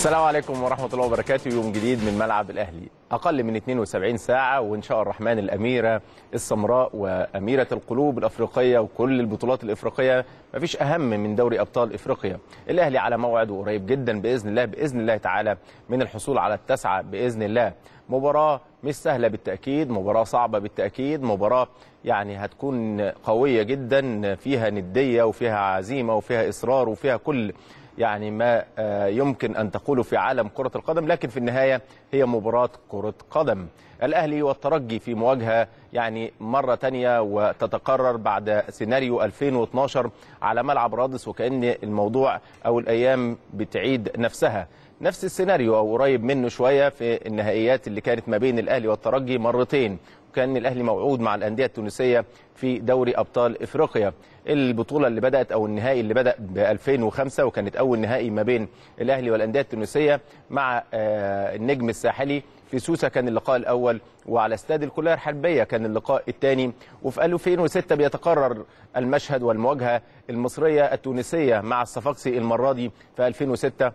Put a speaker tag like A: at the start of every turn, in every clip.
A: السلام عليكم ورحمة الله وبركاته يوم جديد من ملعب الأهلي أقل من 72 ساعة وإن شاء الرحمن الأميرة السمراء وأميرة القلوب الأفريقية وكل البطولات الإفريقية مفيش أهم من دوري أبطال إفريقيا الأهلي على موعد وقريب جدا بإذن الله بإذن الله تعالى من الحصول على التسعة بإذن الله مباراة مش سهلة بالتأكيد مباراة صعبة بالتأكيد مباراة يعني هتكون قوية جدا فيها ندية وفيها عزيمة وفيها إصرار وفيها كل يعني ما يمكن أن تقوله في عالم كرة القدم لكن في النهاية هي مباراة كرة قدم الأهلي والترجي في مواجهة يعني مرة تانية وتتكرر بعد سيناريو 2012 على ملعب رادس وكأن الموضوع أو الأيام بتعيد نفسها نفس السيناريو أو قريب منه شوية في النهائيات اللي كانت ما بين الأهلي والترجي مرتين وكان الأهلي موعود مع الأندية التونسية في دوري أبطال إفريقيا البطولة اللي بدأت أو النهائي اللي بدأ ب 2005 وكانت أول نهائي ما بين الأهلي والأندية التونسية مع النجم الساحلي في سوسة كان اللقاء الأول وعلى استاد الكلية الحربية كان اللقاء الثاني وفي 2006 بيتكرر المشهد والمواجهة المصرية التونسية مع الصفاقسي المرة دي في 2006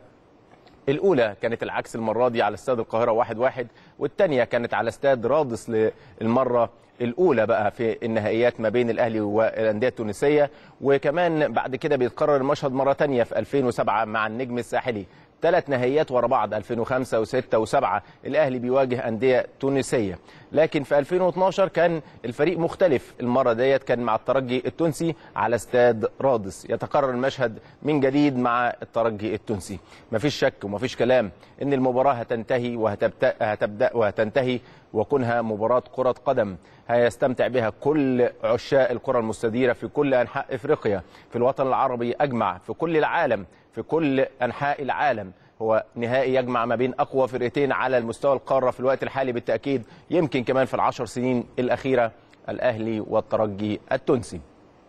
A: الأولى كانت العكس المرة دي على استاد القاهرة واحد واحد والثانية كانت على استاد رادس للمرة الأولى بقى في النهائيات ما بين الأهلي والأندية التونسية وكمان بعد كده بيتكرر المشهد مرة تانية في 2007 مع النجم الساحلي ثلاث نهائيات ورا بعض 2005 و6 و7 الاهلي بيواجه انديه تونسيه لكن في 2012 كان الفريق مختلف المره ديت كان مع الترجي التونسي على استاد رادس يتكرر المشهد من جديد مع الترجي التونسي مفيش شك ومفيش كلام ان المباراه هتنتهي وهتبدا هتبدا وهتنتهي وكونها مباراه كره قدم هيستمتع بها كل عشاق الكره المستديره في كل انحاء افريقيا في الوطن العربي اجمع في كل العالم في كل انحاء العالم هو نهائي يجمع ما بين اقوى فرقتين على المستوى القاره في الوقت الحالي بالتاكيد يمكن كمان في العشر سنين الاخيره الاهلي والترجي التونسي.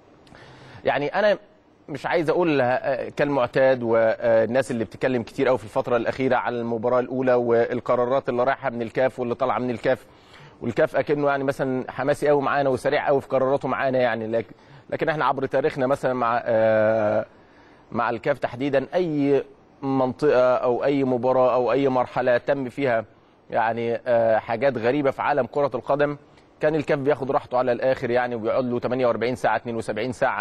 A: يعني انا مش عايز اقول كالمعتاد والناس اللي بتتكلم كتير قوي في الفتره الاخيره على المباراه الاولى والقرارات اللي رايحه من الكاف واللي طالعه من الكاف والكاف اكنه يعني مثلا حماسي قوي معانا وسريع قوي في قراراته معانا يعني لكن لكن احنا عبر تاريخنا مثلا مع آه مع الكاف تحديدا اي منطقه او اي مباراه او اي مرحله تم فيها يعني حاجات غريبه في عالم كره القدم كان الكاف بياخد راحته على الاخر يعني وبيقعد له 48 ساعه 72 ساعه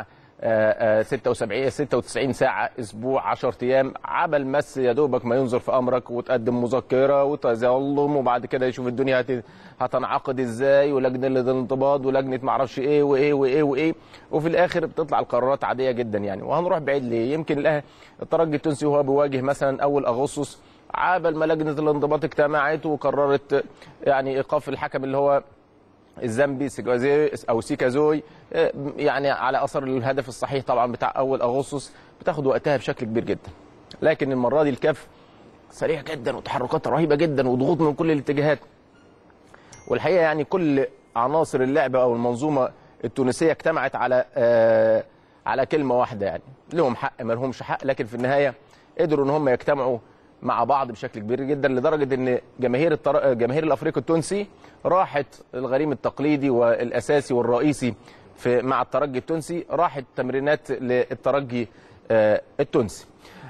A: 76 96 ساعه اسبوع 10 ايام عبل مس يا دوبك ما ينظر في امرك وتقدم مذكره وتظلم وبعد كده يشوف الدنيا هتنعقد ازاي ولجنه الانضباط ولجنه ما اعرفش ايه وايه وايه وايه وفي الاخر بتطلع القرارات عاديه جدا يعني وهنروح بعيد ليه يمكن الترجي التونسي وهو بيواجه مثلا اول اغسطس عابل ما لجنه الانضباط اجتمعت وقررت يعني ايقاف الحكم اللي هو الزامبي سيكازي او سيكازوي يعني على اثر الهدف الصحيح طبعا بتاع اول اغسطس بتاخد وقتها بشكل كبير جدا لكن المره دي الكاف سريع جدا وتحركات رهيبه جدا وضغوط من كل الاتجاهات والحقيقه يعني كل عناصر اللعبه او المنظومه التونسيه اجتمعت على آه على كلمه واحده يعني لهم حق ما لهمش حق لكن في النهايه قدروا ان هم يجتمعوا مع بعض بشكل كبير جدا لدرجه ان جماهير التر... جماهير الافريقي التونسي راحت الغريم التقليدي والاساسي والرئيسي في مع الترجي التونسي راحت تمرينات للترجي آه التونسي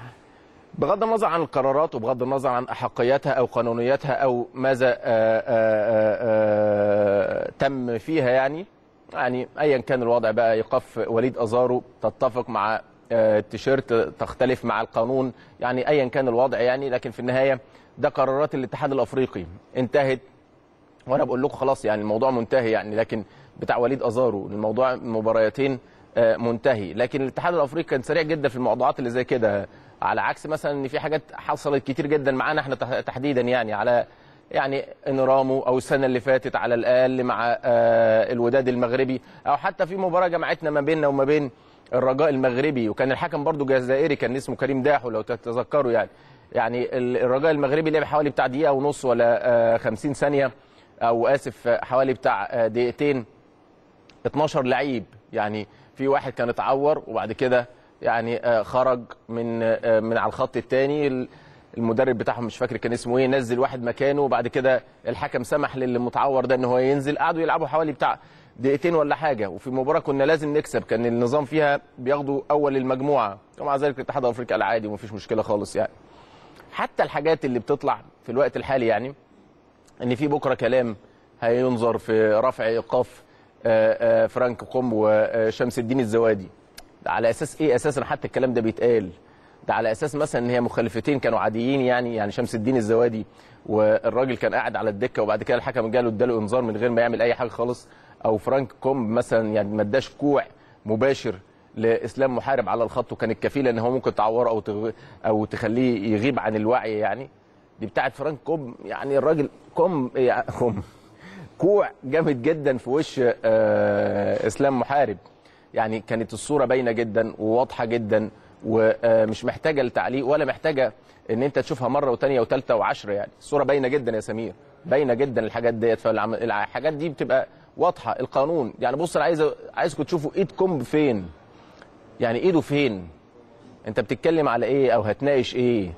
A: بغض النظر عن القرارات وبغض النظر عن احقيتها او قانونيتها او ماذا آآ آآ آآ تم فيها يعني يعني ايا كان الوضع بقى ايقاف وليد ازارو تتفق مع التيشيرت تختلف مع القانون يعني ايا كان الوضع يعني لكن في النهايه ده قرارات الاتحاد الافريقي انتهت وانا بقول لكم خلاص يعني الموضوع منتهي يعني لكن بتاع وليد ازارو الموضوع مباريتين منتهي لكن الاتحاد الافريقي كان سريع جدا في الموضوعات اللي زي كده على عكس مثلا ان في حاجات حصلت كتير جدا معانا احنا تحديدا يعني على يعني انرامو او السنه اللي فاتت على الاقل مع الوداد المغربي او حتى في مباراه جمعتنا ما بيننا وما بين الرجاء المغربي وكان الحكم برضو جزائري كان اسمه كريم داحو لو تتذكروا يعني يعني الرجاء المغربي لعب حوالي بتاع دقيقه ونص ولا 50 ثانيه او اسف حوالي بتاع دقيقتين 12 لعيب يعني في واحد كان اتعور وبعد كده يعني خرج من من على الخط الثاني المدرب بتاعهم مش فاكر كان اسمه ايه نزل واحد مكانه وبعد كده الحكم سمح للي متعور ده ان هو ينزل قعدوا يلعبوا حوالي بتاع دقيقتين ولا حاجه وفي مباراه كنا لازم نكسب كان النظام فيها بياخدوا اول المجموعه ومع ذلك الاتحاد الافريقي العادي ومفيش مشكله خالص يعني حتى الحاجات اللي بتطلع في الوقت الحالي يعني ان في بكره كلام هينظر في رفع ايقاف آه، آه، فرانك قم وشمس الدين الزوادي ده على اساس ايه اساسا حتى الكلام ده بيتقال ده على اساس مثلا ان هي مخالفتين كانوا عاديين يعني يعني شمس الدين الزوادي والراجل كان قاعد على الدكه وبعد كده الحكم جاله اداله انذار من غير ما يعمل اي حاجه خالص او فرانك كوم مثلا يعني ما اداش كوع مباشر لاسلام محارب على الخط وكانت كفيله ان هو ممكن تعوره او تغ... او تخليه يغيب عن الوعي يعني دي بتاعت فرانك كوم يعني الراجل كوم يعني كوم كوع جامد جدا في وش آه اسلام محارب يعني كانت الصوره باينه جدا وواضحه جدا ومش محتاجه لتعليق ولا محتاجه ان انت تشوفها مره وثانيه وثالثه وعشره يعني الصوره باينه جدا يا سمير باينه جدا الحاجات ديت فالحاجات دي بتبقى واضحه القانون يعني بص انا عايز عايزكم تشوفوا ايد كومب فين يعني ايده فين انت بتتكلم على ايه او هتناقش ايه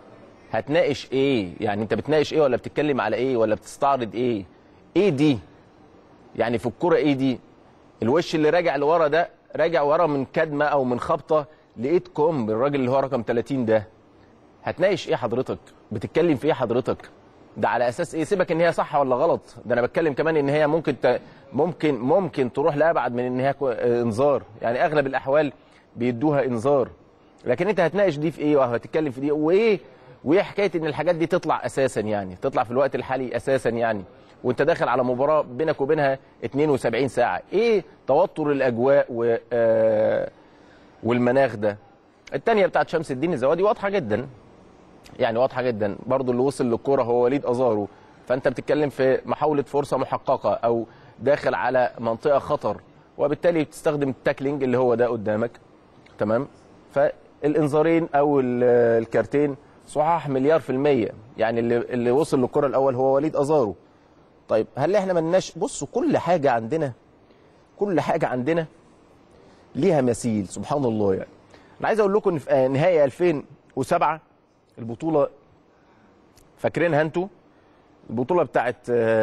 A: هتناقش ايه يعني انت بتناقش ايه ولا بتتكلم على ايه ولا بتستعرض ايه ايه دي يعني في الكرة ايه دي الوش اللي راجع لورا ده راجع ورا من كدمه او من خبطه لقيت كومب الراجل اللي هو رقم 30 ده هتناقش ايه حضرتك بتتكلم في ايه حضرتك ده على اساس ايه سيبك ان هي صح ولا غلط ده انا بتكلم كمان ان هي ممكن ت... ممكن ممكن تروح لابعد من ان هي كو... انذار يعني اغلب الاحوال بيدوها انذار لكن انت هتناقش دي في ايه وهتتكلم في دي وايه وايه حكايه ان الحاجات دي تطلع اساسا يعني تطلع في الوقت الحالي اساسا يعني وانت داخل على مباراه بينك وبينها 72 ساعه ايه توتر الاجواء و آه والمناخ ده الثانيه بتاعت شمس الدين الزوادي واضحه جدا يعني واضحه جدا برضو اللي وصل للكره هو وليد ازارو فانت بتتكلم في محاوله فرصه محققه او داخل على منطقه خطر وبالتالي بتستخدم التاكلينج اللي هو ده قدامك تمام فالانذارين او الكارتين صحاح مليار في المية يعني اللي, اللي وصل للكرة الأول هو وليد أزارو طيب هل احنا ملناش بصوا كل حاجة عندنا كل حاجة عندنا ليها مثيل سبحان الله يعني أنا عايز أقول لكم إن في نهاية 2007 البطولة فاكرينها أنتوا البطولة بتاعت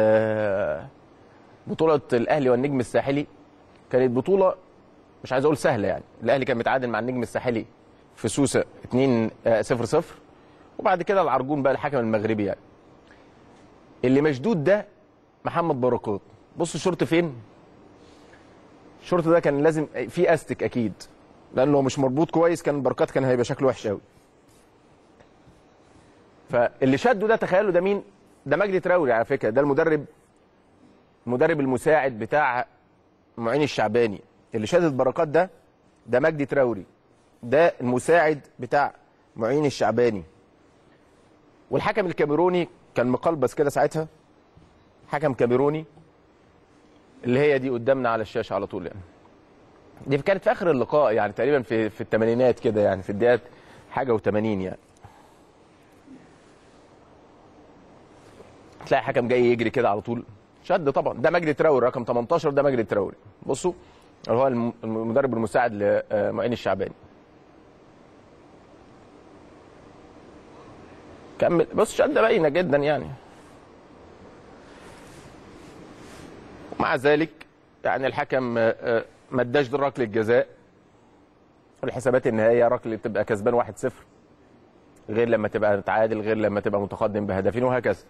A: بطولة الأهلي والنجم الساحلي كانت بطولة مش عايز أقول سهلة يعني الأهلي كان متعادل مع النجم الساحلي في سوسة 2 0 0 وبعد كده العرجون بقى الحكم المغربي يعني اللي مشدود ده محمد بركات بص الشورت فين الشورت ده كان لازم فيه استك اكيد لانه مش مربوط كويس كان بركات كان هيبقى شكله وحش قوي فاللي شده ده تخيلوا ده مين ده مجدي تراوري على فكره ده المدرب المدرب المساعد بتاع معين الشعباني اللي شدد بركات ده ده مجدي تراوري ده المساعد بتاع معين الشعباني والحكم الكاميروني كان مقلبس كده ساعتها حكم كاميروني اللي هي دي قدامنا على الشاشه على طول يعني دي كانت في اخر اللقاء يعني تقريبا في في الثمانينات كده يعني في الدقيقه حاجه و80 يعني تلاقي حكم جاي يجري كده على طول شد طبعا ده مجدي تراوري رقم 18 ده مجدي تراوري بصوا اللي هو المدرب المساعد لمعين الشعباني كمل بص شده باينه جدا يعني ومع ذلك يعني الحكم ما اداش ركله الجزاء الحسابات النهائيه ركله بتبقى كسبان 1-0 غير لما تبقى متعادل غير لما تبقى متقدم بهدفين وهكذا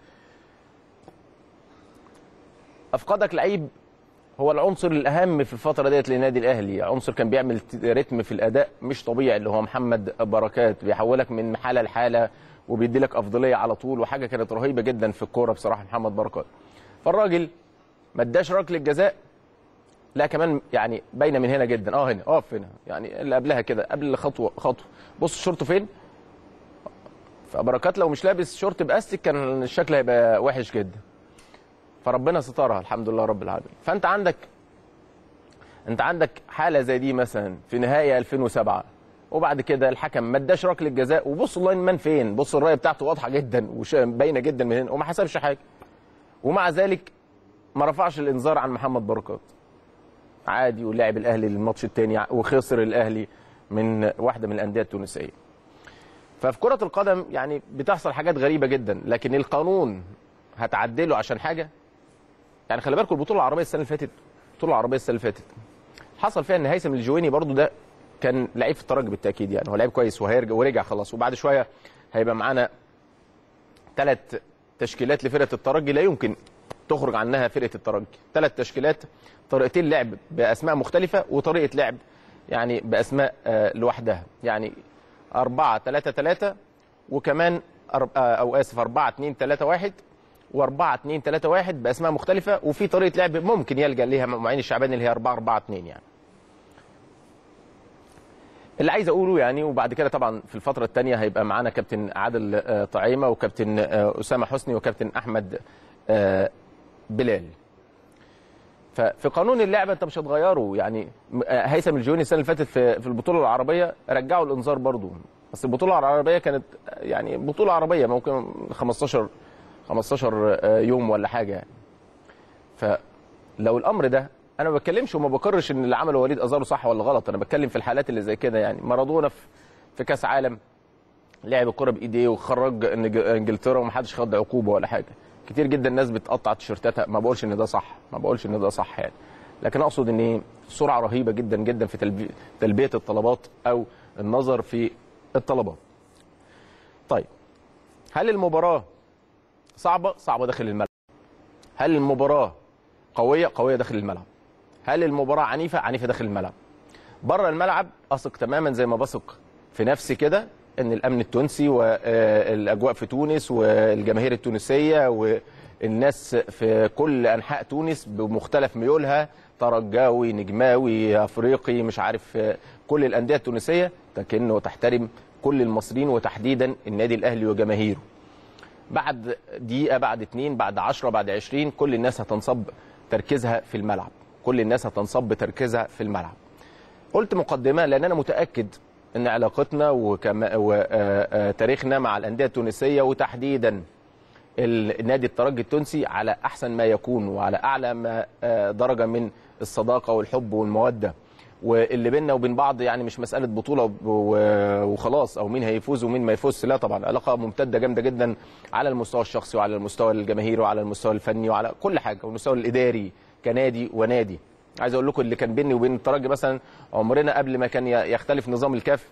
A: افقدك لعيب هو العنصر الاهم في الفتره ديت للنادي الاهلي عنصر كان بيعمل رتم في الاداء مش طبيعي اللي هو محمد بركات بيحولك من حاله لحاله وبيدي لك افضليه على طول وحاجه كانت رهيبه جدا في الكوره بصراحه محمد بركات فالراجل ما اداش ركله جزاء لا كمان يعني باينه من هنا جدا اه هنا اقف هنا يعني اللي قبلها كده قبل خطوه خطوه بص شورته فين فبركات لو مش لابس شورت باستك كان الشكل هيبقى وحش جدا فربنا سترها الحمد لله رب العالمين فانت عندك انت عندك حاله زي دي مثلا في نهايه 2007 وبعد كده الحكم ما اداش ركله جزاء وبص اللاين مان فين بص الرايه بتاعته واضحه جدا وباينه جدا من هنا وما حسبش حاجه ومع ذلك ما رفعش الانذار عن محمد بركات عادي ولعب الاهلي الماتش الثاني وخسر الاهلي من واحده من الانديه التونسيه ففي كره القدم يعني بتحصل حاجات غريبه جدا لكن القانون هتعدله عشان حاجه يعني خلي بالكم البطوله العربيه السنه اللي فاتت البطوله العربيه السنه اللي فاتت حصل فيها ان هيثم الجويني برضو ده كان لعيب في الترجي بالتاكيد يعني هو لعيب كويس وهيرجع ورجع خلاص وبعد شويه هيبقى معانا ثلاث تشكيلات لفرقه الترجي لا يمكن تخرج عنها فرقه الترجي ثلاث تشكيلات طريقتين لعب باسماء مختلفه وطريقه لعب يعني باسماء آه، لوحدها يعني 4 3 3 وكمان أر- آه، او اسف 4 2 3 1 و4 2 3 1 باسماء مختلفه وفي طريقه لعب ممكن يلجا ليها معين الشعباني اللي هي 4 4 2 يعني اللي عايز اقوله يعني وبعد كده طبعا في الفتره الثانيه هيبقى معانا كابتن عادل آه، طعيمه وكابتن آه، اسامه حسني وكابتن احمد آه، بلال ففي قانون اللعبه انت مش هتغيره يعني م- آه، هيثم الجوني السنه اللي فاتت في في البطوله العربيه رجعوا الانذار برضو بس البطوله العربيه كانت آه، يعني بطوله عربيه ممكن 15 15 آه، يوم ولا حاجه يعني فلو الامر ده انا ما بتكلمش وما بقرش ان اللي عمله وليد ازارو صح ولا غلط انا بتكلم في الحالات اللي زي كده يعني مارادونا في في كاس عالم لعب الكره بايديه وخرج إنج- انجلترا ومحدش خد عقوبه ولا حاجه كتير جدا الناس بتقطع تيشيرتاتها ما بقولش ان ده صح ما بقولش ان ده صح يعني لكن اقصد ان إيه؟ سرعه رهيبه جدا جدا في تلبي- تلبيه الطلبات او النظر في الطلبات طيب هل المباراه صعبه صعبه داخل الملعب هل المباراه قويه قويه داخل الملعب هل المباراه عنيفه عنيفه داخل الملعب بره الملعب اثق تماما زي ما بثق في نفسي كده ان الامن التونسي والاجواء في تونس والجماهير التونسيه والناس في كل انحاء تونس بمختلف ميولها ترجاوي نجماوي افريقي مش عارف آه، كل الانديه التونسيه تكن وتحترم كل المصريين وتحديدا النادي الاهلي وجماهيره بعد دقيقه بعد اتنين بعد عشرة بعد عشرين كل الناس هتنصب تركيزها في الملعب كل الناس هتنصب تركيزها في الملعب قلت مقدمه لان انا متاكد ان علاقتنا وتاريخنا مع الانديه التونسيه وتحديدا النادي الترجي التونسي على احسن ما يكون وعلى اعلى ما آه، درجه من الصداقه والحب والموده واللي بيننا وبين بعض يعني مش مساله بطوله و- و- وخلاص او مين هيفوز ومين ما يفوزش لا طبعا علاقه ممتده جامده جدا على المستوى الشخصي وعلى المستوى الجماهيري وعلى المستوى الفني وعلى كل حاجه والمستوى الاداري كنادي ونادي عايز اقول لكم اللي كان بيني وبين الترجي مثلا عمرنا قبل ما كان ي- يختلف نظام الكاف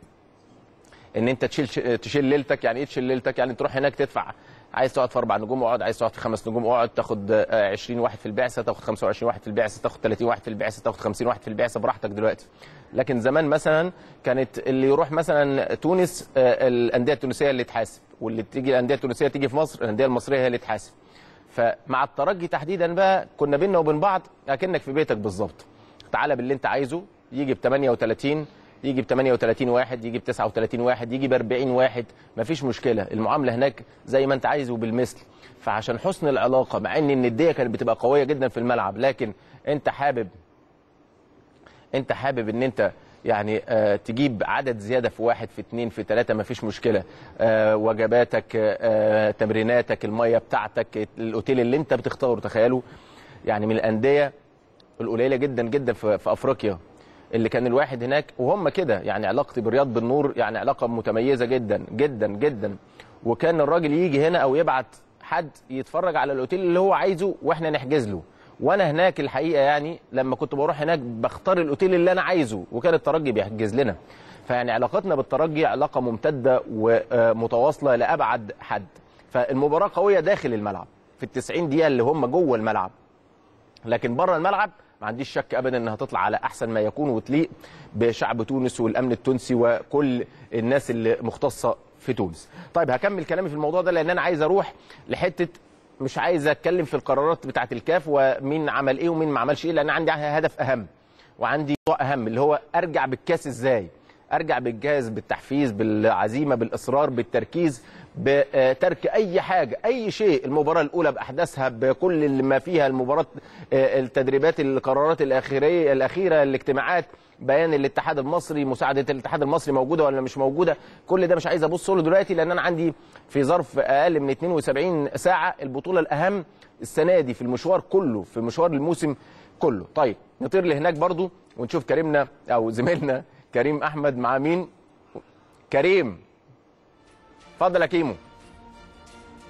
A: ان انت تشيل تشيل ليلتك يعني ايه تشيل ليلتك يعني تروح هناك تدفع عايز تقعد في اربع نجوم اقعد عايز تقعد في خمس نجوم اقعد تاخد آه، 20 واحد في البعثه تاخد 25 واحد في البعثه تاخد 30 واحد في البعثه تاخد 50 واحد في البعثه براحتك دلوقتي لكن زمان مثلا كانت اللي يروح مثلا تونس آه، الانديه التونسيه اللي تحاسب واللي تيجي الانديه التونسيه تيجي في مصر الانديه المصريه هي اللي تحاسب فمع الترجي تحديدا بقى كنا بينا وبين بعض اكنك في بيتك بالظبط تعالى باللي انت عايزه يجي ب 38 يجي ب 38 واحد يجي ب 39 واحد يجي ب 40 واحد مفيش مشكله المعامله هناك زي ما انت عايز وبالمثل فعشان حسن العلاقه مع ان النديه كانت بتبقى قويه جدا في الملعب لكن انت حابب انت حابب ان انت يعني آه تجيب عدد زياده في واحد في اتنين في تلاته مفيش مشكله آه وجباتك آه تمريناتك الميه بتاعتك الاوتيل اللي انت بتختاره تخيلوا يعني من الانديه القليله جدا جدا في, في افريقيا اللي كان الواحد هناك وهم كده يعني علاقتي برياض بالنور يعني علاقه متميزه جدا جدا جدا وكان الراجل يجي هنا او يبعت حد يتفرج على الاوتيل اللي هو عايزه واحنا نحجز له وانا هناك الحقيقه يعني لما كنت بروح هناك بختار الاوتيل اللي انا عايزه وكان الترجي بيحجز لنا فيعني علاقتنا بالترجي علاقه ممتده ومتواصله لابعد حد فالمباراه قويه داخل الملعب في ال 90 دقيقه اللي هم جوه الملعب لكن بره الملعب ما عنديش شك ابدا انها تطلع على احسن ما يكون وتليق بشعب تونس والامن التونسي وكل الناس اللي مختصه في تونس. طيب هكمل كلامي في الموضوع ده لان انا عايز اروح لحته مش عايز اتكلم في القرارات بتاعه الكاف ومين عمل ايه ومين ما عملش ايه لان عندي هدف اهم وعندي موضوع اهم اللي هو ارجع بالكاس ازاي؟ ارجع بالجهاز بالتحفيز بالعزيمه بالاصرار بالتركيز بترك اي حاجه اي شيء المباراه الاولى باحداثها بكل اللي ما فيها المباراه آه، التدريبات القرارات الاخيريه الاخيره الاجتماعات بيان الاتحاد المصري مساعده الاتحاد المصري موجوده ولا مش موجوده كل ده مش عايز ابص له دلوقتي لان انا عندي في ظرف اقل من 72 ساعه البطوله الاهم السنه دي في المشوار كله في مشوار الموسم كله طيب نطير لهناك برضو ونشوف كريمنا او زميلنا كريم احمد مع مين كريم اتفضل يا كيمو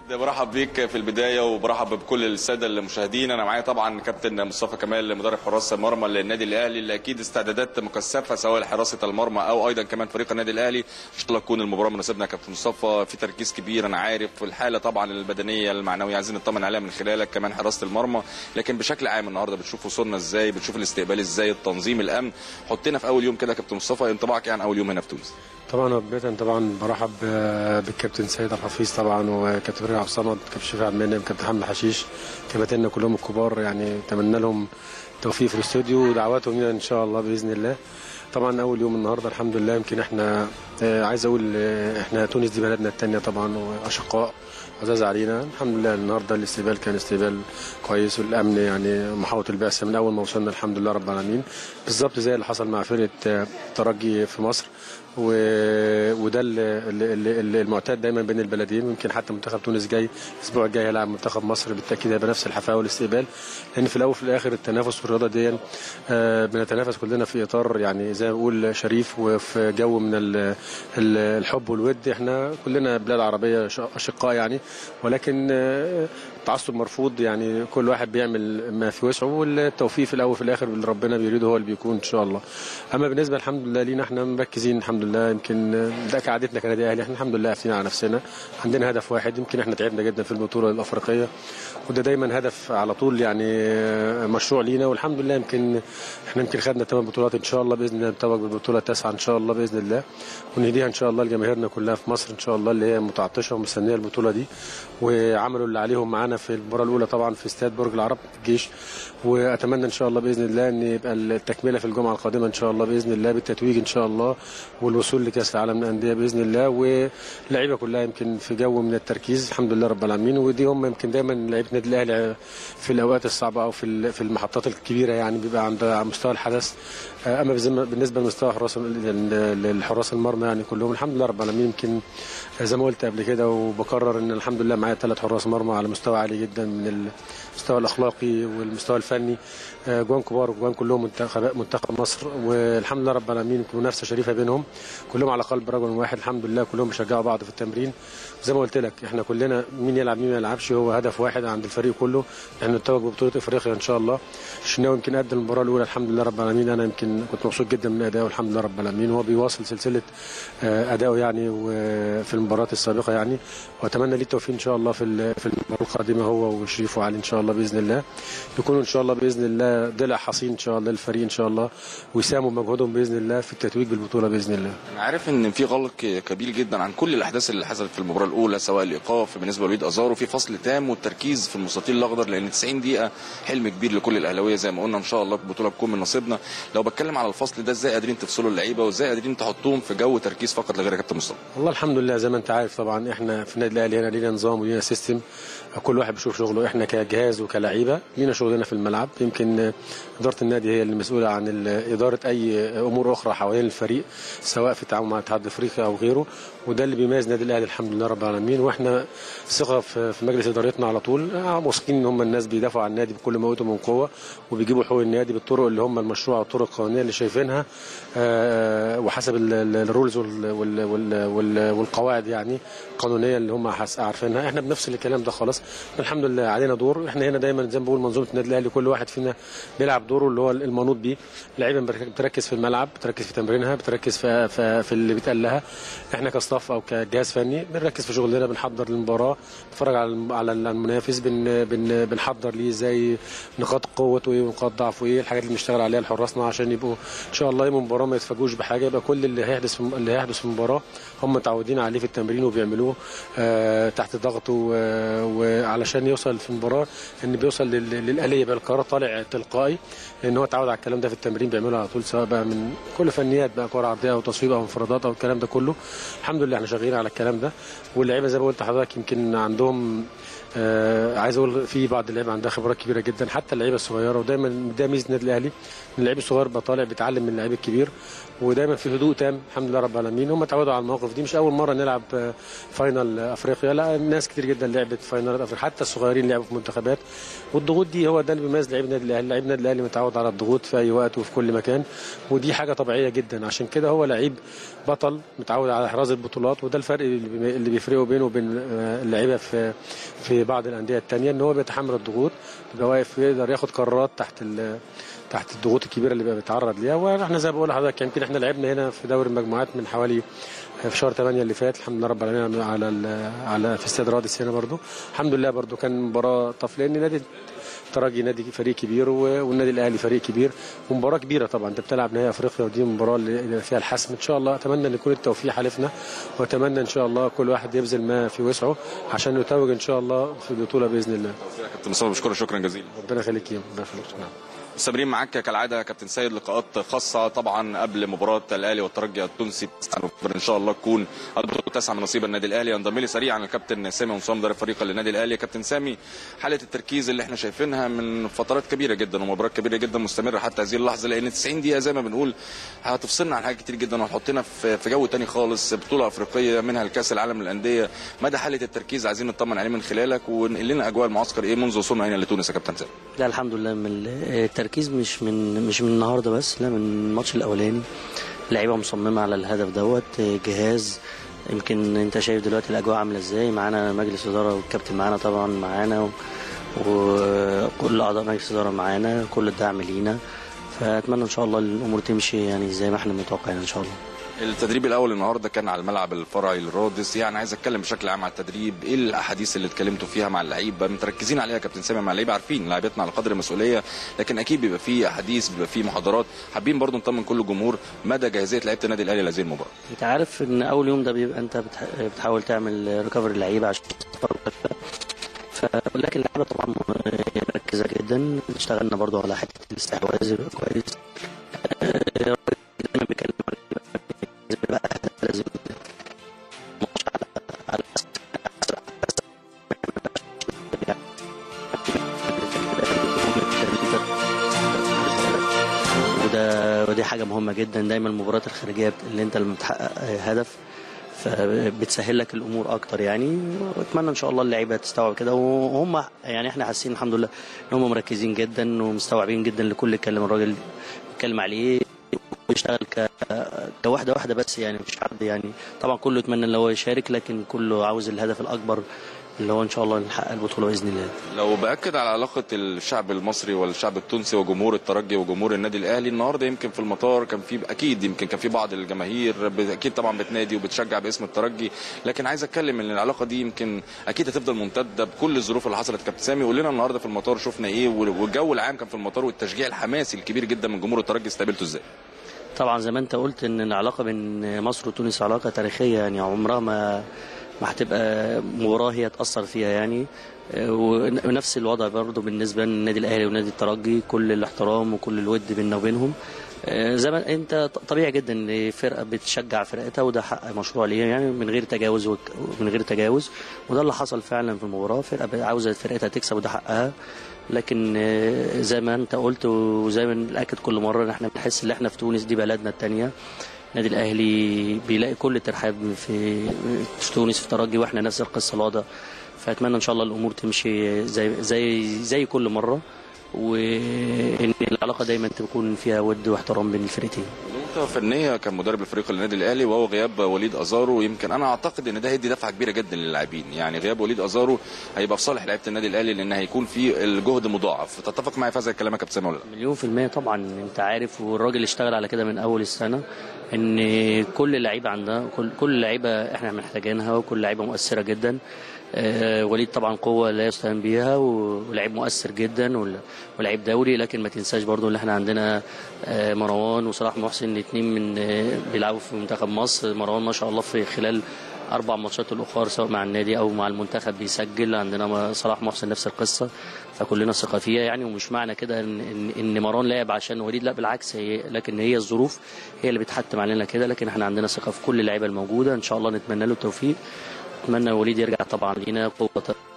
B: برحب بيك في البدايه وبرحب بكل الساده المشاهدين انا معايا طبعا كابتن مصطفى كمال مدرب حراس المرمى للنادي الاهلي اللي اكيد استعدادات مكثفه سواء لحراسه المرمى او ايضا كمان فريق النادي الاهلي ان شاء الله تكون المباراه مناسبنا يا كابتن مصطفى في تركيز كبير انا عارف والحاله طبعا البدنيه المعنويه عايزين نطمن عليها من خلالك كمان حراسه المرمى لكن بشكل عام النهارده بتشوف وصولنا ازاي بتشوف الاستقبال ازاي التنظيم الامن حطينا في اول يوم كده يا كابتن مصطفى انطباعك يعني اول يوم هنا في تونس
C: طبعا بداية طبعا برحب بالكابتن سيد الحفيظ طبعا وكابتن فريق عبد الصمد كابتن شفيع عبد المنعم كابتن حمد حشيش كباتننا كلهم الكبار يعني اتمنى لهم التوفيق في الاستوديو ودعواتهم لنا ان شاء الله باذن الله طبعا اول يوم النهارده الحمد لله يمكن احنا آه، عايز اقول آه، احنا تونس دي بلدنا الثانيه طبعا واشقاء عزاز علينا الحمد لله النهارده الاستقبال كان استقبال كويس والامن يعني محاوله البعثه من اول ما وصلنا الحمد لله رب العالمين بالظبط زي اللي حصل مع فرقه آه، الترجي في مصر و... وده ال- ال- ال- المعتاد دايما بين البلدين ويمكن حتى منتخب تونس جاي الاسبوع الجاي هيلعب منتخب مصر بالتاكيد هيبقى نفس الحفاوه والاستقبال لان في الاول وفي الاخر التنافس في الرياضه دي آه، بنتنافس كلنا في اطار يعني زي ما بقول شريف وفي جو من ال- ال- الحب والود احنا كلنا بلاد عربيه ش- اشقاء يعني ولكن آه، التعصب مرفوض يعني كل واحد بيعمل ما في وسعه والتوفيق في الاول وفي الاخر اللي ربنا بيريده هو اللي بيكون ان شاء الله اما بالنسبه الحمد لله لينا احنا مركزين الحمد لله يمكن ده كعادتنا كنادي اهلي احنا الحمد لله قافلين على نفسنا عندنا هدف واحد يمكن احنا تعبنا جدا في البطوله الافريقيه وده دايما هدف على طول يعني مشروع لينا والحمد لله يمكن احنا يمكن خدنا ثمان بطولات ان شاء الله باذن الله نتوج بالبطوله التاسعه ان شاء الله باذن الله ونهديها ان شاء الله لجماهيرنا كلها في مصر ان شاء الله اللي هي متعطشه ومستنيه البطوله دي وعملوا اللي عليهم معانا في المباراه الاولى طبعا في استاد برج العرب في الجيش واتمنى ان شاء الله باذن الله ان يبقى التكمله في الجمعه القادمه ان شاء الله باذن الله بالتتويج ان شاء الله والوصول لكاس العالم للانديه باذن الله واللعيبه كلها يمكن في جو من التركيز الحمد لله رب العالمين ودي هم يمكن دايما لعيبه النادي الاهلي في الاوقات الصعبه او في ال- في المحطات الكبيره يعني بيبقى عند على مستوى الحدث آه، اما بالزم- بالنسبه لمستوى حراس الحراس المرمى يعني كلهم الحمد لله رب العالمين يمكن زي ما قلت قبل كده وبكرر ان الحمد لله معايا ثلاث حراس مرمى على مستوى عالي جدا من المستوى الاخلاقي والمستوى الفني آه، جوان كبار وجوان كلهم منتخب منتخب مصر والحمد لله رب العالمين يمكن منافسه شريفه بينهم كلهم على قلب رجل واحد الحمد لله كلهم بيشجعوا بعض في التمرين زي ما قلت لك احنا كلنا مين يلعب مين ما يلعبش هو هدف واحد عند الفريق كله احنا نتوج ببطوله افريقيا ان شاء الله الشناوي يمكن قدم المباراه الاولى الحمد لله رب العالمين انا يمكن كنت مبسوط جدا من ادائه الحمد لله رب العالمين هو بيواصل سلسله آه، ادائه يعني وفي المباريات السابقه يعني واتمنى ليه التوفيق ان شاء الله في ال- في المباراه القادمه هو وشريف وعلي ان شاء الله باذن الله يكونوا ان شاء الله باذن الله ضلع حصين ان شاء الله للفريق ان شاء الله ويساهموا بمجهودهم باذن الله في التتويج بالبطوله باذن الله
B: انا عارف ان في غلق كبير جدا عن كل الاحداث اللي حصلت في المباراه الاولى سواء الايقاف بالنسبه لوليد ازارو في فصل تام والتركيز في المستطيل الاخضر لان 90 دقيقه حلم كبير لكل الاهلاويه زي ما قلنا ان شاء الله البطوله تكون من نصيبنا لو بتكلم على الفصل ده ازاي قادرين تفصلوا اللعيبه وازاي قادرين تحطوهم في جو تركيز فقط لا غير يا كابتن مصطفى
C: والله الحمد لله زي ما انت عارف طبعا احنا في النادي الاهلي هنا لينا نظام ولينا سيستم كل واحد بيشوف شغله احنا كجهاز وكلعيبه لينا شغلنا في الملعب يمكن اداره النادي هي المسؤوله عن ال- اداره اي امور اخرى حوالين الفريق سواء في التعاون مع اتحاد افريقيا او غيره وده اللي بيميز النادي الاهلي الحمد لله رب العالمين واحنا ثقه في في مجلس ادارتنا على طول آه، واثقين ان هم الناس بيدافعوا عن النادي بكل ما اوتوا من قوه وبيجيبوا حقوق النادي بالطرق اللي هم المشروع والطرق القانونيه اللي شايفينها آه، وحسب ال- ال- الرولز وال- وال- وال- وال- والقواعد يعني القانونيه اللي هم حاس- عارفينها احنا بنفس الكلام ده خلاص الحمد لله علينا دور احنا هنا دايما زي ما بقول منظومه النادي الاهلي كل واحد فينا بيلعب دوره اللي هو المنوط بيه اللعيبه بتركز في الملعب بتركز في تمرينها بتركز في, في, في اللي بيتقال لها احنا كستاف او كجهاز فني بنركز في شغلنا بنحضر المباراه نتفرج على الم- على المنافس بن بن بنحضر ليه ازاي نقاط قوته ايه ونقاط ضعفه ايه الحاجات اللي بنشتغل عليها لحراسنا عشان يبقوا ان شاء الله يوم المباراه ما يتفاجئوش بحاجه يبقى كل اللي هيحدث في اللي هيحدث في المباراه هم متعودين عليه في التمرين وبيعملوه آه تحت ضغط و- وعلشان يوصل في المباراه ان بيوصل لل- للاليه بقى القرار طالع تلقائي لان هو اتعود على الكلام ده في التمرين بيعمله على طول سواء بقى من كل فنيات بقى كره عرضيه او تصويب او انفرادات او الكلام ده كله الحمد لله احنا شغالين على الكلام ده واللعيبه زي ما قلت لحضرتك يمكن عندهم آه عايز اقول في بعض اللعيبه عندها خبرات كبيره جدا حتى اللعيبه الصغيره ودايما ده ميزه النادي الاهلي ان اللعيب الصغير بقى طالع بيتعلم من اللعيب الكبير ودايما في هدوء تام الحمد لله رب العالمين هم اتعودوا على المواقف دي مش اول مره نلعب آه، فاينل افريقيا لا ناس كتير جدا لعبت فاينالات افريقيا حتى الصغيرين لعبوا في منتخبات والضغوط دي هو ده اللي بيميز لعيب النادي الاهلي لعيب النادي الاهلي متعود على الضغوط في اي وقت وفي كل مكان ودي حاجه طبيعيه جدا عشان كده هو لعيب بطل متعود على احراز البطولات البطولات وده الفرق اللي بي- اللي بيفرقه بينه وبين آه، اللعيبه في في بعض الانديه التانية ان هو بيتحمل الضغوط بيبقى واقف يقدر ياخد قرارات تحت ال- تحت الضغوط الكبيره اللي بيبقى بيتعرض ليها واحنا زي ما بقول لحضرتك يمكن احنا لعبنا هنا في دوري المجموعات من حوالي في شهر 8 اللي فات الحمد لله رب العالمين على ال- على في استاد رادس هنا برضو الحمد لله برضو كان مباراه طف لان نادي الترجي نادي فريق كبير و- والنادي الاهلي فريق كبير ومباراه كبيره طبعا انت بتلعب نهائي افريقيا ودي مباراه اللي فيها الحسم ان شاء الله اتمنى ان يكون التوفيق حالفنا واتمنى ان شاء الله كل واحد يبذل ما في وسعه عشان يتوج ان شاء الله في البطوله باذن الله
B: يا كابتن مصطفى بشكرك شكرا جزيلا
C: ربنا يخليك يا ربنا يخليك
B: مستمرين معاك كالعاده يا كابتن سيد لقاءات خاصه طبعا قبل مباراه الاهلي والترجي التونسي 9 نوفمبر ان شاء الله تكون البطوله التاسعه من نصيب النادي الاهلي ينضم لي سريعا الكابتن سامي مصطفى مدرب فريق النادي الاهلي كابتن سامي حاله التركيز اللي احنا شايفينها من فترات كبيره جدا ومباريات كبيره جدا مستمره حتى هذه اللحظه لان 90 دقيقه زي ما بنقول هتفصلنا عن حاجات كتير جدا وهتحطنا في في جو تاني خالص بطوله افريقيه منها الكاس العالم للانديه مدى حاله التركيز عايزين نطمن عليه من خلالك ونقل لنا اجواء المعسكر ايه منذ وصولنا هنا لتونس يا كابتن سامي
D: لا الحمد لله من ال- التركيز مش من مش من النهارده بس لا من الماتش الاولاني اللعيبه مصممه على الهدف دوت جهاز يمكن انت شايف دلوقتي الاجواء عامله ازاي معانا مجلس اداره والكابتن معانا طبعا معانا و- وكل اعضاء مجلس الاداره معانا كل الدعم لينا فاتمنى ان شاء الله الامور تمشي يعني زي ما احنا متوقعين ان شاء الله
B: التدريب الاول النهارده كان على الملعب الفرعي للرادس يعني عايز اتكلم بشكل عام على التدريب ايه الاحاديث اللي اتكلمتوا فيها مع اللعيبه متركزين عليها يا كابتن سامي مع اللعيبه عارفين لعيبتنا على قدر المسؤوليه لكن اكيد بيبقى فيه احاديث بيبقى فيه محاضرات حابين برضو نطمن كل الجمهور مدى جاهزيه لعيبه النادي الاهلي لهذه المباراه
D: انت عارف ان اول يوم ده بيبقى انت بتح... بتحاول تعمل ريكفري اللعيبه عشان ف... لكن اللعيبه طبعا مركزه جدا اشتغلنا برضو على حته الاستحواذ كويس آه، دايما بيتكلم عن لازم يبقى لازم ماتش على على وده ودي حاجه مهمه جدا دايما المباريات الخارجيه اللي انت لما بتحقق هدف فبتسهل لك الامور اكتر يعني واتمنى ان شاء الله اللعيبه تستوعب كده وهم يعني احنا حاسين الحمد لله ان هم مركزين جدا ومستوعبين جدا لكل كلام الراجل بيتكلم عليه ويشتغل ك... كواحده واحده بس يعني مش حد يعني طبعا كله يتمنى ان هو يشارك لكن كله عاوز الهدف الاكبر اللي هو ان شاء الله نحقق البطوله باذن الله
B: لو باكد على علاقه الشعب المصري والشعب التونسي وجمهور الترجي وجمهور النادي الاهلي النهارده يمكن في المطار كان في اكيد يمكن كان في بعض الجماهير اكيد طبعا بتنادي وبتشجع باسم الترجي لكن عايز اتكلم ان العلاقه دي يمكن اكيد هتفضل ممتده بكل الظروف اللي حصلت كابتن سامي قول لنا النهارده في المطار شفنا ايه والجو العام كان في المطار والتشجيع الحماسي الكبير جدا من جمهور الترجي استقبلته ازاي
D: طبعا زي ما انت قلت ان العلاقه بين مصر وتونس علاقه تاريخيه يعني عمرها ما ما هتبقى مباراه هي تاثر فيها يعني ونفس الوضع برضه بالنسبه للنادي الاهلي ونادي الترجي كل الاحترام وكل الود بيننا وبينهم زي ما انت طبيعي جدا ان فرقه بتشجع فرقتها وده حق مشروع ليها يعني من غير تجاوز ومن غير تجاوز وده اللي حصل فعلا في المباراه فرقه عاوزه فرقتها تكسب وده حقها لكن زي ما انت قلت وزي ما بنأكد كل مره ان احنا بنحس ان احنا في تونس دي بلدنا الثانيه النادي الاهلي بيلاقي كل الترحاب في تونس في ترجي واحنا نفس القصه الوضع فاتمنى ان شاء الله الامور تمشي زي زي زي كل مره وان العلاقه دايما تكون فيها ود واحترام بين الفرقتين.
B: نقطة فنية كان مدرب الفريق النادي الأهلي وهو غياب وليد أزارو يمكن أنا أعتقد إن ده هيدي دفعة كبيرة جدا للاعبين يعني غياب وليد أزارو هيبقى في صالح لعيبة النادي الأهلي لأن هيكون في الجهد مضاعف تتفق معي في هذا الكلام يا كابتن سامي ولا لا؟
D: مليون في المية طبعا أنت عارف والراجل اشتغل على كده من أول السنة إن كل لعيبة عندها كل كل لعيبة إحنا محتاجينها وكل لعيبة مؤثرة جدا آه وليد طبعا قوه لا يستهان بيها ولعيب مؤثر جدا ولعيب دوري لكن ما تنساش برضو ان احنا عندنا آه مروان وصلاح محسن الاثنين من آه بيلعبوا في منتخب مصر مروان ما شاء الله في خلال اربع ماتشات الاخرى سواء مع النادي او مع المنتخب بيسجل عندنا صلاح محسن نفس القصه فكلنا ثقه فيها يعني ومش معنى كده ان ان, إن مروان لعب عشان وليد لا بالعكس هي لكن هي الظروف هي اللي بتحتم علينا كده لكن احنا عندنا ثقه في كل اللعيبه الموجوده ان شاء الله نتمنى له التوفيق اتمنى وليد يرجع طبعا لينا قوه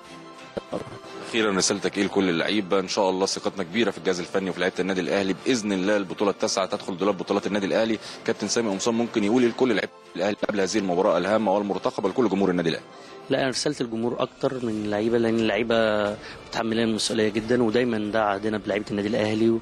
B: اخيرا رسالتك ايه لكل اللعيبه ان شاء الله ثقتنا كبيره في الجهاز الفني وفي لعيبه النادي الاهلي باذن الله البطوله التاسعه تدخل دولاب بطولات النادي الاهلي كابتن سامي قمصان ممكن يقول لكل لعيبه الاهلي قبل هذه المباراه الهامه والمرتقبه لكل جمهور النادي الاهلي
D: لا انا رساله الجمهور اكتر من اللعيبه لان اللعيبه متحملين المسؤوليه جدا ودايما ده عهدنا بلعيبه النادي الاهلي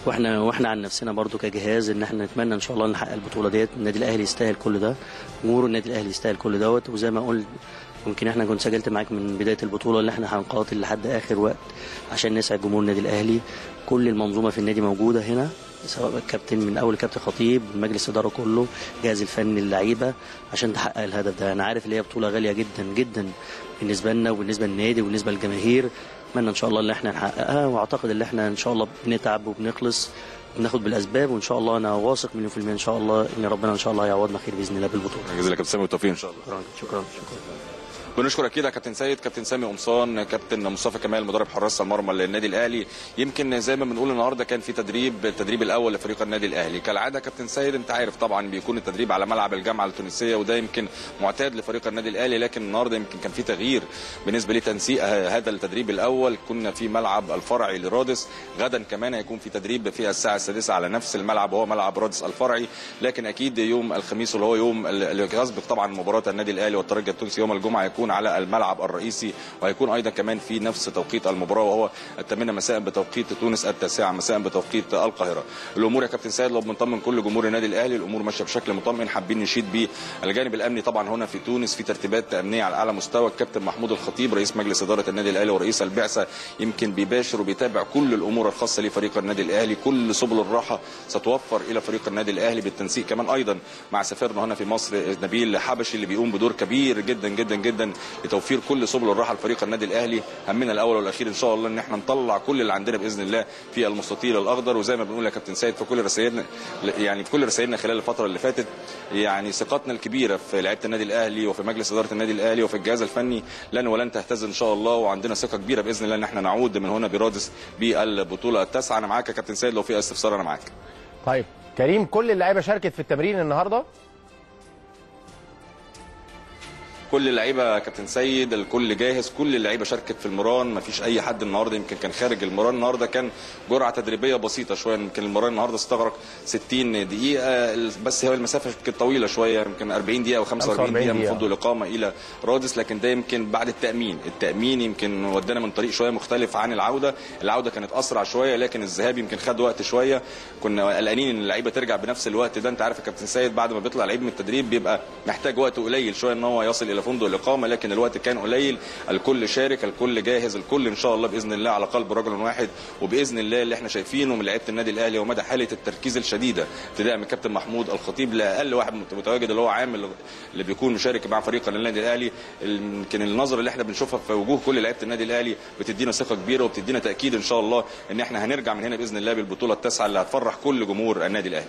D: واحنا واحنا عن نفسنا برضو كجهاز ان احنا نتمنى ان شاء الله نحقق البطوله ديت النادي الاهلي يستاهل كل ده جمهور النادي الاهلي يستاهل كل دوت وزي ما قلت يمكن احنا كنت سجلت معاك من بدايه البطوله اللي احنا هنقاتل لحد اخر وقت عشان نسعد جمهور النادي الاهلي كل المنظومه في النادي موجوده هنا سواء الكابتن من اول كابتن خطيب مجلس الاداره كله الجهاز الفني اللعيبه عشان تحقق الهدف ده انا عارف ان هي بطوله غاليه جدا جدا بالنسبه لنا وبالنسبه للنادي وبالنسبه للجماهير اتمنى ان شاء الله ان احنا نحققها واعتقد ان احنا ان شاء الله بنتعب وبنخلص بناخد بالاسباب وان شاء الله انا واثق مليون في الميه ان شاء الله ان ربنا ان شاء الله يعوضنا خير باذن الله بالبطوله
B: جزاك الله كابتن سامي والتوفيق ان شاء الله
D: شكرا شكرا شكرا
B: بنشكر اكيد يا كابتن سيد كابتن سامي قمصان كابتن مصطفى كمال مدرب حراس المرمى للنادي الاهلي يمكن زي ما بنقول النهارده كان في تدريب التدريب الاول لفريق النادي الاهلي كالعاده كابتن سيد انت عارف طبعا بيكون التدريب على ملعب الجامعه التونسيه وده يمكن معتاد لفريق النادي الاهلي لكن النهارده يمكن كان في تغيير بالنسبه لتنسيق هذا التدريب الاول كنا في ملعب الفرعي لرادس غدا كمان هيكون في تدريب في الساعه السادسه على نفس الملعب وهو ملعب رادس الفرعي لكن اكيد يوم الخميس اللي هو يوم اللي يسبق طبعا مباراه النادي الاهلي والترجي التونسي يوم الجمعه هيكون على الملعب الرئيسي وهيكون ايضا كمان في نفس توقيت المباراه وهو الثامنه مساء بتوقيت تونس التاسعه مساء بتوقيت القاهره الامور يا كابتن سيد لو بنطمن كل جمهور النادي الاهلي الامور ماشيه بشكل مطمئن حابين نشيد بالجانب الامني طبعا هنا في تونس في ترتيبات امنيه على اعلى مستوى الكابتن محمود الخطيب رئيس مجلس اداره النادي الاهلي ورئيس البعثه يمكن بيباشر وبيتابع كل الامور الخاصه لفريق النادي الاهلي كل سبل الراحه ستوفر الى فريق النادي الاهلي بالتنسيق كمان ايضا مع سفيرنا هنا في مصر نبيل حبشي اللي بيقوم بدور كبير جدا جدا جدا لتوفير كل سبل الراحه لفريق النادي الاهلي همنا الاول والاخير ان شاء الله ان احنا نطلع كل اللي عندنا باذن الله في المستطيل الاخضر وزي ما بنقول يا كابتن سيد في كل رسائلنا يعني في كل رسائلنا خلال الفتره اللي فاتت يعني ثقتنا الكبيره في لعيبه النادي الاهلي وفي مجلس اداره النادي الاهلي وفي الجهاز الفني لن ولن تهتز ان شاء الله وعندنا ثقه كبيره باذن الله ان احنا نعود من هنا برادس بالبطوله التاسعه انا معاك يا كابتن سيد لو في استفسار انا معاك
A: طيب كريم كل اللعيبه شاركت في التمرين النهارده
B: كل اللعيبه كابتن سيد الكل جاهز كل اللعيبه شاركت في المران ما فيش اي حد النهارده يمكن كان خارج المران النهارده كان جرعه تدريبيه بسيطه شويه يمكن المران النهارده استغرق 60 دقيقه بس هي المسافه كانت طويله شويه يمكن 40 دقيقه او 45 دقيقه من فندق الاقامه الى رادس لكن ده يمكن بعد التامين التامين يمكن ودانا من طريق شويه مختلف عن العوده العوده كانت اسرع شويه لكن الذهاب يمكن خد وقت شويه كنا قلقانين ان اللعيبه ترجع بنفس الوقت ده انت عارف يا كابتن سيد بعد ما بيطلع لعيب من التدريب بيبقى محتاج وقت قليل شويه ان هو يصل الى فندق الاقامه لكن الوقت كان قليل الكل شارك الكل جاهز الكل ان شاء الله باذن الله على قلب رجل واحد وباذن الله اللي احنا شايفينه من لعيبه النادي الاهلي ومدى حاله التركيز الشديده ابتداء من كابتن محمود الخطيب لاقل واحد متواجد اللي هو عامل اللي بيكون مشارك مع فريق النادي الاهلي يمكن النظره اللي احنا بنشوفها في وجوه كل لعيبه النادي الاهلي بتدينا ثقه كبيره وبتدينا تاكيد ان شاء الله ان احنا هنرجع من هنا باذن الله بالبطوله التاسعه اللي هتفرح كل جمهور النادي الاهلي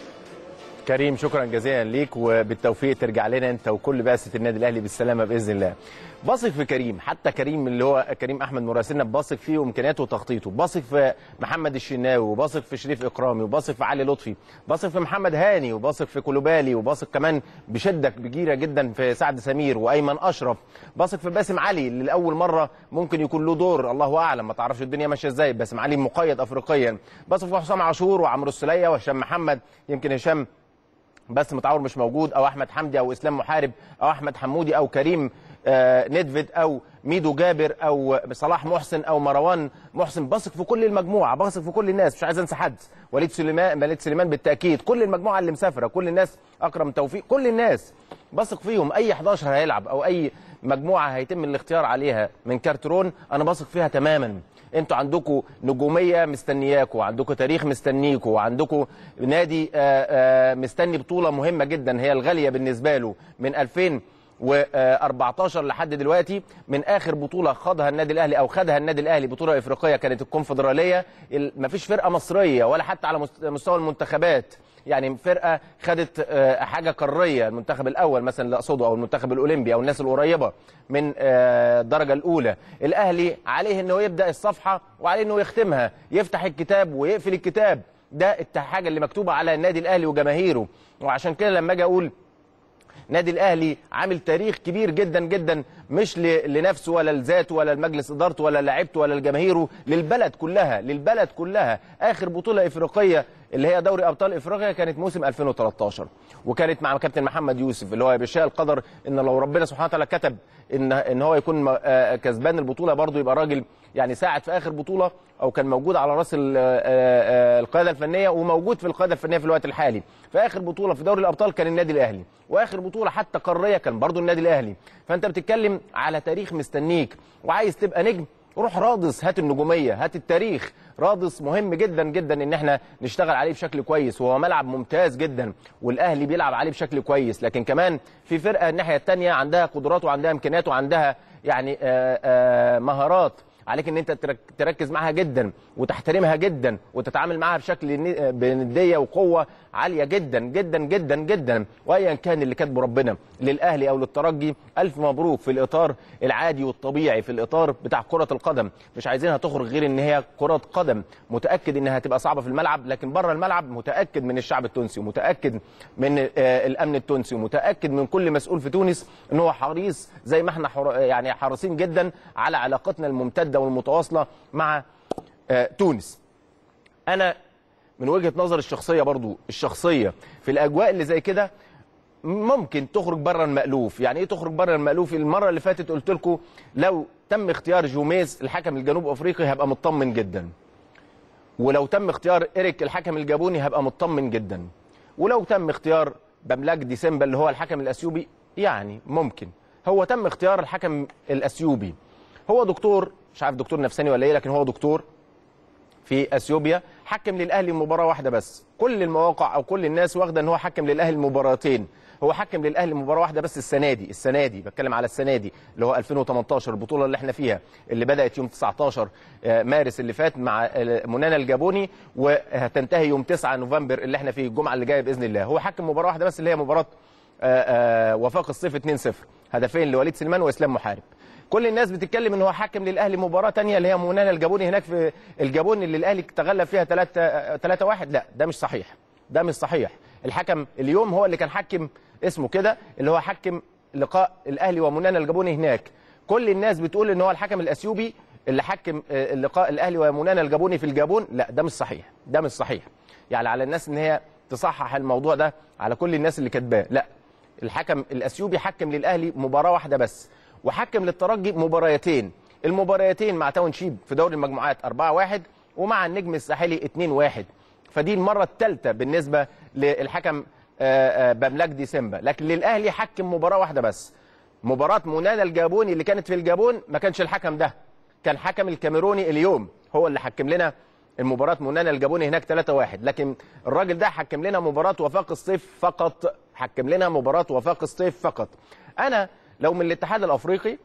A: كريم شكرا جزيلا ليك وبالتوفيق ترجع لنا انت وكل بعثه النادي الاهلي بالسلامه باذن الله. بثق في كريم حتى كريم اللي هو كريم احمد مراسلنا بثق فيه وامكانياته وتخطيطه، بثق في محمد الشناوي وبثق في شريف اكرامي وبثق في علي لطفي، بثق في محمد هاني وبثق في كولوبالي وبثق كمان بشده كبيره جدا في سعد سمير وايمن اشرف، بثق في باسم علي اللي لاول مره ممكن يكون له دور الله اعلم ما تعرفش الدنيا ماشيه ازاي باسم علي مقيد افريقيا، بثق في حسام عاشور وعمرو السليه وهشام محمد يمكن هشام بس متعور مش موجود او احمد حمدي او اسلام محارب او احمد حمودي او كريم آه ندفد او ميدو جابر او صلاح محسن او مروان محسن بثق في كل المجموعه بثق في كل الناس مش عايز انسى حد وليد سليمان وليد سليمان بالتاكيد كل المجموعه اللي مسافره كل الناس اكرم توفيق كل الناس بثق فيهم اي 11 هيلعب او اي مجموعه هيتم الاختيار عليها من كارترون انا بثق فيها تماما انتوا عندكم نجوميه مستنياكم وعندكم تاريخ مستنيكم وعندكم نادي آآ آآ مستني بطوله مهمه جدا هي الغاليه بالنسبه له من 2014 لحد دلوقتي من اخر بطوله خاضها النادي الاهلي او خدها النادي الاهلي بطوله افريقيه كانت الكونفدراليه مفيش فرقه مصريه ولا حتى على مستوى المنتخبات يعني فرقه خدت حاجه قاريه المنتخب الاول مثلا اللي اقصده او المنتخب الاولمبي او الناس القريبه من الدرجه الاولى الاهلي عليه انه يبدا الصفحه وعليه انه يختمها يفتح الكتاب ويقفل الكتاب ده الحاجه اللي مكتوبه على النادي الاهلي وجماهيره وعشان كده لما اجي اقول نادي الاهلي عامل تاريخ كبير جدا جدا مش لنفسه ولا لذاته ولا لمجلس ادارته ولا لعيبته ولا لجماهيره للبلد كلها للبلد كلها اخر بطوله افريقيه اللي هي دوري ابطال افريقيا كانت موسم 2013 وكانت مع كابتن محمد يوسف اللي هو بيشاء القدر ان لو ربنا سبحانه وتعالى كتب ان ان هو يكون م- آه، كسبان البطوله برضه يبقى راجل يعني ساعد في اخر بطوله او كان موجود على راس ال- آه، آه، القياده الفنيه وموجود في القياده الفنيه في الوقت الحالي في اخر بطوله في دوري الابطال كان النادي الاهلي واخر بطوله حتى قاريه كان برضه النادي الاهلي فانت بتتكلم على تاريخ مستنيك وعايز تبقى نجم روح رادس هات النجوميه هات التاريخ رادس مهم جدا جدا ان احنا نشتغل عليه بشكل كويس وهو ملعب ممتاز جدا والاهلي بيلعب عليه بشكل كويس لكن كمان في فرقه الناحيه الثانيه عندها قدرات وعندها امكانيات وعندها يعني آآ آآ مهارات عليك ان انت ترك- تركز معاها جدا وتحترمها جدا وتتعامل معاها بشكل ن- بنديه وقوه عاليه جدا جدا جدا جدا وايا كان اللي كاتبه ربنا للاهلي او للترجي الف مبروك في الاطار العادي والطبيعي في الاطار بتاع كره القدم مش عايزينها تخرج غير ان هي كره قدم متاكد انها هتبقى صعبه في الملعب لكن بره الملعب متاكد من الشعب التونسي ومتاكد من آه، الامن التونسي ومتاكد من كل مسؤول في تونس ان هو حريص زي ما احنا حر... يعني حريصين جدا على علاقتنا الممتده والمتواصله مع آه، تونس انا من وجهه نظر الشخصيه برضو الشخصيه في الاجواء اللي زي كده ممكن تخرج بره المألوف يعني ايه تخرج بره المألوف المره اللي فاتت قلت لكم لو تم اختيار جوميز الحكم الجنوب افريقي هبقى مطمن جدا ولو تم اختيار إيريك الحكم الجابوني هبقى مطمن جدا ولو تم اختيار بملاك ديسمبر اللي هو الحكم الأثيوبي يعني ممكن هو تم اختيار الحكم الأثيوبي هو دكتور مش عارف دكتور نفساني ولا ايه لكن هو دكتور في اثيوبيا حكم للاهلي مباراه واحده بس كل المواقع او كل الناس واخده ان هو حكم للاهلي مباراتين هو حكم للاهلي مباراه واحده بس السنه دي السنه دي بتكلم على السنه دي اللي هو 2018 البطوله اللي احنا فيها اللي بدات يوم 19 آه، مارس اللي فات مع آه، منانا الجابوني وهتنتهي يوم 9 نوفمبر اللي احنا فيه الجمعه اللي جايه باذن الله هو حكم مباراه واحده بس اللي هي مباراه آه، آه، وفاق الصيف 2-0 هدفين لوليد سليمان واسلام محارب كل الناس بتتكلم ان هو حكم للاهلي مباراه تانية اللي هي منانا الجابوني هناك في الجابون اللي الاهلي تغلب فيها 3 3 1 لا ده مش صحيح ده مش صحيح الحكم اليوم هو اللي كان حكم اسمه كده اللي هو حكم لقاء الاهلي ومنانا الجابوني هناك كل الناس بتقول ان هو الحكم الاثيوبي اللي حكم آه، اللقاء الاهلي ومنانا الجابوني في الجابون لا ده مش صحيح ده مش صحيح يعني على الناس ان هي تصحح الموضوع ده على كل الناس اللي كاتباه لا الحكم الاثيوبي حكم للاهلي مباراه واحده بس وحكم للترجي مباريتين المباريتين مع تاون شيب في دوري المجموعات 4-1 ومع النجم الساحلي 2-1 فدي المره الثالثه بالنسبه للحكم آه، آه، بملاك ديسمبر لكن للاهلي حكم مباراه واحده بس مباراه منانا الجابوني اللي كانت في الجابون ما كانش الحكم ده كان حكم الكاميروني اليوم هو اللي حكم لنا المباراة منانا الجابوني هناك 3-1 لكن الراجل ده حكم لنا مباراة وفاق الصيف فقط حكم لنا مباراة وفاق الصيف فقط أنا لو من الاتحاد الأفريقي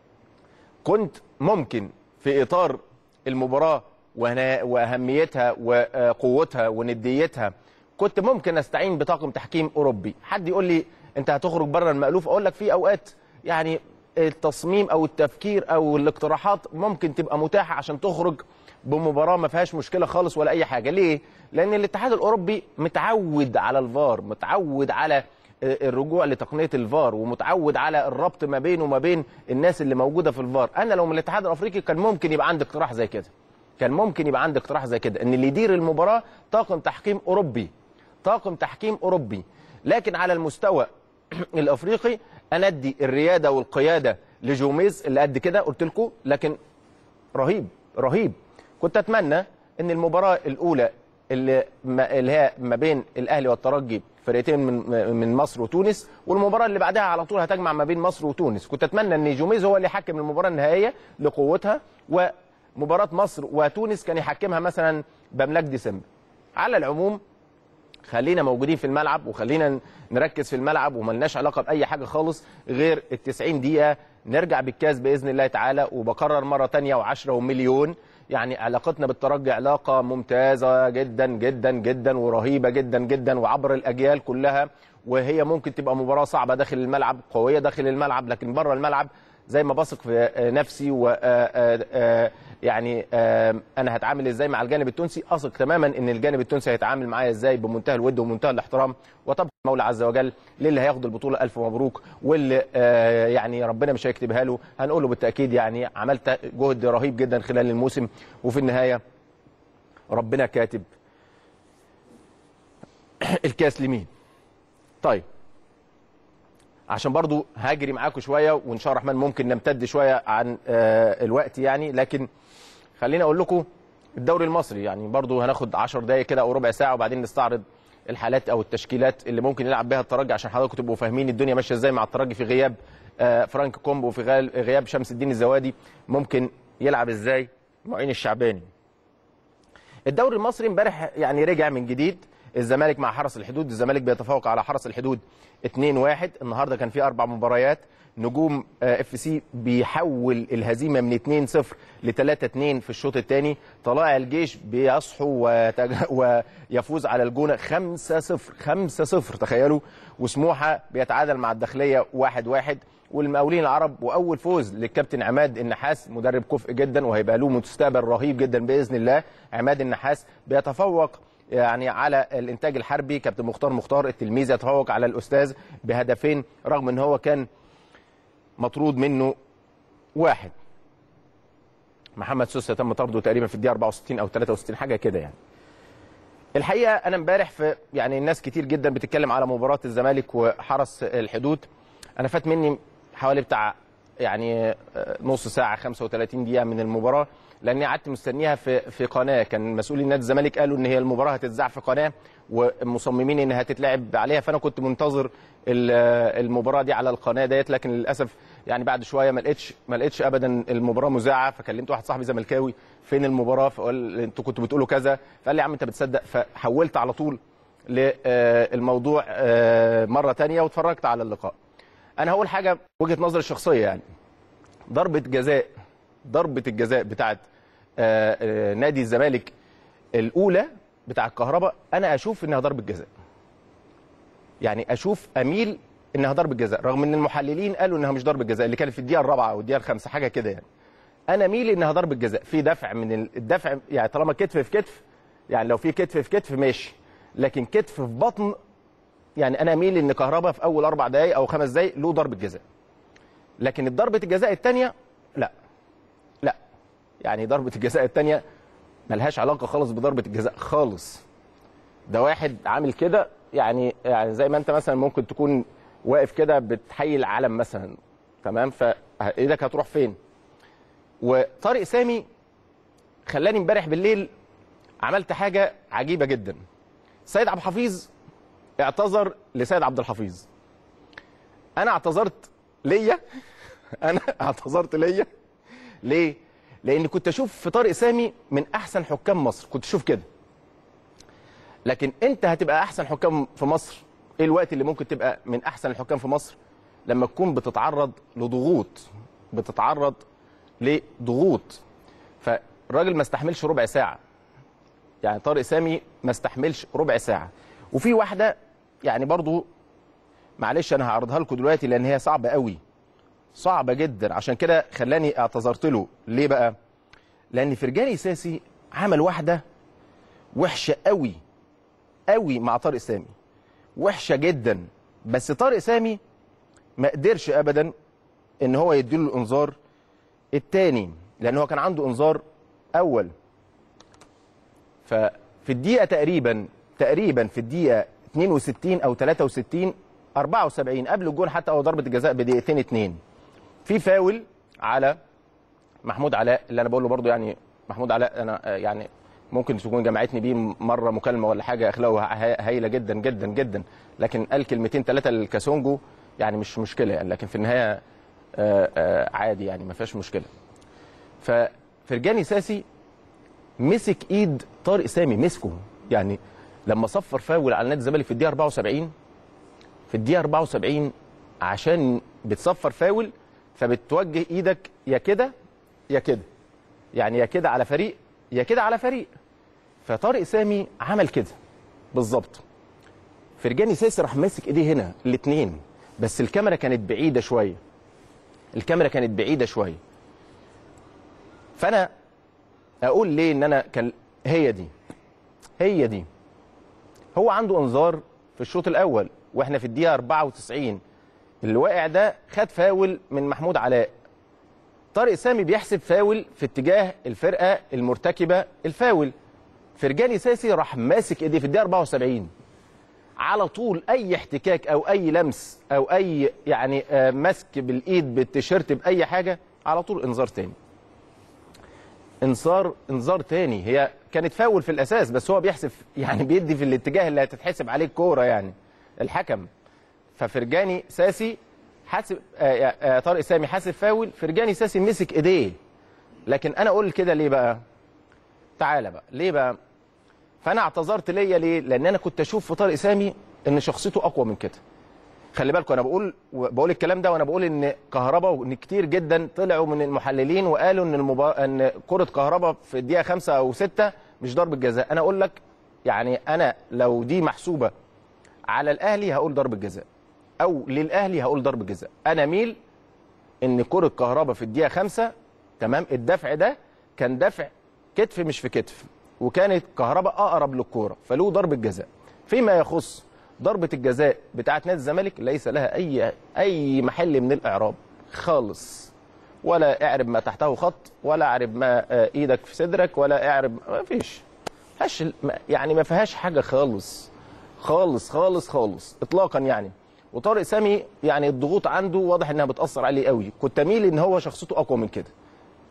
A: كنت ممكن في إطار المباراة وهنا- وأهميتها وقوتها ونديتها كنت ممكن أستعين بطاقم تحكيم أوروبي حد يقول لي أنت هتخرج بره المألوف أقول لك في أوقات يعني التصميم أو التفكير أو الاقتراحات ممكن تبقى متاحة عشان تخرج بمباراه ما فيهاش مشكله خالص ولا اي حاجه ليه لان الاتحاد الاوروبي متعود على الفار متعود على الرجوع لتقنيه الفار ومتعود على الربط ما بينه وما بين الناس اللي موجوده في الفار انا لو من الاتحاد الافريقي كان ممكن يبقى عندي اقتراح زي كده كان ممكن يبقى عندي اقتراح زي كده ان اللي يدير المباراه طاقم تحكيم اوروبي طاقم تحكيم اوروبي لكن على المستوى الافريقي انا ادي الرياده والقياده لجوميز اللي قد كده قلت لكم لكن رهيب رهيب كنت اتمنى ان المباراه الاولى اللي, ما اللي هي ما بين الاهلي والترجي فرقتين من من مصر وتونس والمباراه اللي بعدها على طول هتجمع ما بين مصر وتونس كنت اتمنى ان جوميز هو اللي يحكم المباراه النهائيه لقوتها ومباراه مصر وتونس كان يحكمها مثلا بملاك ديسمبر على العموم خلينا موجودين في الملعب وخلينا نركز في الملعب وملناش علاقه باي حاجه خالص غير ال 90 دقيقه نرجع بالكاس باذن الله تعالى وبكرر مره تانية وعشرة ومليون يعني علاقتنا بالترجي علاقه ممتازه جدا جدا جدا ورهيبه جدا جدا وعبر الاجيال كلها وهي ممكن تبقى مباراه صعبه داخل الملعب قويه داخل الملعب لكن بره الملعب زي ما بثق في نفسي و يعني انا هتعامل ازاي مع الجانب التونسي اثق تماما ان الجانب التونسي هيتعامل معايا ازاي بمنتهى الود ومنتهى الاحترام وطبعا المولى عز وجل للي هياخد البطوله الف مبروك واللي يعني ربنا مش هيكتبها له هنقول له بالتاكيد يعني عملت جهد رهيب جدا خلال الموسم وفي النهايه ربنا كاتب الكاس لمين طيب عشان برضو هاجري معاكم شويه وان شاء الله الرحمن ممكن نمتد شويه عن آه، الوقت يعني لكن خليني اقول لكم الدوري المصري يعني برضو هناخد 10 دقائق كده او ربع ساعه وبعدين نستعرض الحالات او التشكيلات اللي ممكن يلعب بها الترجي عشان حضراتكم تبقوا فاهمين الدنيا ماشيه ازاي مع الترجي في غياب آه، فرانك كومبو وفي غال- غياب شمس الدين الزوادي ممكن يلعب ازاي معين الشعباني الدوري المصري امبارح يعني رجع من جديد الزمالك مع حرس الحدود الزمالك بيتفوق على حرس الحدود 2-1 النهارده كان في اربع مباريات نجوم اف سي بيحول الهزيمه من 2-0 ل 3-2 في الشوط الثاني طلائع الجيش بيصحو وتج... ويفوز على الجونه 5-0 5-0 تخيلوا وسموحه بيتعادل مع الداخليه 1-1 والمقاولين العرب واول فوز للكابتن عماد النحاس مدرب كفء جدا وهيبقى له مستقبل رهيب جدا باذن الله عماد النحاس بيتفوق يعني على الانتاج الحربي كابتن مختار مختار التلميذ يتفوق على الاستاذ بهدفين رغم ان هو كان مطرود منه واحد محمد سوسه تم طرده تقريبا في الدقيقه 64 او 63 حاجه كده يعني الحقيقه انا امبارح في يعني الناس كتير جدا بتتكلم على مباراه الزمالك وحرس الحدود انا فات مني حوالي بتاع يعني آه، نص ساعه 35 دقيقه من المباراه لاني قعدت مستنيها في في قناه كان مسؤولي نادي الزمالك قالوا ان هي المباراه هتتذاع في قناه ومصممين انها تتلعب عليها فانا كنت منتظر ال- آه، المباراه دي على القناه ديت لكن للاسف يعني بعد شويه ما لقيتش ما لقيتش ابدا المباراه مذاعه فكلمت واحد صاحبي زملكاوي فين المباراه فقال انتوا كنتوا بتقولوا كذا فقال لي يا عم انت بتصدق فحولت على طول للموضوع مره تانية واتفرجت على اللقاء انا هقول حاجه وجهه نظري الشخصيه يعني ضربه جزاء ضربه الجزاء بتاعت آه، آه، نادي الزمالك الاولى بتاع الكهرباء انا اشوف انها ضربه جزاء يعني اشوف اميل انها ضربه جزاء رغم ان المحللين قالوا انها مش ضربه جزاء اللي كانت في الدقيقه الرابعه او الدقيقه الخامسه حاجه كده يعني انا ميل انها ضربه جزاء في دفع من ال- الدفع يعني طالما كتف في كتف يعني لو في كتف في كتف ماشي لكن كتف في بطن يعني انا ميل ان كهربا في اول اربع دقائق او خمس دقائق له ضربه جزاء لكن ضربه الجزاء الثانيه لا لا يعني ضربه الجزاء الثانيه ملهاش علاقه خالص بضربه الجزاء خالص ده واحد عامل كده يعني يعني زي ما انت مثلا ممكن تكون واقف كده بتحيي العلم مثلا تمام فايدك هتروح فين وطارق سامي خلاني امبارح بالليل عملت حاجه عجيبه جدا سيد عبد الحفيظ اعتذر لسيد عبد الحفيظ انا اعتذرت ليا انا اعتذرت ليا ليه لان كنت اشوف في طارق سامي من احسن حكام مصر كنت اشوف كده لكن انت هتبقى احسن حكام في مصر ايه الوقت اللي ممكن تبقى من احسن الحكام في مصر لما تكون بتتعرض لضغوط بتتعرض لضغوط فالراجل ما استحملش ربع ساعه يعني طارق سامي ما استحملش ربع ساعه وفي واحده يعني برضو معلش انا هعرضها لكم دلوقتي لان هي صعبه قوي صعبه جدا عشان كده خلاني اعتذرت له ليه بقى لان فرجاني ساسي عمل واحده وحشه قوي قوي مع طارق سامي وحشه جدا بس طارق سامي ما قدرش ابدا ان هو يديله الانذار الثاني لان هو كان عنده انذار اول ففي الدقيقه تقريبا تقريبا في الدقيقه 62 او 63 74 قبل الجون حتى او ضربه الجزاء بدقيقتين اتنين في فاول على محمود علاء اللي انا بقول له برضه يعني محمود علاء انا آه، يعني ممكن تكون جمعتني بيه مره مكالمه ولا حاجه اخلاقه ه- هايله جدا جدا جدا لكن قال كلمتين ثلاثه للكاسونجو يعني مش مشكله يعني لكن في النهايه آه، آه، عادي يعني ما فيهاش مشكله ففرجاني ساسي مسك ايد طارق سامي مسكه يعني لما صفر فاول على نادي الزمالك في الدقيقه 74 في الدقيقه 74 عشان بتصفر فاول فبتوجه ايدك يا كده يا كده يعني يا كده على فريق يا كده على فريق فطارق سامي عمل كده بالظبط فرجاني ساسي راح ماسك ايديه هنا الاثنين بس الكاميرا كانت بعيده شويه الكاميرا كانت بعيده شويه فانا اقول ليه ان انا كان هي دي هي دي هو عنده انذار في الشوط الاول واحنا في الدقيقه 94 اللي واقع ده خد فاول من محمود علاء طارق سامي بيحسب فاول في اتجاه الفرقه المرتكبه الفاول فرجاني ساسي راح ماسك ايديه في الدقيقه 74 على طول اي احتكاك او اي لمس او اي يعني آه، مسك بالايد بالتيشيرت باي حاجه على طول انذار تاني انذار انذار تاني هي كانت فاول في الاساس بس هو بيحسب يعني بيدي في الاتجاه اللي هتتحسب عليه الكوره يعني الحكم ففرجاني ساسي حاسب آه، آه، طارق سامي حاسب فاول فرجاني ساسي مسك ايديه لكن انا اقول كده ليه بقى تعالى بقى ليه بقى فانا اعتذرت ليا ليه لان انا كنت اشوف في طارق سامي ان شخصيته اقوى من كده خلي بالكم انا بقول بقول الكلام ده وانا بقول ان كهربا وان كتير جدا طلعوا من المحللين وقالوا ان المبا... ان كره كهربا في الدقيقه خمسة او ستة مش ضربه جزاء انا اقول لك يعني انا لو دي محسوبه على الاهلي هقول ضربه جزاء او للاهلي هقول ضربه جزاء انا ميل ان كره كهربا في الدقيقه خمسة تمام الدفع ده كان دفع كتف مش في كتف وكانت كهربا اقرب للكوره فله ضربه جزاء فيما يخص ضربه الجزاء بتاعه نادي الزمالك ليس لها اي اي محل من الاعراب خالص ولا اعرب ما تحته خط ولا اعرب ما آه، ايدك في صدرك ولا اعرب ما فيش هش يعني ما فيهاش حاجه خالص خالص خالص خالص اطلاقا يعني وطارق سامي يعني الضغوط عنده واضح انها بتاثر عليه قوي كنت اميل ان هو شخصيته اقوى من كده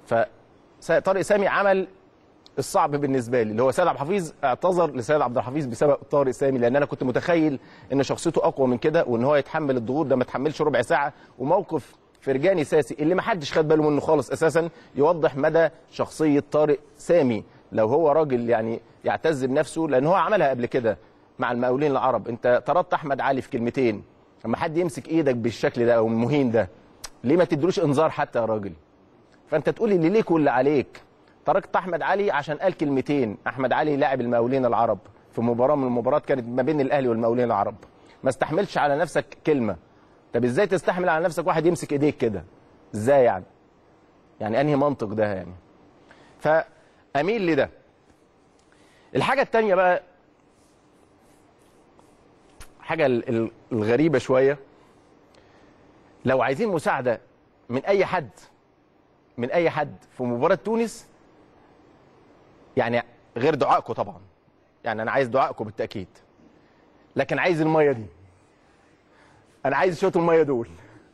A: فطارق سامي عمل الصعب بالنسبه لي اللي هو سيد عبد الحفيظ اعتذر لسيد عبد الحفيظ بسبب طارق سامي لان انا كنت متخيل ان شخصيته اقوى من كده وان هو يتحمل الضغوط ده ما تحملش ربع ساعه وموقف فرجاني ساسي اللي ما حدش خد باله منه خالص اساسا يوضح مدى شخصيه طارق سامي لو هو راجل يعني يعتز بنفسه لان هو عملها قبل كده مع المقاولين العرب انت طردت احمد علي في كلمتين اما حد يمسك ايدك بالشكل ده او المهين ده ليه ما تدروش انذار حتى يا راجل فانت تقول اللي ليك واللي عليك تركت احمد علي عشان قال كلمتين احمد علي لاعب المقاولين العرب في مباراه من المباريات كانت ما بين الاهلي والمقاولين العرب ما استحملش على نفسك كلمه طب ازاي تستحمل على نفسك واحد يمسك ايديك كده ازاي يعني يعني انهي منطق ده يعني فاميل لده الحاجه الثانيه بقى حاجه ال- ال- الغريبه شويه لو عايزين مساعده من اي حد من اي حد في مباراه تونس يعني غير دعائكم طبعا يعني انا عايز دعائكم بالتاكيد لكن عايز الميه دي انا عايز شويه الميه دول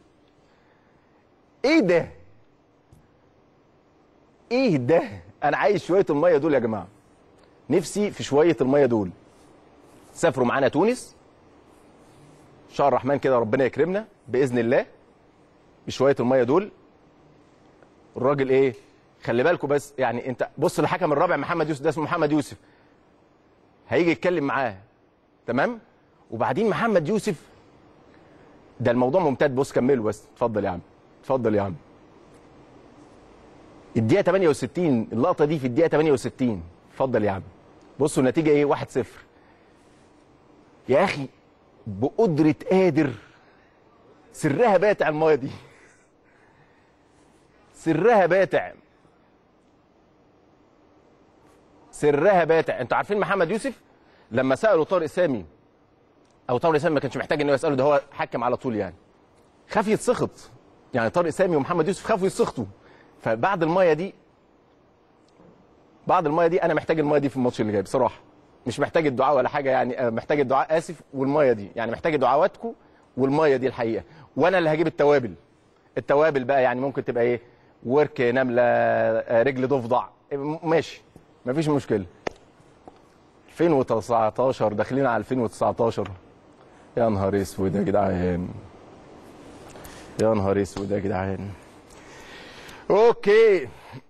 A: ايه ده ايه ده انا عايز شويه الميه دول يا جماعه نفسي في شويه الميه دول سافروا معانا تونس ان شاء الرحمن كده ربنا يكرمنا باذن الله بشويه الميه دول الراجل ايه خلي بالكم بس يعني انت بص الحكم الرابع محمد يوسف ده اسمه محمد يوسف هيجي يتكلم معاه تمام وبعدين محمد يوسف ده الموضوع ممتد بص كمله بس اتفضل يا عم اتفضل يا عم الدقيقه 68 اللقطه دي في الدقيقه 68 اتفضل يا عم بصوا النتيجه ايه 1-0 يا اخي بقدره قادر سرها باتع المايه دي سرها باتع سرها باتع انتوا عارفين محمد يوسف لما سالوا طارق سامي او طارق سامي ما كانش محتاج انه يساله ده هو حكم على طول يعني خاف يتسخط يعني طارق سامي ومحمد يوسف خافوا يتسخطوا فبعد المايه دي بعد المايه دي انا محتاج المايه دي في الماتش اللي جاي بصراحه مش محتاج الدعاء ولا حاجه يعني أنا محتاج الدعاء اسف والمايه دي يعني محتاج دعواتكم والمايه دي الحقيقه وانا اللي هجيب التوابل التوابل بقى يعني ممكن تبقى ايه ورك نمله آه، رجل ضفدع ماشي مفيش مشكله 2019 داخلين على 2019 يا نهار اسود يا جدعان يا نهار اسود يا جدعان اوكي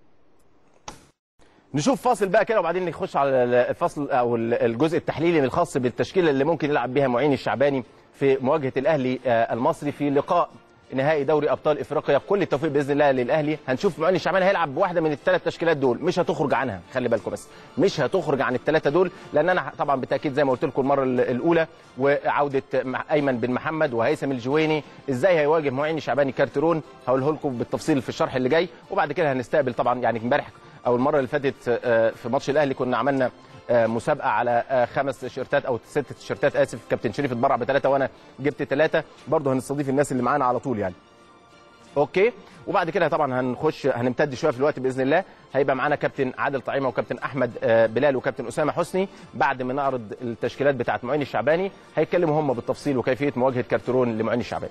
A: نشوف فاصل بقى كده وبعدين نخش على الفصل او الجزء التحليلي الخاص بالتشكيله اللي ممكن يلعب بها معين الشعباني في مواجهه الاهلي آه، المصري في لقاء نهائي دوري ابطال افريقيا كل التوفيق باذن الله للاهلي هنشوف معين الشعباني هيلعب بواحده من الثلاث تشكيلات دول مش هتخرج عنها خلي بالكم بس مش هتخرج عن الثلاثه دول لان انا طبعا بالتاكيد زي ما قلت لكم المره الاولى وعوده مع- ايمن بن محمد وهيثم الجويني ازاي هيواجه معين الشعباني كارترون هقوله لكم بالتفصيل في الشرح اللي جاي وبعد كده هنستقبل طبعا يعني امبارح او المره اللي فاتت آه، في ماتش الاهلي كنا عملنا آه، مسابقه على آه، خمس تيشيرتات او ست تيشيرتات اسف كابتن شريف اتبرع بثلاثه وانا جبت ثلاثه برضه هنستضيف الناس اللي معانا على طول يعني اوكي وبعد كده طبعا هنخش هنمتد شويه في الوقت باذن الله هيبقى معانا كابتن عادل طعيمه وكابتن احمد آه، بلال وكابتن اسامه حسني بعد ما نعرض التشكيلات بتاعه معين الشعباني هيتكلموا هم بالتفصيل وكيفيه مواجهه كارترون لمعين الشعباني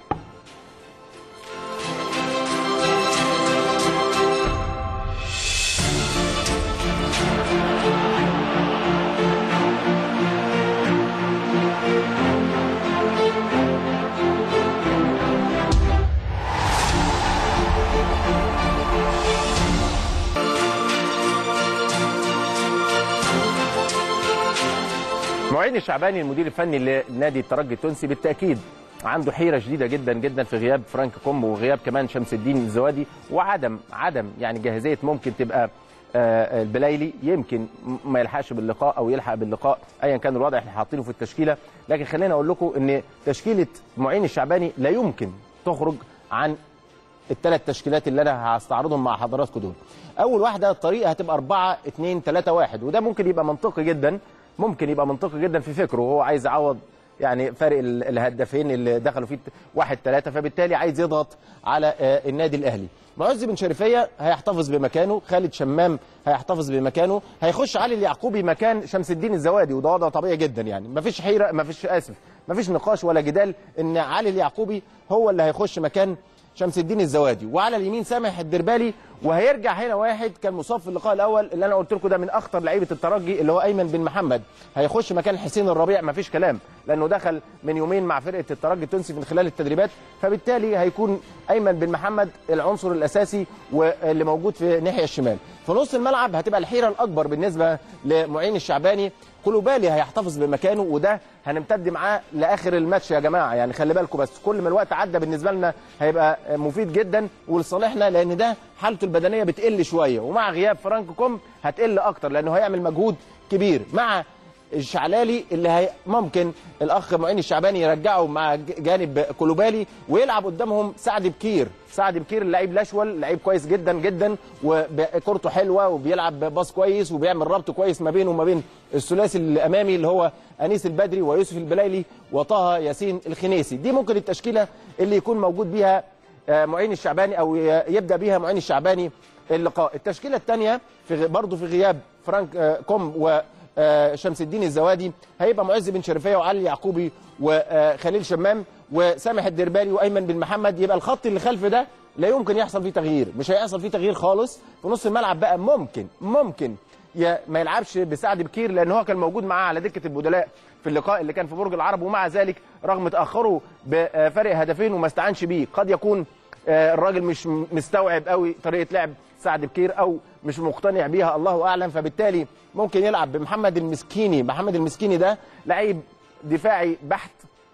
A: معين الشعباني المدير الفني لنادي الترجي التونسي بالتاكيد عنده حيره شديده جدا جدا في غياب فرانك كوم وغياب كمان شمس الدين الزوادي وعدم عدم يعني جاهزيه ممكن تبقى آه، البلايلي يمكن م- ما يلحقش باللقاء او يلحق باللقاء ايا كان الوضع احنا حاطينه في التشكيله لكن خلينا اقول لكم ان تشكيله معين الشعباني لا يمكن تخرج عن الثلاث تشكيلات اللي انا هستعرضهم مع حضراتكم دول. اول واحده الطريقه هتبقى 4 2 3 1 وده ممكن يبقى منطقي جدا ممكن يبقى منطقي جدا في فكره وهو عايز يعوض يعني فارق ال- الهدافين اللي دخلوا فيه 1 3 فبالتالي عايز يضغط على آه، النادي الاهلي. معز بن شريفيه هيحتفظ بمكانه، خالد شمام هيحتفظ بمكانه، هيخش علي اليعقوبي مكان شمس الدين الزوادي وده وضع طبيعي جدا يعني مفيش حيره مفيش اسف مفيش نقاش ولا جدال ان علي اليعقوبي هو اللي هيخش مكان شمس الدين الزوادي وعلى اليمين سامح الدربالي وهيرجع هنا واحد كان مصاب في اللقاء الاول اللي انا قلت لكم ده من اخطر لعيبه الترجي اللي هو ايمن بن محمد هيخش مكان حسين الربيع مفيش كلام لانه دخل من يومين مع فرقه الترجي التونسي من خلال التدريبات فبالتالي هيكون ايمن بن محمد العنصر الاساسي واللي موجود في الناحيه الشمال في نص الملعب هتبقى الحيره الاكبر بالنسبه لمعين الشعباني كولوبالي هيحتفظ بمكانه وده هنمتد معاه لاخر الماتش يا جماعه يعني خلي بالكم بس كل ما الوقت عدى بالنسبه لنا هيبقى مفيد جدا ولصالحنا لان ده حالته البدنيه بتقل شويه ومع غياب فرانك كوم هتقل اكتر لانه هيعمل مجهود كبير مع الشعلالي اللي هي ممكن الاخ معين الشعباني يرجعه مع ج- جانب كولوبالي ويلعب قدامهم سعد بكير سعد بكير اللعيب الاشول لعيب كويس جدا جدا وكورته حلوه وبيلعب باص كويس وبيعمل ربط كويس ما بينه وما بين الثلاثي الامامي اللي هو انيس البدري ويوسف البلايلي وطه ياسين الخنيسي دي ممكن التشكيله اللي يكون موجود بيها آه، معين الشعباني او ي- يبدا بيها معين الشعباني اللقاء التشكيله الثانيه في غ- برضه في غياب فرانك آه، كوم و آه، شمس الدين الزوادي هيبقى معز بن شريفيه وعلي يعقوبي وخليل شمام وسامح الدربالي وايمن بن محمد يبقى الخط اللي خلف ده لا يمكن يحصل فيه تغيير مش هيحصل فيه تغيير خالص في نص الملعب بقى ممكن ممكن يا ما يلعبش بسعد بكير لان هو كان موجود معاه على دكه البدلاء في اللقاء اللي كان في برج العرب ومع ذلك رغم تاخره بفرق هدفين وما استعنش بيه قد يكون آه، الراجل مش م- مستوعب قوي طريقه لعب سعد بكير او مش مقتنع بيها الله اعلم فبالتالي ممكن يلعب بمحمد المسكيني محمد المسكيني ده لعيب دفاعي بحت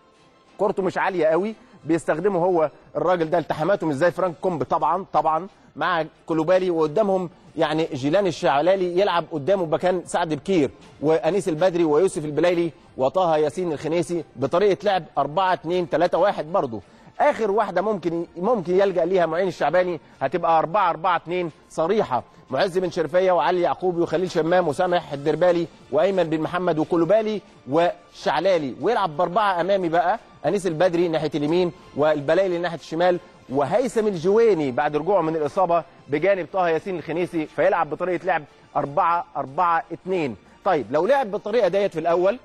A: كورته مش عاليه قوي بيستخدمه هو الراجل ده التحاماته مش زي فرانك كومب طبعا طبعا مع كولوبالي وقدامهم يعني جيلان الشعلالي يلعب قدامه مكان سعد بكير وانيس البدري ويوسف البلايلي وطه ياسين الخنيسي بطريقه لعب 4 2 3 1 برضه اخر واحده ممكن ممكن يلجا ليها معين الشعباني هتبقى 4 4 2 صريحه معز بن شرفيه وعلي يعقوبي وخليل شمام وسامح الدربالي وايمن بن محمد وكولوبالي وشعلالي ويلعب باربعه امامي بقى انيس البدري ناحيه اليمين والبلايلي ناحيه الشمال وهيثم الجويني بعد رجوعه من الاصابه بجانب طه ياسين الخنيسي فيلعب بطريقه لعب 4 4 2 طيب لو لعب بالطريقه ديت في الاول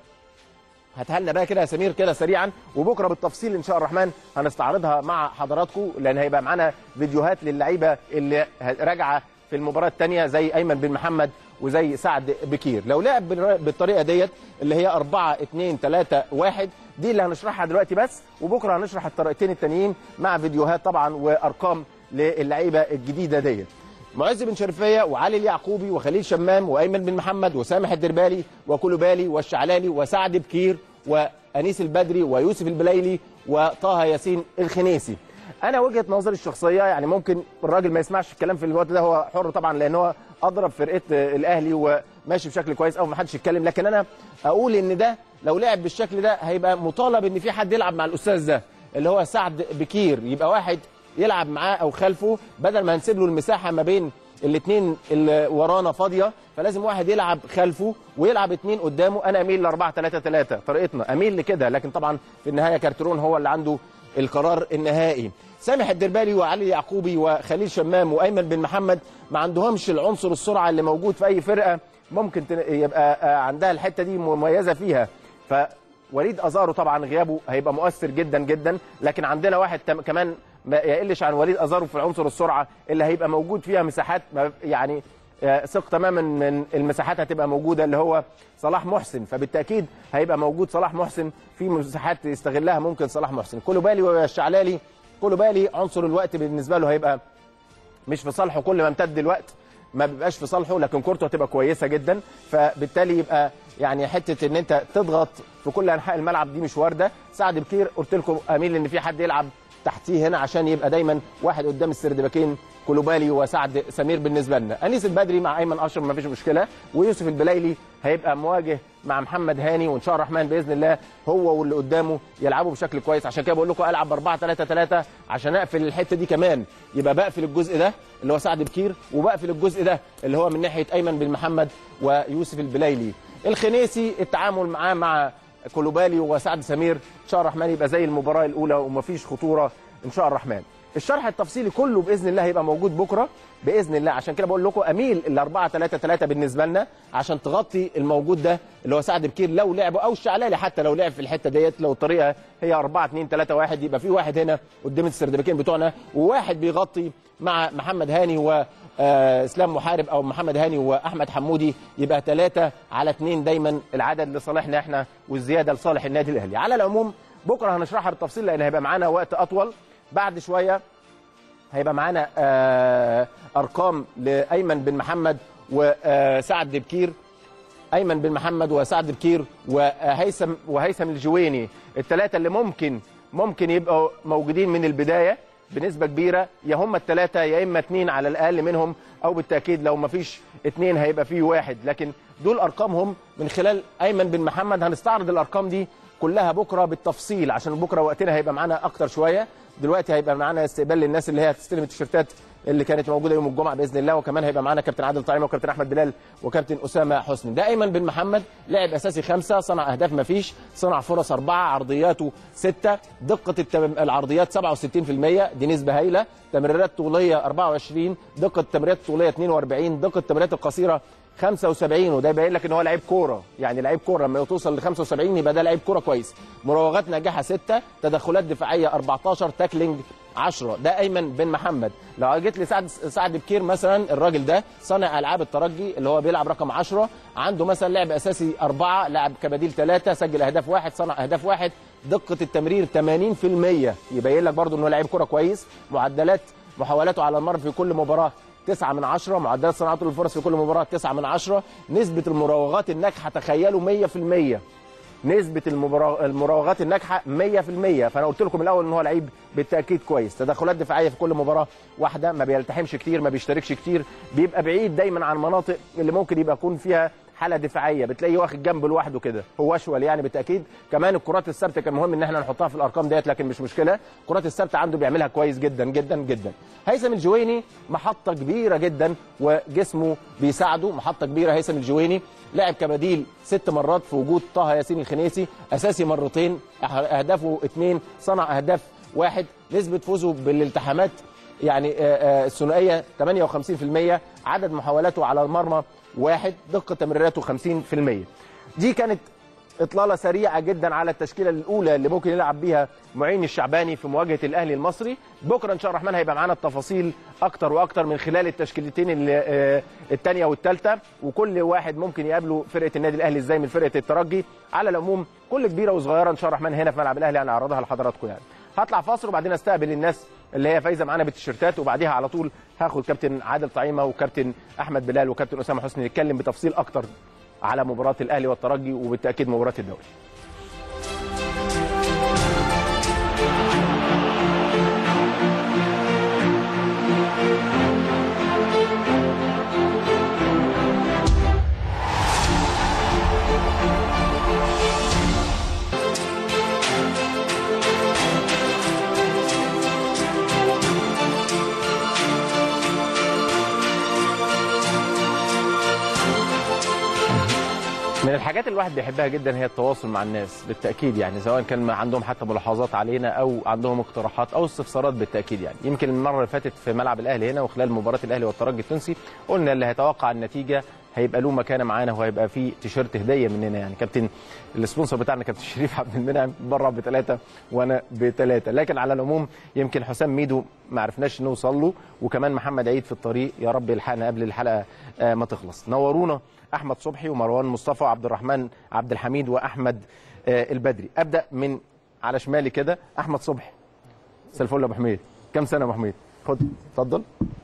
A: هاتها لنا بقى كده يا سمير كده سريعا وبكره بالتفصيل ان شاء الرحمن هنستعرضها مع حضراتكم لان هيبقى معانا فيديوهات للعيبه اللي راجعه في المباراه الثانيه زي ايمن بن محمد وزي سعد بكير لو لعب بالر- بالطريقه ديت اللي هي 4 2 3 1 دي اللي هنشرحها دلوقتي بس وبكره هنشرح الطريقتين التانيين مع فيديوهات طبعا وارقام للعيبه الجديده ديت معز بن شرفيه وعلي اليعقوبي وخليل شمام وايمن بن محمد وسامح الدربالي وكولوبالي والشعلالي وسعد بكير وانيس البدري ويوسف البلايلي وطه ياسين الخنيسي انا وجهه نظري الشخصيه يعني ممكن الراجل ما يسمعش الكلام في الوقت ده هو حر طبعا لان هو اضرب فرقه الاهلي وماشي بشكل كويس او ما حدش يتكلم لكن انا اقول ان ده لو لعب بالشكل ده هيبقى مطالب ان في حد يلعب مع الاستاذ ده اللي هو سعد بكير يبقى واحد يلعب معاه او خلفه بدل ما هنسيب له المساحه ما بين الاثنين اللي ورانا فاضيه فلازم واحد يلعب خلفه ويلعب اثنين قدامه انا اميل ل 4 3 3 طريقتنا اميل لكده لكن طبعا في النهايه كارترون هو اللي عنده القرار النهائي سامح الدربالي وعلي يعقوبي وخليل شمام وايمن بن محمد ما عندهمش العنصر السرعه اللي موجود في اي فرقه ممكن تن- يبقى آه، عندها الحته دي مميزه فيها فوليد ازارو طبعا غيابه هيبقى مؤثر جدا جدا لكن عندنا واحد تم- كمان ما يقلش عن وليد ازارو في عنصر السرعه اللي هيبقى موجود فيها مساحات ما- يعني آه، ثق تماما من المساحات هتبقى موجوده اللي هو صلاح محسن فبالتاكيد هيبقى موجود صلاح محسن في مساحات يستغلها ممكن صلاح محسن كله بالي والشعلالي كله بالي عنصر الوقت بالنسبه له هيبقى مش في صالحه كل ما امتد الوقت ما بيبقاش في صالحه لكن كورته هتبقى كويسه جدا فبالتالي يبقى يعني حته ان انت تضغط في كل انحاء الملعب دي مش وارده سعد بكير قلت لكم اميل ان في حد يلعب تحتيه هنا عشان يبقى دايما واحد قدام السردباكين كولوبالي وسعد سمير بالنسبه لنا انيس البدري مع ايمن اشرف ما فيش مشكله ويوسف البلايلي هيبقى مواجه مع محمد هاني وان شاء الله الرحمن باذن الله هو واللي قدامه يلعبوا بشكل كويس عشان كده بقول لكم العب ب 4 3 3 عشان اقفل الحته دي كمان يبقى بقفل الجزء ده اللي هو سعد بكير وبقفل الجزء ده اللي هو من ناحيه ايمن بن محمد ويوسف البلايلي الخنيسي التعامل معاه مع كولوبالي وسعد سمير ان شاء الله الرحمن يبقى زي المباراه الاولى ومفيش خطوره ان شاء الله الرحمن الشرح التفصيلي كله باذن الله هيبقى موجود بكره باذن الله عشان كده بقول لكم اميل ال 4 3 3 بالنسبه لنا عشان تغطي الموجود ده اللي هو سعد بكير لو لعبوا او الشعلالي حتى لو لعب في الحته ديت لو الطريقه هي 4 2 3 1 يبقى في واحد هنا قدام السردباكين بتوعنا وواحد بيغطي مع محمد هاني و آه، اسلام محارب او محمد هاني واحمد حمودي يبقى ثلاثة على اثنين دايما العدد لصالحنا احنا والزياده لصالح النادي الاهلي على العموم بكره هنشرحها بالتفصيل لان هيبقى معانا وقت اطول بعد شويه هيبقى معانا آه، ارقام لايمن بن محمد وسعد بكير ايمن بن محمد وسعد بكير وهيثم وهيثم الجويني الثلاثه اللي ممكن ممكن يبقوا موجودين من البدايه بنسبه كبيره يا هم الثلاثه يا اما اثنين على الاقل منهم او بالتاكيد لو ما فيش اثنين هيبقى فيه واحد لكن دول ارقامهم من خلال ايمن بن محمد هنستعرض الارقام دي كلها بكره بالتفصيل عشان بكره وقتنا هيبقى معانا اكتر شويه دلوقتي هيبقى معانا استقبال للناس اللي هي هتستلم التيشيرتات اللي كانت موجوده يوم الجمعه باذن الله وكمان هيبقى معانا كابتن عادل طعيمه وكابتن احمد بلال وكابتن اسامه حسني ده ايمن بن محمد لاعب اساسي خمسه صنع اهداف ما فيش صنع فرص اربعه عرضياته سته دقه التم... العرضيات 67% دي نسبه هايله تمريرات طوليه 24 دقه التمريرات الطوليه 42 دقه التمريرات القصيره 75 وده يبين لك ان هو لعيب كوره يعني لعيب كوره لما توصل ل 75 يبقى ده لعيب كوره كويس مراوغات ناجحه 6 تدخلات دفاعيه 14 تاكلينج 10 ده ايمن بن محمد لو جيت لسعد سعد بكير مثلا الراجل ده صانع العاب الترجي اللي هو بيلعب رقم 10 عنده مثلا لعب اساسي أربعة لاعب كبديل ثلاثة سجل اهداف واحد صنع اهداف واحد دقه التمرير 80% يبين لك برضه ان هو لعيب كوره كويس معدلات محاولاته على المرمى في كل مباراه 9 من 10 معدلات صناعته للفرص في كل مباراه 9 من 10 نسبه المراوغات الناجحه تخيلوا 100% نسبة المبرا- المراوغات الناجحة 100% فأنا قلت لكم الأول إن هو لعيب بالتأكيد كويس تدخلات دفاعية في كل مباراة واحدة ما بيلتحمش كتير ما بيشتركش كتير بيبقى بعيد دايما عن مناطق اللي ممكن يبقى يكون فيها حالة دفاعية بتلاقيه واخد جنب لوحده كده هو أشول يعني بالتأكيد كمان الكرات الثابتة كان مهم إن احنا نحطها في الأرقام ديت لكن مش مشكلة الكرات الثابتة عنده بيعملها كويس جدا جدا جدا هيثم الجويني محطة كبيرة جدا وجسمه بيساعده محطة كبيرة هيثم الجويني لعب كبديل ست مرات في وجود طه ياسين الخنيسي اساسي مرتين اهدافه اثنين صنع اهداف واحد نسبه فوزه بالالتحامات يعني آه، آه، الثنائيه 58% عدد محاولاته على المرمى واحد دقه تمريراته 50% دي كانت اطلاله سريعه جدا على التشكيله الاولى اللي ممكن يلعب بيها معين الشعباني في مواجهه الاهلي المصري بكره ان شاء الله الرحمن هيبقى معانا التفاصيل اكتر واكتر من خلال التشكيلتين الثانيه والثالثه وكل واحد ممكن يقابله فرقه النادي الاهلي ازاي من فرقه الترجي على العموم كل كبيره وصغيره ان شاء الله الرحمن هنا في ملعب الاهلي هنعرضها لحضراتكم يعني هطلع فاصل وبعدين استقبل الناس اللي هي فايزه معانا بالتيشيرتات وبعديها على طول هاخد كابتن عادل طعيمه وكابتن احمد بلال وكابتن اسامه حسني نتكلم بتفصيل اكتر على مباراه الاهلي والترجي وبالتاكيد مباراه الدوري من الحاجات اللي الواحد بيحبها جدا هي التواصل مع الناس بالتاكيد يعني سواء كان عندهم حتى ملاحظات علينا او عندهم اقتراحات او استفسارات بالتاكيد يعني يمكن المره اللي فاتت في ملعب الاهلي هنا وخلال مباراه الاهلي والترجي التونسي قلنا اللي هيتوقع النتيجه هيبقى له مكانه معانا وهيبقى فيه تيشيرت هديه مننا يعني كابتن السبونسر بتاعنا كابتن شريف عبد المنعم بره بثلاثه وانا بثلاثه لكن على العموم يمكن حسام ميدو ما عرفناش نوصل له وكمان محمد عيد في الطريق يا رب يلحقنا قبل الحلقه آه، ما تخلص نورونا احمد صبحي ومروان مصطفى وعبد الرحمن عبد الحميد واحمد آه، البدري ابدا من على شمالي كده احمد صبحي مساء الفل يا ابو حميد كم سنه يا ابو حميد خد اتفضل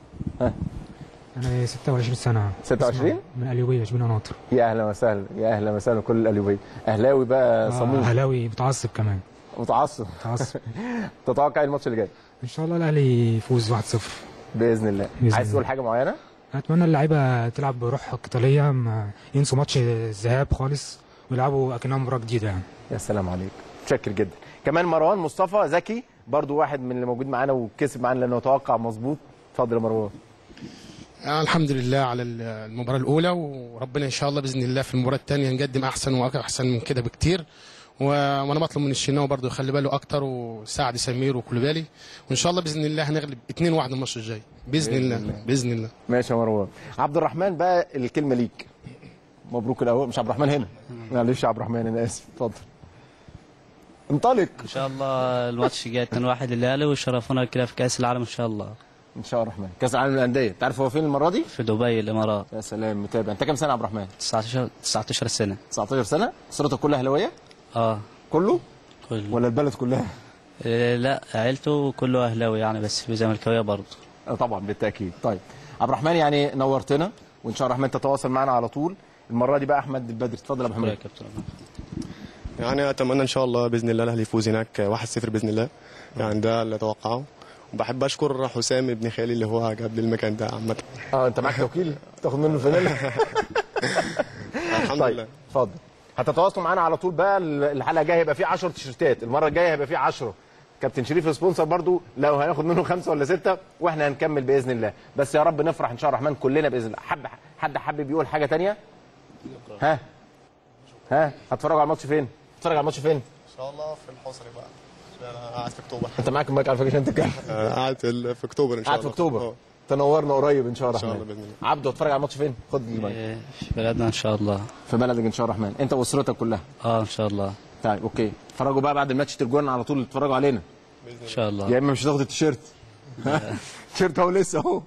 E: انا 26 سنه
A: 26
E: من اليوبيه شبين ناطر
A: يا اهلا وسهلا يا اهلا وسهلا كل القليوبيه اهلاوي بقى صميم
E: اهلاوي متعصب كمان
A: متعصب
E: متعصب
A: تتوقع إيه الماتش اللي جاي
E: ان شاء الله الاهلي يفوز 1-0
A: باذن الله
E: بإذن
A: عايز تقول
E: الله.
A: حاجه معينه
E: اتمنى اللعيبه تلعب بروح قتاليه ما ينسوا ماتش الذهاب خالص ويلعبوا اكنها مباراه جديده يعني
A: يا سلام عليك متشكر جدا كمان مروان مصطفى زكي برضو واحد من اللي موجود معانا وكسب معانا لانه توقع مظبوط اتفضل يا مروان
F: آه، الحمد لله على المباراة الأولى وربنا إن شاء الله بإذن الله في المباراة الثانية نقدم أحسن وأحسن من كده بكتير و- وأنا بطلب من الشناوي برضه يخلي باله أكتر وسعد سمير وكولوبالي وإن شاء الله بإذن الله هنغلب 2-1 الماتش الجاي بإذن الله بإذن الله
A: ماشي يا مروان عبد الرحمن بقى الكلمه ليك مبروك الاول مش عبد الرحمن هنا معلش يا عبد الرحمن انا اسف اتفضل انطلق
G: ان شاء الله الماتش جاي 2-1 للاهلي ويشرفونا كده في كاس العالم ان شاء الله
A: ان شاء الله الرحمن كاس العالم للانديه تعرف هو فين المره دي
G: في دبي الامارات
A: يا سلام متابع انت كام سنه يا عبد الرحمن
G: 19 19 سنه
A: 19 سنه اسرتك كلها اهلاويه
G: اه
A: كله
G: كل
A: ولا البلد كلها
G: إيه لا عيلته كله اهلاوي يعني بس في زملكاويه برضه
A: آه طبعا بالتاكيد طيب عبد الرحمن يعني نورتنا وان شاء الله الرحمن تتواصل معنا على طول المره دي بقى احمد البدري اتفضل يا ابو
G: شكرا يا
A: حميد
G: كابتن
H: يعني اتمنى ان شاء الله باذن الله الاهلي يفوز هناك 1-0 باذن الله يعني ده اللي اتوقعه وبحب اشكر حسام ابن خالي اللي هو جاب لي المكان ده عامه
A: اه انت معاك توكيل تاخد منه الفانيلا
H: الحمد
A: طيب
H: لله
A: اتفضل هتتواصلوا معانا على طول بقى الحلقه الجايه هيبقى فيه 10 تيشيرتات المره الجايه هيبقى فيه 10 كابتن شريف سبونسر برضو لو هناخد منه خمسه ولا سته واحنا هنكمل باذن الله بس يا رب نفرح ان شاء الله الرحمن كلنا باذن الله حد حد حابب يقول حاجه تانية ها ها هتتفرجوا على الماتش فين هتتفرج على الماتش فين
H: ان شاء الله في الحصري بقى عشان انا قاعد في اكتوبر
A: انت معاك المايك على فكره عشان تتكلم
H: آه، قاعد في ال- في اكتوبر ان شاء
A: قاعد
H: الله
A: في اكتوبر
H: آه.
A: تنورنا قريب ان شاء الله
H: إن شاء
A: الرحمن
H: الله بإذن الله.
A: عبده هتتفرج على الماتش فين خد المايك
G: إيه في بلدنا ان شاء الله
A: في بلدك ان شاء الله الرحمن انت واسرتك كلها
G: اه ان شاء الله
A: طيب اوكي اتفرجوا بقى بعد الماتش ترجعوا لنا على طول اتفرجوا علينا
G: ان شاء الله
A: يا اما مش هتاخد التيشيرت التيشيرت اهو لسه اهو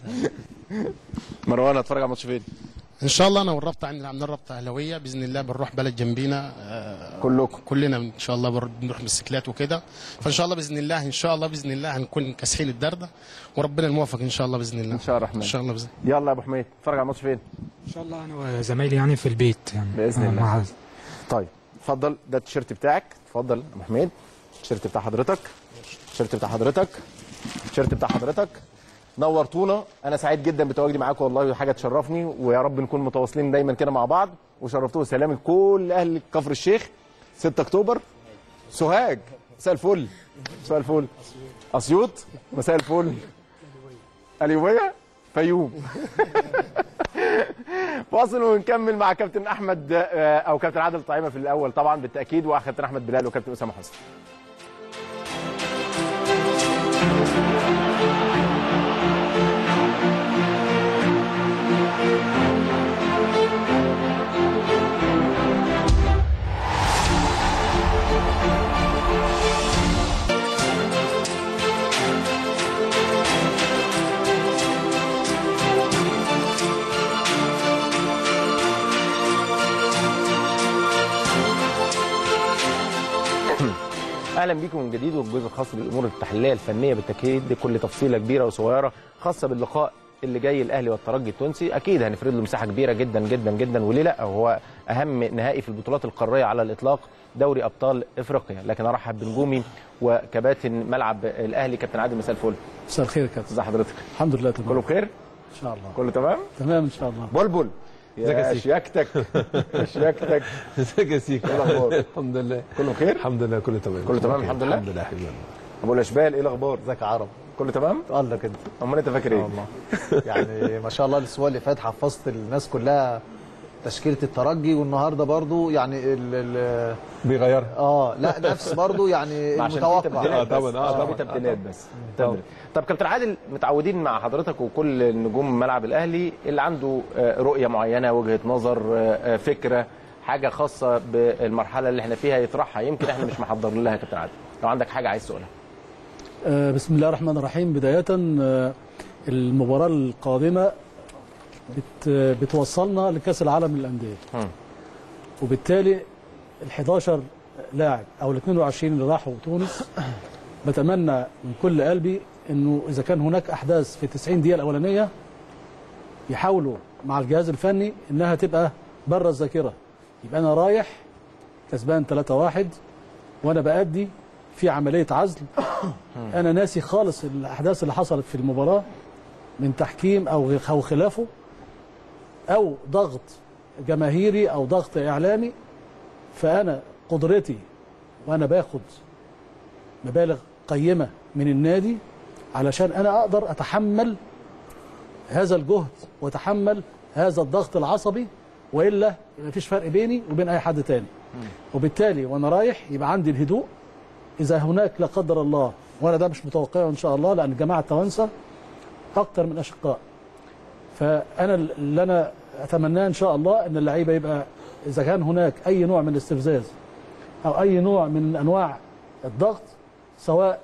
A: مروان هتفرج على الماتش فين
F: إن شاء الله أنا والرابطة عندنا عاملين رابطة أهلاوية بإذن الله بنروح بلد جنبينا آه،
A: كلكم
F: كلنا ان شاء الله بر- بنروح بالسكلات وكده فان شاء الله باذن الله ان شاء الله باذن الله هنكون كاسحين الدرده وربنا الموفق ان شاء الله باذن الله
A: ان شاء الله الرحمن
F: ان شاء الله باذن
A: يلا يا ابو حميد اتفرج على الماتش فين
E: ان شاء الله انا وزمايلي يعني في البيت يعني
A: بإذن
E: آه،
A: الله.
E: مع
A: طيب اتفضل ده التيشيرت بتاعك اتفضل يا ابو حميد التيشيرت بتاع حضرتك التيشيرت بتاع حضرتك التيشيرت بتاع حضرتك نورتونا انا سعيد جدا بتواجدي معاكم والله حاجه تشرفني ويا رب نكون متواصلين دايما كده مع بعض وشرفتونا سلام لكل اهل كفر الشيخ 6 اكتوبر سوهاج مساء الفل مساء الفل اسيوط مساء الفل اليوبيه فيوم فاصل ونكمل مع كابتن احمد آه، او كابتن عادل طعيمه في الاول طبعا بالتاكيد وكابتن احمد بلال وكابتن اسامه حسني اهلا بيكم من جديد والجزء الخاص بالامور التحليليه الفنيه بالتاكيد لكل تفصيله كبيره وصغيره خاصه باللقاء اللي جاي الاهلي والترجي التونسي اكيد هنفرد له مساحه كبيره جدا جدا جدا وليه لا هو اهم نهائي في البطولات القاريه على الاطلاق دوري ابطال افريقيا لكن ارحب بنجومي وكباتن ملعب الاهلي كابتن عادل مساء الفل
I: مساء الخير يا كابتن
A: ازي حضرتك
I: الحمد لله تمام
A: كله بخير
I: ان شاء الله
A: كله تمام
I: تمام ان شاء الله
A: بلبل يا شياكتك شياكتك
J: ازيك يا سيكا
A: ايه الاخبار
J: الحمد لله
A: كله بخير
J: الحمد لله كله تمام
A: كله تمام الحمد لله
J: الحمد لله يا حبيبي
A: ابو الاشبال ايه الاخبار
K: ازيك يا عرب
A: كله تمام
K: قال لك انت
A: امال انت فاكر ايه
K: والله يعني ما شاء الله الاسبوع اللي فات حفظت الناس كلها تشكيله الترجي والنهارده برضو يعني ال ال
J: بيغيرها
K: اه لا نفس برضو يعني
A: عشان في
K: المتوقع
A: تبديلات
J: آه،
A: بس.
J: طبعاً، آه،
A: عشان في
J: طبعاً، آه،
A: تبديلات
J: طبعاً.
A: بس تمام. طب كابتن عادل متعودين مع حضرتك وكل نجوم ملعب الاهلي اللي عنده آه، رؤيه معينه وجهه نظر آه، آه، فكره حاجه خاصه بالمرحله اللي احنا فيها يطرحها يمكن احنا مش محضرين لها يا كابتن عادل لو عندك حاجه عايز تقولها
I: آه، بسم الله الرحمن الرحيم بداية آه، المباراة القادمة بت بتوصلنا لكأس العالم للأندية
A: مم.
I: وبالتالي ال 11 لاعب أو ال 22 اللي راحوا تونس بتمنى من كل قلبي إنه إذا كان هناك أحداث في 90 دقيقة الأولانية يحاولوا مع الجهاز الفني إنها تبقى بره الذاكرة يبقى أنا رايح كسبان 3-1 وأنا بأدي في عملية عزل انا ناسي خالص الاحداث اللي حصلت في المباراه من تحكيم او غ- او خلافه او ضغط جماهيري او ضغط اعلامي فانا قدرتي وانا باخد مبالغ قيمه من النادي علشان انا اقدر اتحمل هذا الجهد واتحمل هذا الضغط العصبي والا مفيش فرق بيني وبين اي حد تاني وبالتالي وانا رايح يبقى عندي الهدوء اذا هناك لا قدر الله وانا ده مش متوقعه ان شاء الله لان الجماعه التوانسه اكتر من اشقاء فانا اللي انا اتمناه ان شاء الله ان اللعيبه يبقى اذا كان هناك اي نوع من الاستفزاز او اي نوع من انواع الضغط سواء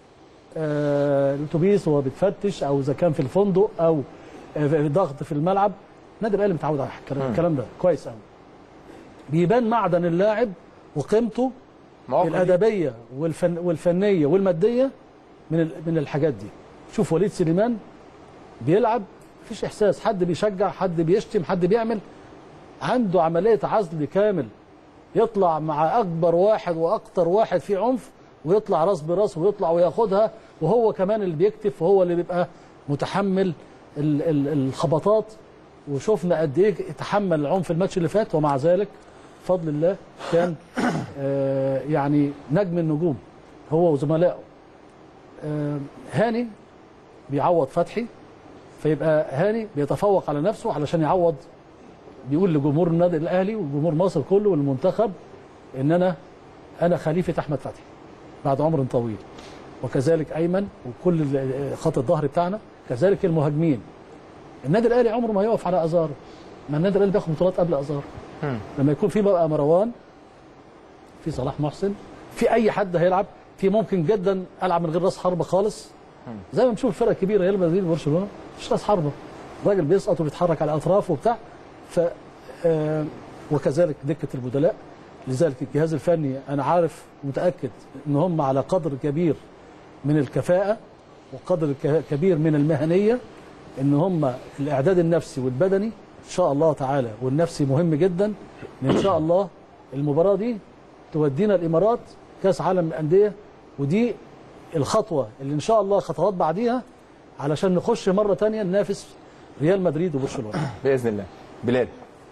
I: آه، الاتوبيس وهو بتفتش او اذا كان في الفندق او آه، في ضغط في الملعب النادي الاهلي متعود على الكلام- الكلام ده كويس قوي بيبان معدن اللاعب وقيمته
A: مواقف دي.
I: الادبيه والفن والفنيه والماديه من ال- من الحاجات دي شوف وليد سليمان بيلعب مفيش احساس حد بيشجع حد بيشتم حد بيعمل عنده عمليه عزل كامل يطلع مع اكبر واحد واكتر واحد فيه عنف ويطلع راس براس ويطلع وياخدها وهو كمان اللي بيكتف وهو اللي بيبقى متحمل ال- ال- الخبطات وشفنا قد ايه تحمل العنف الماتش اللي فات ومع ذلك بفضل الله كان آه، يعني نجم النجوم هو وزملائه آه، هاني بيعوض فتحي فيبقى هاني بيتفوق على نفسه علشان يعوض بيقول لجمهور النادي الاهلي وجمهور مصر كله والمنتخب ان انا انا خليفه احمد فتحي بعد عمر طويل وكذلك ايمن وكل ال- خط الظهر بتاعنا كذلك المهاجمين النادي الاهلي عمره ما يقف على ازار ما النادي الاهلي بياخد بطولات قبل ازار لما يكون في بقى مروان في صلاح محسن في اي حد هيلعب في ممكن جدا العب من غير راس حربه خالص زي ما بنشوف الفرق الكبيره ريال مدريد وبرشلونه مش راس حربه الراجل بيسقط وبيتحرك على اطرافه وبتاع ف آه، وكذلك دكه البدلاء لذلك الجهاز الفني انا عارف متاكد ان هم على قدر كبير من الكفاءه وقدر ك- كبير من المهنيه ان هم الاعداد النفسي والبدني ان شاء الله تعالى والنفسي مهم جدا ان ان شاء الله المباراه دي تودينا الامارات كاس عالم الانديه ودي الخطوه اللي ان شاء الله خطوات بعديها علشان نخش مره تانية ننافس ريال مدريد وبرشلونه
A: باذن الله بلال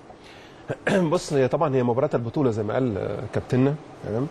J: بص هي طبعا هي مباراه البطوله زي ما قال آه، كابتننا تمام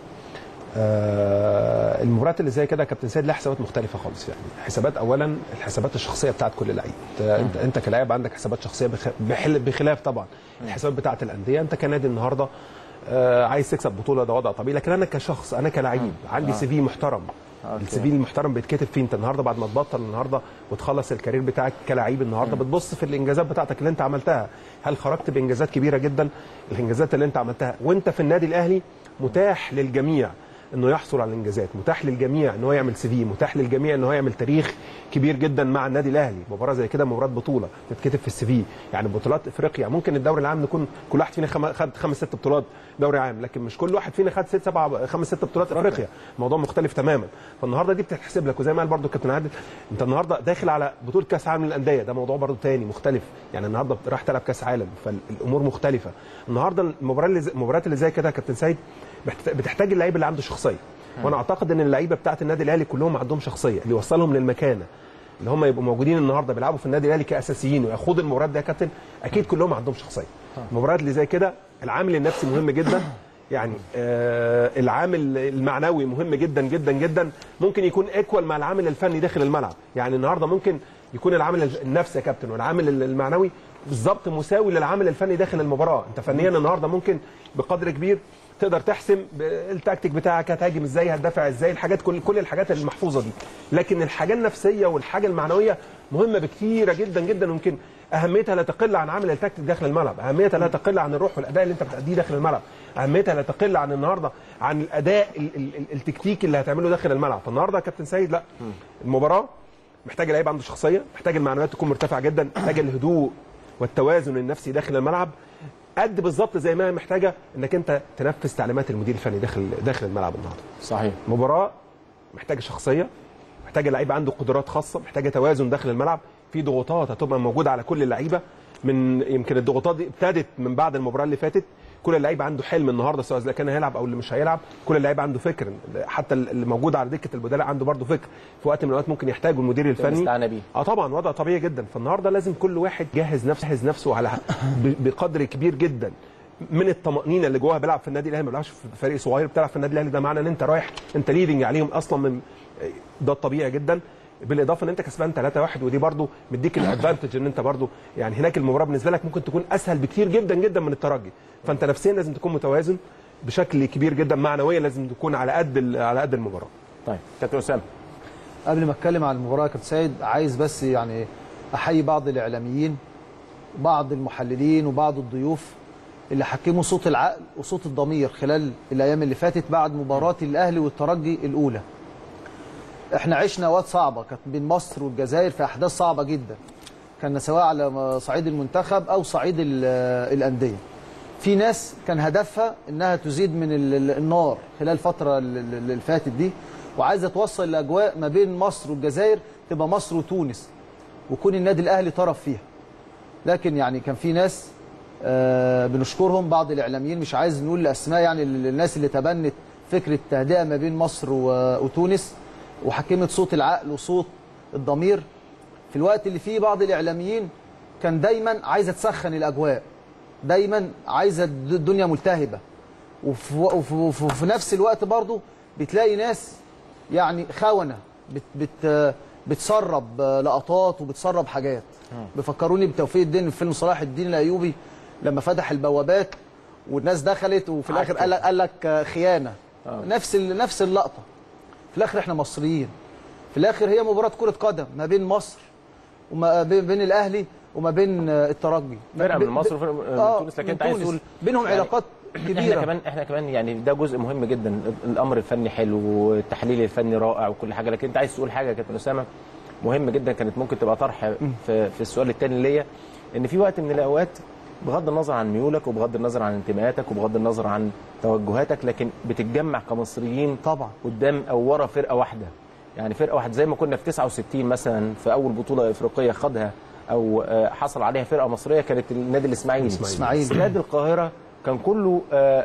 J: آه المباريات اللي زي كده يا كابتن سيد لها حسابات مختلفه خالص يعني حسابات اولا الحسابات الشخصيه بتاعت كل لعيب انت انت, انت كلاعب عندك حسابات شخصيه بخ... بحل... بخلاف طبعا الحسابات بتاعت الانديه انت كنادي النهارده آه عايز تكسب بطوله ده وضع طبيعي لكن انا كشخص انا كلاعب عندي
A: آه.
J: سي في محترم
A: أوكي.
J: السي في المحترم بيتكتب فيه انت النهارده بعد ما تبطل النهارده وتخلص الكارير بتاعك كلاعب النهارده بتبص في الانجازات بتاعتك اللي انت عملتها هل خرجت بانجازات كبيره جدا الانجازات اللي انت عملتها وانت في النادي الاهلي متاح للجميع انه يحصل على الانجازات متاح للجميع ان هو يعمل سي في متاح للجميع ان هو يعمل تاريخ كبير جدا مع النادي الاهلي مباراه زي كده مباراه بطوله تتكتب في السي في يعني بطولات افريقيا ممكن الدوري العام نكون كل واحد فينا خم... خد خمس ست بطولات دوري عام لكن مش كل واحد فينا خد ست سبع خمس ست بطولات افريقيا الموضوع مختلف تماما فالنهارده دي بتتحسب لك وزي ما قال برضو الكابتن عادل انت النهارده داخل على بطوله كاس عالم للانديه ده موضوع برضو تاني مختلف يعني النهارده راح تلعب كاس عالم فالامور مختلفه النهارده المباراه اللي زي... المباريات اللي زي كده يا كابتن سيد بتحت- بتحتاج اللعيب اللي عنده شخصيه وانا اعتقد ان اللعيبه بتاعت النادي الاهلي كلهم عندهم شخصيه اللي يوصلهم للمكانه اللي هم يبقوا موجودين النهارده بيلعبوا في النادي الاهلي كاساسيين ويخوضوا المباريات دي يا كابتن اكيد كلهم عندهم شخصيه المباريات اللي زي كده العامل النفسي مهم جدا يعني آه العامل المعنوي مهم جدا جدا جدا ممكن يكون ايكوال مع العامل الفني داخل الملعب يعني النهارده ممكن يكون العامل النفسي يا كابتن والعامل المعنوي بالظبط مساوي للعامل الفني داخل المباراه انت فنيا النهارده ممكن بقدر كبير تقدر تحسم التكتيك بتاعك هتهاجم ازاي هتدافع ازاي الحاجات كل كل الحاجات المحفوظه دي لكن الحاجه النفسيه والحاجه المعنويه مهمه بكتيره جدا جدا ويمكن اهميتها لا تقل عن عامل التكتيك داخل الملعب اهميتها لا تقل عن الروح والاداء اللي انت بتاديه داخل الملعب اهميتها لا تقل عن النهارده عن الاداء ال- ال- ال- التكتيكي اللي هتعمله داخل الملعب فالنهارده يا كابتن سيد لا المباراه محتاجه لعيب عنده شخصيه محتاج المعنويات تكون مرتفعه جدا محتاج الهدوء والتوازن النفسي داخل الملعب قد بالظبط زي ما هي محتاجه انك انت تنفذ تعليمات المدير الفني داخل داخل الملعب النهارده
A: صحيح
J: مباراه محتاجه شخصيه محتاجه لعيب عنده قدرات خاصه محتاجه توازن داخل الملعب في ضغوطات هتبقى موجوده على كل اللعيبه من يمكن الضغوطات دي ابتدت من بعد المباراه اللي فاتت كل اللعيبه عنده حلم النهارده سواء اذا كان هيلعب او اللي مش هيلعب كل اللعيبه عنده فكر حتى اللي موجود على دكه البدلاء عنده برضه فكر في وقت من الاوقات ممكن يحتاجه المدير الفني
A: الاستعانة بيه.
J: اه طبعا وضع طبيعي جدا فالنهارده لازم كل واحد جهز نفسه جهز نفسه على ب- بقدر كبير جدا من الطمانينه اللي جواها بيلعب في النادي الاهلي ما بيلعبش في فريق صغير بتلعب في النادي الاهلي ده معنى ان انت رايح انت ليدنج عليهم اصلا من ده الطبيعي جدا بالاضافه ان انت كسبان 3-1 ودي برضو مديك الادفانتج ان انت برضو يعني هناك المباراه بالنسبه لك ممكن تكون اسهل بكتير جدا جدا من الترجي فانت نفسيا لازم تكون متوازن بشكل كبير جدا معنويا لازم تكون على قد ال- على قد المباراه
A: طيب كابتن اسامه
K: قبل ما اتكلم عن المباراه يا كابتن سيد عايز بس يعني احيي بعض الاعلاميين بعض المحللين وبعض الضيوف اللي حكموا صوت العقل وصوت الضمير خلال الايام اللي فاتت بعد مباراه الاهلي والترجي الاولى احنا عشنا اوقات صعبه كانت بين مصر والجزائر في احداث صعبه جدا كان سواء على صعيد المنتخب او صعيد ال- الانديه في ناس كان هدفها انها تزيد من ال- ال- النار خلال الفتره ال- ال- اللي فاتت دي وعايزه توصل الاجواء ما بين مصر والجزائر تبقى مصر وتونس ويكون النادي الاهلي طرف فيها لكن يعني كان في ناس آه بنشكرهم بعض الاعلاميين مش عايز نقول الاسماء يعني ال- الناس اللي تبنت فكره التهدئه ما بين مصر و- وتونس وحكمت صوت العقل وصوت الضمير في الوقت اللي فيه بعض الاعلاميين كان دايما عايزه تسخن الاجواء دايما عايزه الد- الدنيا ملتهبه وفي, وفي, وفي, وفي نفس الوقت برضو بتلاقي ناس يعني خونه بت بت بتسرب لقطات وبتسرب حاجات بيفكروني بتوفيق الدين في فيلم صلاح الدين الايوبي لما فتح البوابات والناس دخلت وفي الاخر قال لك قال لك خيانه نفس ال- نفس اللقطه في الاخر احنا مصريين في الاخر هي مباراه كره قدم ما بين مصر وما بين بين الاهلي وما بين الترجي
A: فرقه
K: ب-
A: من
K: ب-
A: مصر وفرقه من
K: آه،
A: تونس لكن
K: من
A: انت عايز
K: تونس.
A: تقول
K: بينهم
A: يعني
K: علاقات
A: احنا
K: كبيره
A: كمان احنا كمان يعني ده جزء مهم جدا الامر الفني حلو والتحليل الفني رائع وكل حاجه لكن انت عايز تقول حاجه يا كابتن اسامه مهم جدا كانت ممكن تبقى طرح في, في السؤال الثاني ليا ان في وقت من الاوقات بغض النظر عن ميولك وبغض النظر عن انتماءاتك وبغض النظر عن توجهاتك لكن بتتجمع كمصريين
K: طبعا
A: قدام او ورا فرقه واحده يعني فرقه واحده زي ما كنا في 69 مثلا في اول بطوله افريقيه خدها او آه، حصل عليها فرقه مصريه كانت النادي الاسماعيلي
K: الإسماعيلي.
A: بس نادي القاهره كان كله آه،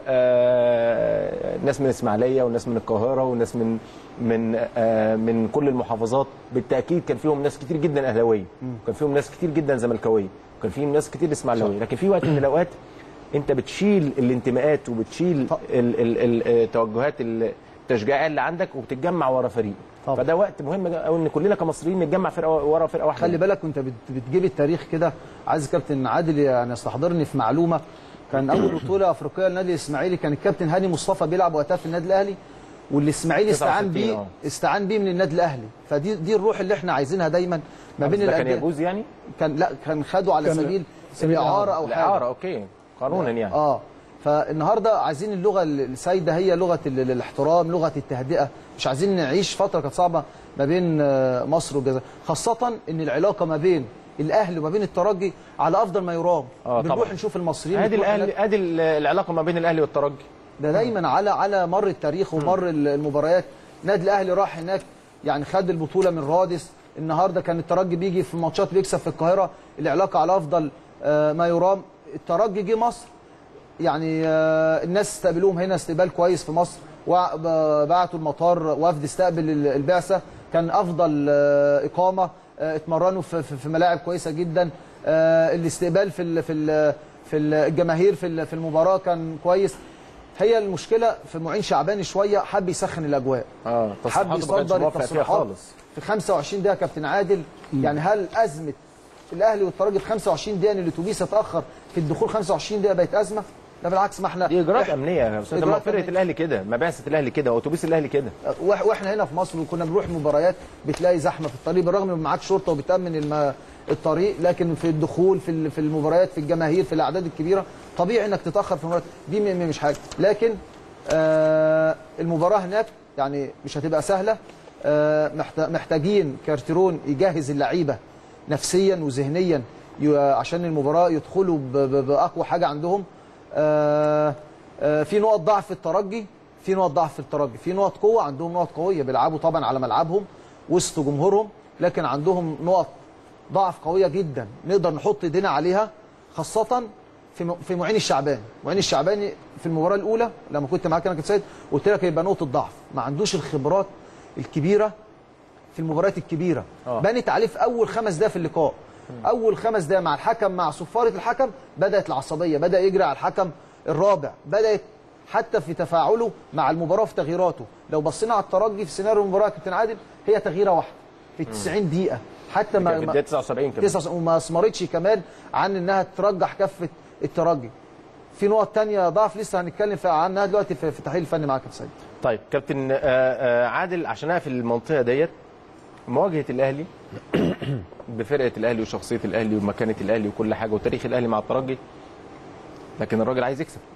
A: آه، ناس من الاسماعيليه وناس من القاهره وناس من من آه، من كل المحافظات بالتاكيد كان فيهم ناس كتير جدا اهلاويه وكان فيهم ناس كتير جدا زملكاويه وكان فيهم ناس كتير اسماعيلاويه لكن في وقت من الاوقات انت بتشيل الانتماءات وبتشيل ال- ال- ال- التوجهات التشجيعيه اللي عندك وبتتجمع ورا فريق
K: طبعا.
A: فده وقت مهم قوي ان كلنا كمصريين نتجمع فرقه ورا فرقه واحده
K: خلي بالك وانت بت- بتجيب التاريخ كده عايز كابتن عادل يعني يستحضرني في معلومه كان اول بطوله افريقيه للنادي الاسماعيلي كان الكابتن هاني مصطفى بيلعب وقتها في النادي الاهلي والاسماعيلي استعان
A: 69
K: بيه
A: اه.
K: استعان بيه من النادي الاهلي فدي دي الروح اللي احنا عايزينها دايما ما بين
A: ده كان
K: الانديه
A: يجوز يعني
K: كان لا كان خدوا على
I: كان
K: سبيل
I: سبيل
K: الاعاره او حاجه
A: الاعاره اوكي قانونا يعني
K: اه فالنهارده عايزين اللغه السائده هي لغه ال- الاحترام لغه التهدئه مش عايزين نعيش فتره كانت صعبه ما بين آه، مصر والجزائر خاصه ان العلاقه ما بين الاهلي وما بين الترجي على افضل ما يرام
A: اه
K: بنروح
A: طبعا.
K: نشوف المصريين
A: ادي
K: بتروح
A: الاهلي
K: هناك.
A: ادي ال- العلاقه ما بين الاهلي والترجي
K: ده دايما على على مر التاريخ ومر ال- المباريات نادي الاهلي راح هناك يعني خد البطوله من رادس النهارده كان الترجي بيجي في ماتشات بيكسب في القاهره العلاقه على افضل آه، ما يرام الترجي جه مصر يعني آه، الناس استقبلوهم هنا استقبال كويس في مصر وبعتوا المطار وفد استقبل ال- البعثه كان افضل آه، اقامه آه، اتمرنوا في, في, في ملاعب كويسه جدا آه، الاستقبال في ال في ال في الجماهير في ال- في المباراه كان كويس هي المشكله في معين شعباني شويه حب يسخن الاجواء
A: اه
K: حب
A: تصريحاته ما كانش
K: يصدر
A: موافق فيها
K: التصريحات
A: خالص
K: في 25 دقيقه كابتن عادل يعني هل ازمه الاهلي والترجي في 25 دقيقه ان الاتوبيس اتاخر في الدخول 25 دقيقه بقت ازمه لا بالعكس ما احنا
A: دي اجراءات امنيه يا استاذ ما
K: إجراءات
A: فرقه
K: أمنية.
A: الاهلي كده مباعثه الاهلي كده واتوبيس الاهلي كده
K: وإح- واحنا هنا في مصر وكنا بنروح مباريات بتلاقي زحمه في الطريق بالرغم ان معاك شرطه وبتامن الم... الطريق لكن في الدخول في ال- في المباريات في الجماهير في الاعداد الكبيره طبيعي انك تتاخر في المباريات دي م- م- مش حاجه لكن آه المباراه هناك يعني مش هتبقى سهله آه محت- محتاجين كارتيرون يجهز اللعيبه نفسيا وذهنيا ي- عشان المباراه يدخلوا ب- ب- باقوى حاجه عندهم آه آه في نقط ضعف في الترجي في نقط ضعف في الترجي في نقط قوه عندهم نقط قويه بيلعبوا طبعا على ملعبهم وسط جمهورهم لكن عندهم نقط ضعف قويه جدا نقدر نحط ايدينا عليها خاصه في م- في معين الشعباني معين الشعباني في المباراه الاولى لما كنت معاك انا كنت سيد قلت لك هيبقى نقطه ضعف ما عندوش الخبرات الكبيره في المباريات الكبيره
A: آه.
K: بنت عليه في اول خمس دقائق في اللقاء اول خمس دقائق مع الحكم مع صفاره الحكم بدات العصبيه بدا يجري على الحكم الرابع بدات حتى في تفاعله مع المباراه في تغييراته لو بصينا على الترجي في سيناريو المباراه يا كابتن عادل هي تغييره واحده في 90 دقيقه حتى ما
A: كان في
K: ما-
A: الدقيقه 79 كمان
K: تسعة وما اثمرتش كمان عن انها ترجح كفه الترجي في نقط تانية ضعف لسه هنتكلم في- عنها دلوقتي في في التحليل الفني معاك يا سيد
A: طيب كابتن آه، آه، عادل عشان اقفل المنطقه ديت مواجهه الاهلي بفرقه الاهلي وشخصيه الاهلي ومكانه الاهلي وكل حاجه وتاريخ الاهلي مع الترجي لكن الراجل عايز يكسب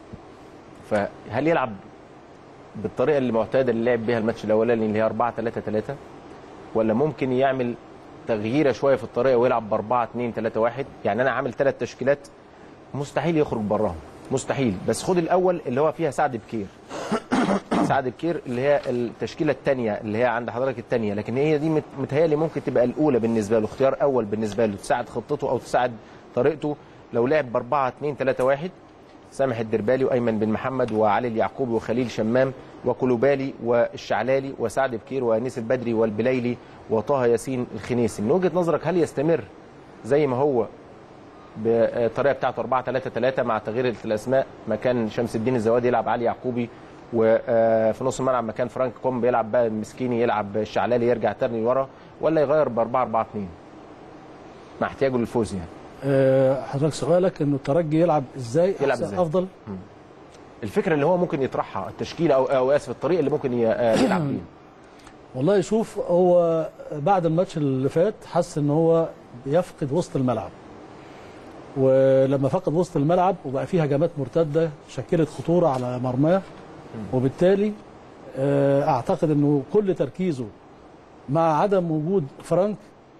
A: فهل يلعب بالطريقه اللي معتاده اللي لعب بيها الماتش الاولاني اللي هي 4 3 3 ولا ممكن يعمل تغييره شويه في الطريقه ويلعب ب 4 2 3 1 يعني انا عامل ثلاث تشكيلات مستحيل يخرج براهم مستحيل بس خد الاول اللي هو فيها سعد بكير سعد بكير اللي هي التشكيله الثانيه اللي هي عند حضرتك الثانيه لكن هي دي مت- متهيألي ممكن تبقى الاولى بالنسبه له اختيار اول بالنسبه له تساعد خطته او تساعد طريقته لو لعب ب 4 2 3 1 سامح الدربالي وايمن بن محمد وعلي اليعقوبي وخليل شمام وكلوبالي والشعلالي وسعد بكير وانيس البدري والبليلي وطه ياسين الخنيسي من وجهه نظرك هل يستمر زي ما هو بالطريقه بتاعته 4 3 3 مع تغيير الاسماء مكان شمس الدين الزوادي يلعب علي يعقوبي وفي نص الملعب مكان فرانك كوم بيلعب بقى المسكيني يلعب الشعلالي يرجع تاني ورا ولا يغير ب 4 4 2 مع احتياجه للفوز يعني
I: آه، حضرتك سؤالك انه الترجي يلعب ازاي
A: يلعب
I: أحسن-
A: إزاي؟
I: افضل
A: الفكره اللي هو ممكن يطرحها التشكيله او او اسف الطريقه اللي ممكن ي- آه، يلعب بيها
I: والله شوف هو بعد الماتش اللي فات حس ان هو بيفقد وسط الملعب ولما فقد وسط الملعب وبقى فيه هجمات مرتده شكلت خطوره على مرماه وبالتالي آه، اعتقد انه كل تركيزه مع عدم وجود فرانك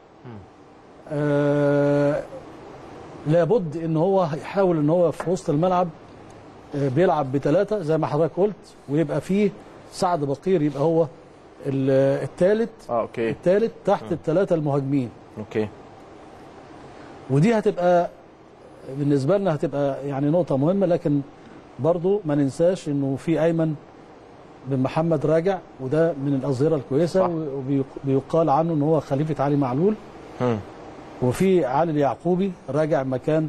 I: آه، لابد ان هو يحاول ان هو في وسط الملعب آه، بيلعب بثلاثه زي ما حضرتك قلت ويبقى فيه سعد بقير يبقى هو الثالث
A: اه اوكي
I: الثالث تحت الثلاثه المهاجمين
A: اوكي
I: ودي هتبقى بالنسبه لنا هتبقى يعني نقطه مهمه لكن برضو ما ننساش انه في ايمن بن محمد راجع وده من الاظهره الكويسه وبيقال عنه ان هو خليفه علي معلول
A: مم.
I: وفي علي اليعقوبي راجع مكان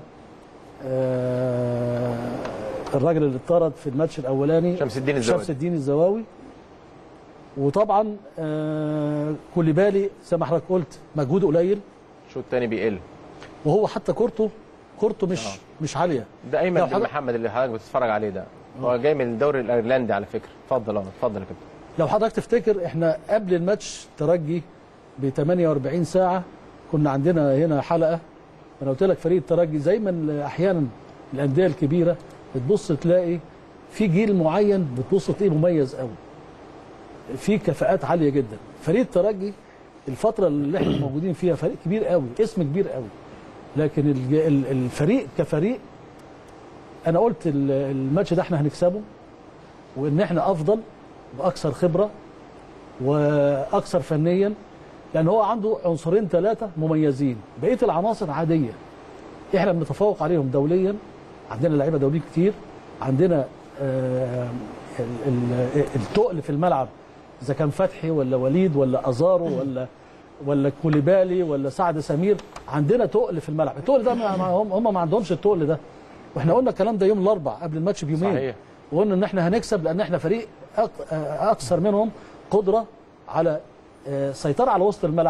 I: آه الراجل اللي اتطرد في الماتش الاولاني
A: شمس الدين الزواوي.
I: شمس الدين الزواوي وطبعا آه كوليبالي زي ما حضرتك قلت مجهوده قليل
A: الشوط الثاني بيقل
I: وهو حتى كورته كورته مش مش عاليه
A: ده ايمن
I: لو
A: بن
I: حضرتك-
A: محمد اللي حضرتك بتتفرج عليه ده هو جاي من الدوري الايرلندي على فكره اتفضل اه اتفضل يا كابتن
I: لو حضرتك تفتكر احنا قبل الماتش ترجي ب 48 ساعه كنا عندنا هنا حلقه انا قلت لك فريق الترجي زي ما ال- احيانا الانديه الكبيره بتبص تلاقي في جيل معين بتبص تلاقيه مميز قوي في كفاءات عاليه جدا فريق الترجي الفتره اللي احنا موجودين فيها فريق كبير قوي اسم كبير قوي لكن الج- ال- الفريق كفريق انا قلت ال- الماتش ده احنا هنكسبه وان احنا افضل واكثر خبره واكثر فنيا لان هو عنده عنصرين ثلاثه مميزين بقيه العناصر عاديه احنا بنتفوق عليهم دوليا عندنا لعيبه دوليين كتير عندنا آه، ال- ال- التقل في الملعب اذا كان فتحي ولا وليد ولا ازارو ولا ولا كوليبالي ولا سعد سمير عندنا تقل في الملعب التقل ده ما ما- هم هم ما عندهمش التقل ده واحنا قلنا الكلام ده يوم الاربعاء قبل الماتش بيومين
A: صحيح.
I: وقلنا ان احنا هنكسب لان احنا فريق أك- آه، اكثر منهم قدره على آه، سيطره على وسط الملعب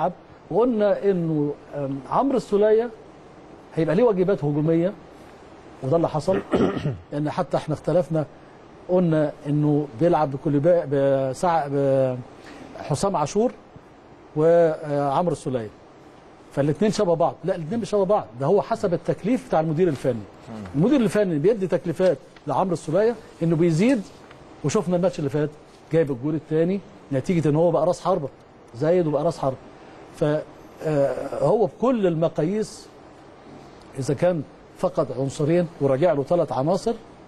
I: وقلنا انه آم، عمرو السوليه هيبقى ليه واجبات هجوميه وده اللي حصل لان حتى احنا اختلفنا قلنا انه بيلعب بكل بسع حسام عاشور وعمرو السوليه فالاثنين شبه بعض لا الاثنين مش شبه بعض ده هو حسب التكليف بتاع المدير الفني المدير الفني بيدي تكليفات لعمرو السوليه انه بيزيد وشفنا الماتش اللي فات جايب الجول الثاني نتيجه ان هو بقى راس حربه زايد وبقى راس حربه فهو بكل المقاييس اذا كان فقد عنصرين وراجع له ثلاث عناصر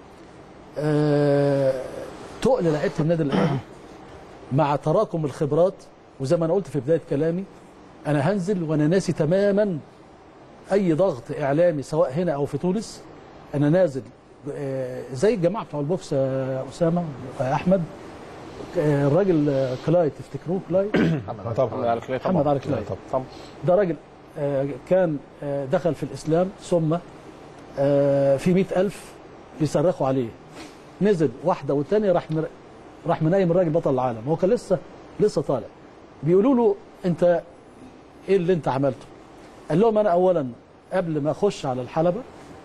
I: آه، تقل لعيبه النادي الاهلي مع تراكم الخبرات وزي ما انا قلت في بدايه كلامي انا هنزل وانا ناسي تماما اي ضغط اعلامي سواء هنا او في تونس انا نازل آه، زي الجماعه بتوع البوكس يا اسامه يا احمد آه، الراجل آه، كلاي تفتكروه كلاي
J: طبعا
A: على كلاي طبعا
I: محمد علي كلاي
A: طبعا
I: ده راجل آه، كان آه، دخل في الإسلام ثم آه، في مئة ألف بيصرخوا عليه نزل واحدة والتانية راح مر... راح منايم الراجل بطل العالم هو كان لسه لسه طالع بيقولوا له أنت إيه اللي أنت عملته قال لهم أنا أولا قبل ما أخش على الحلبة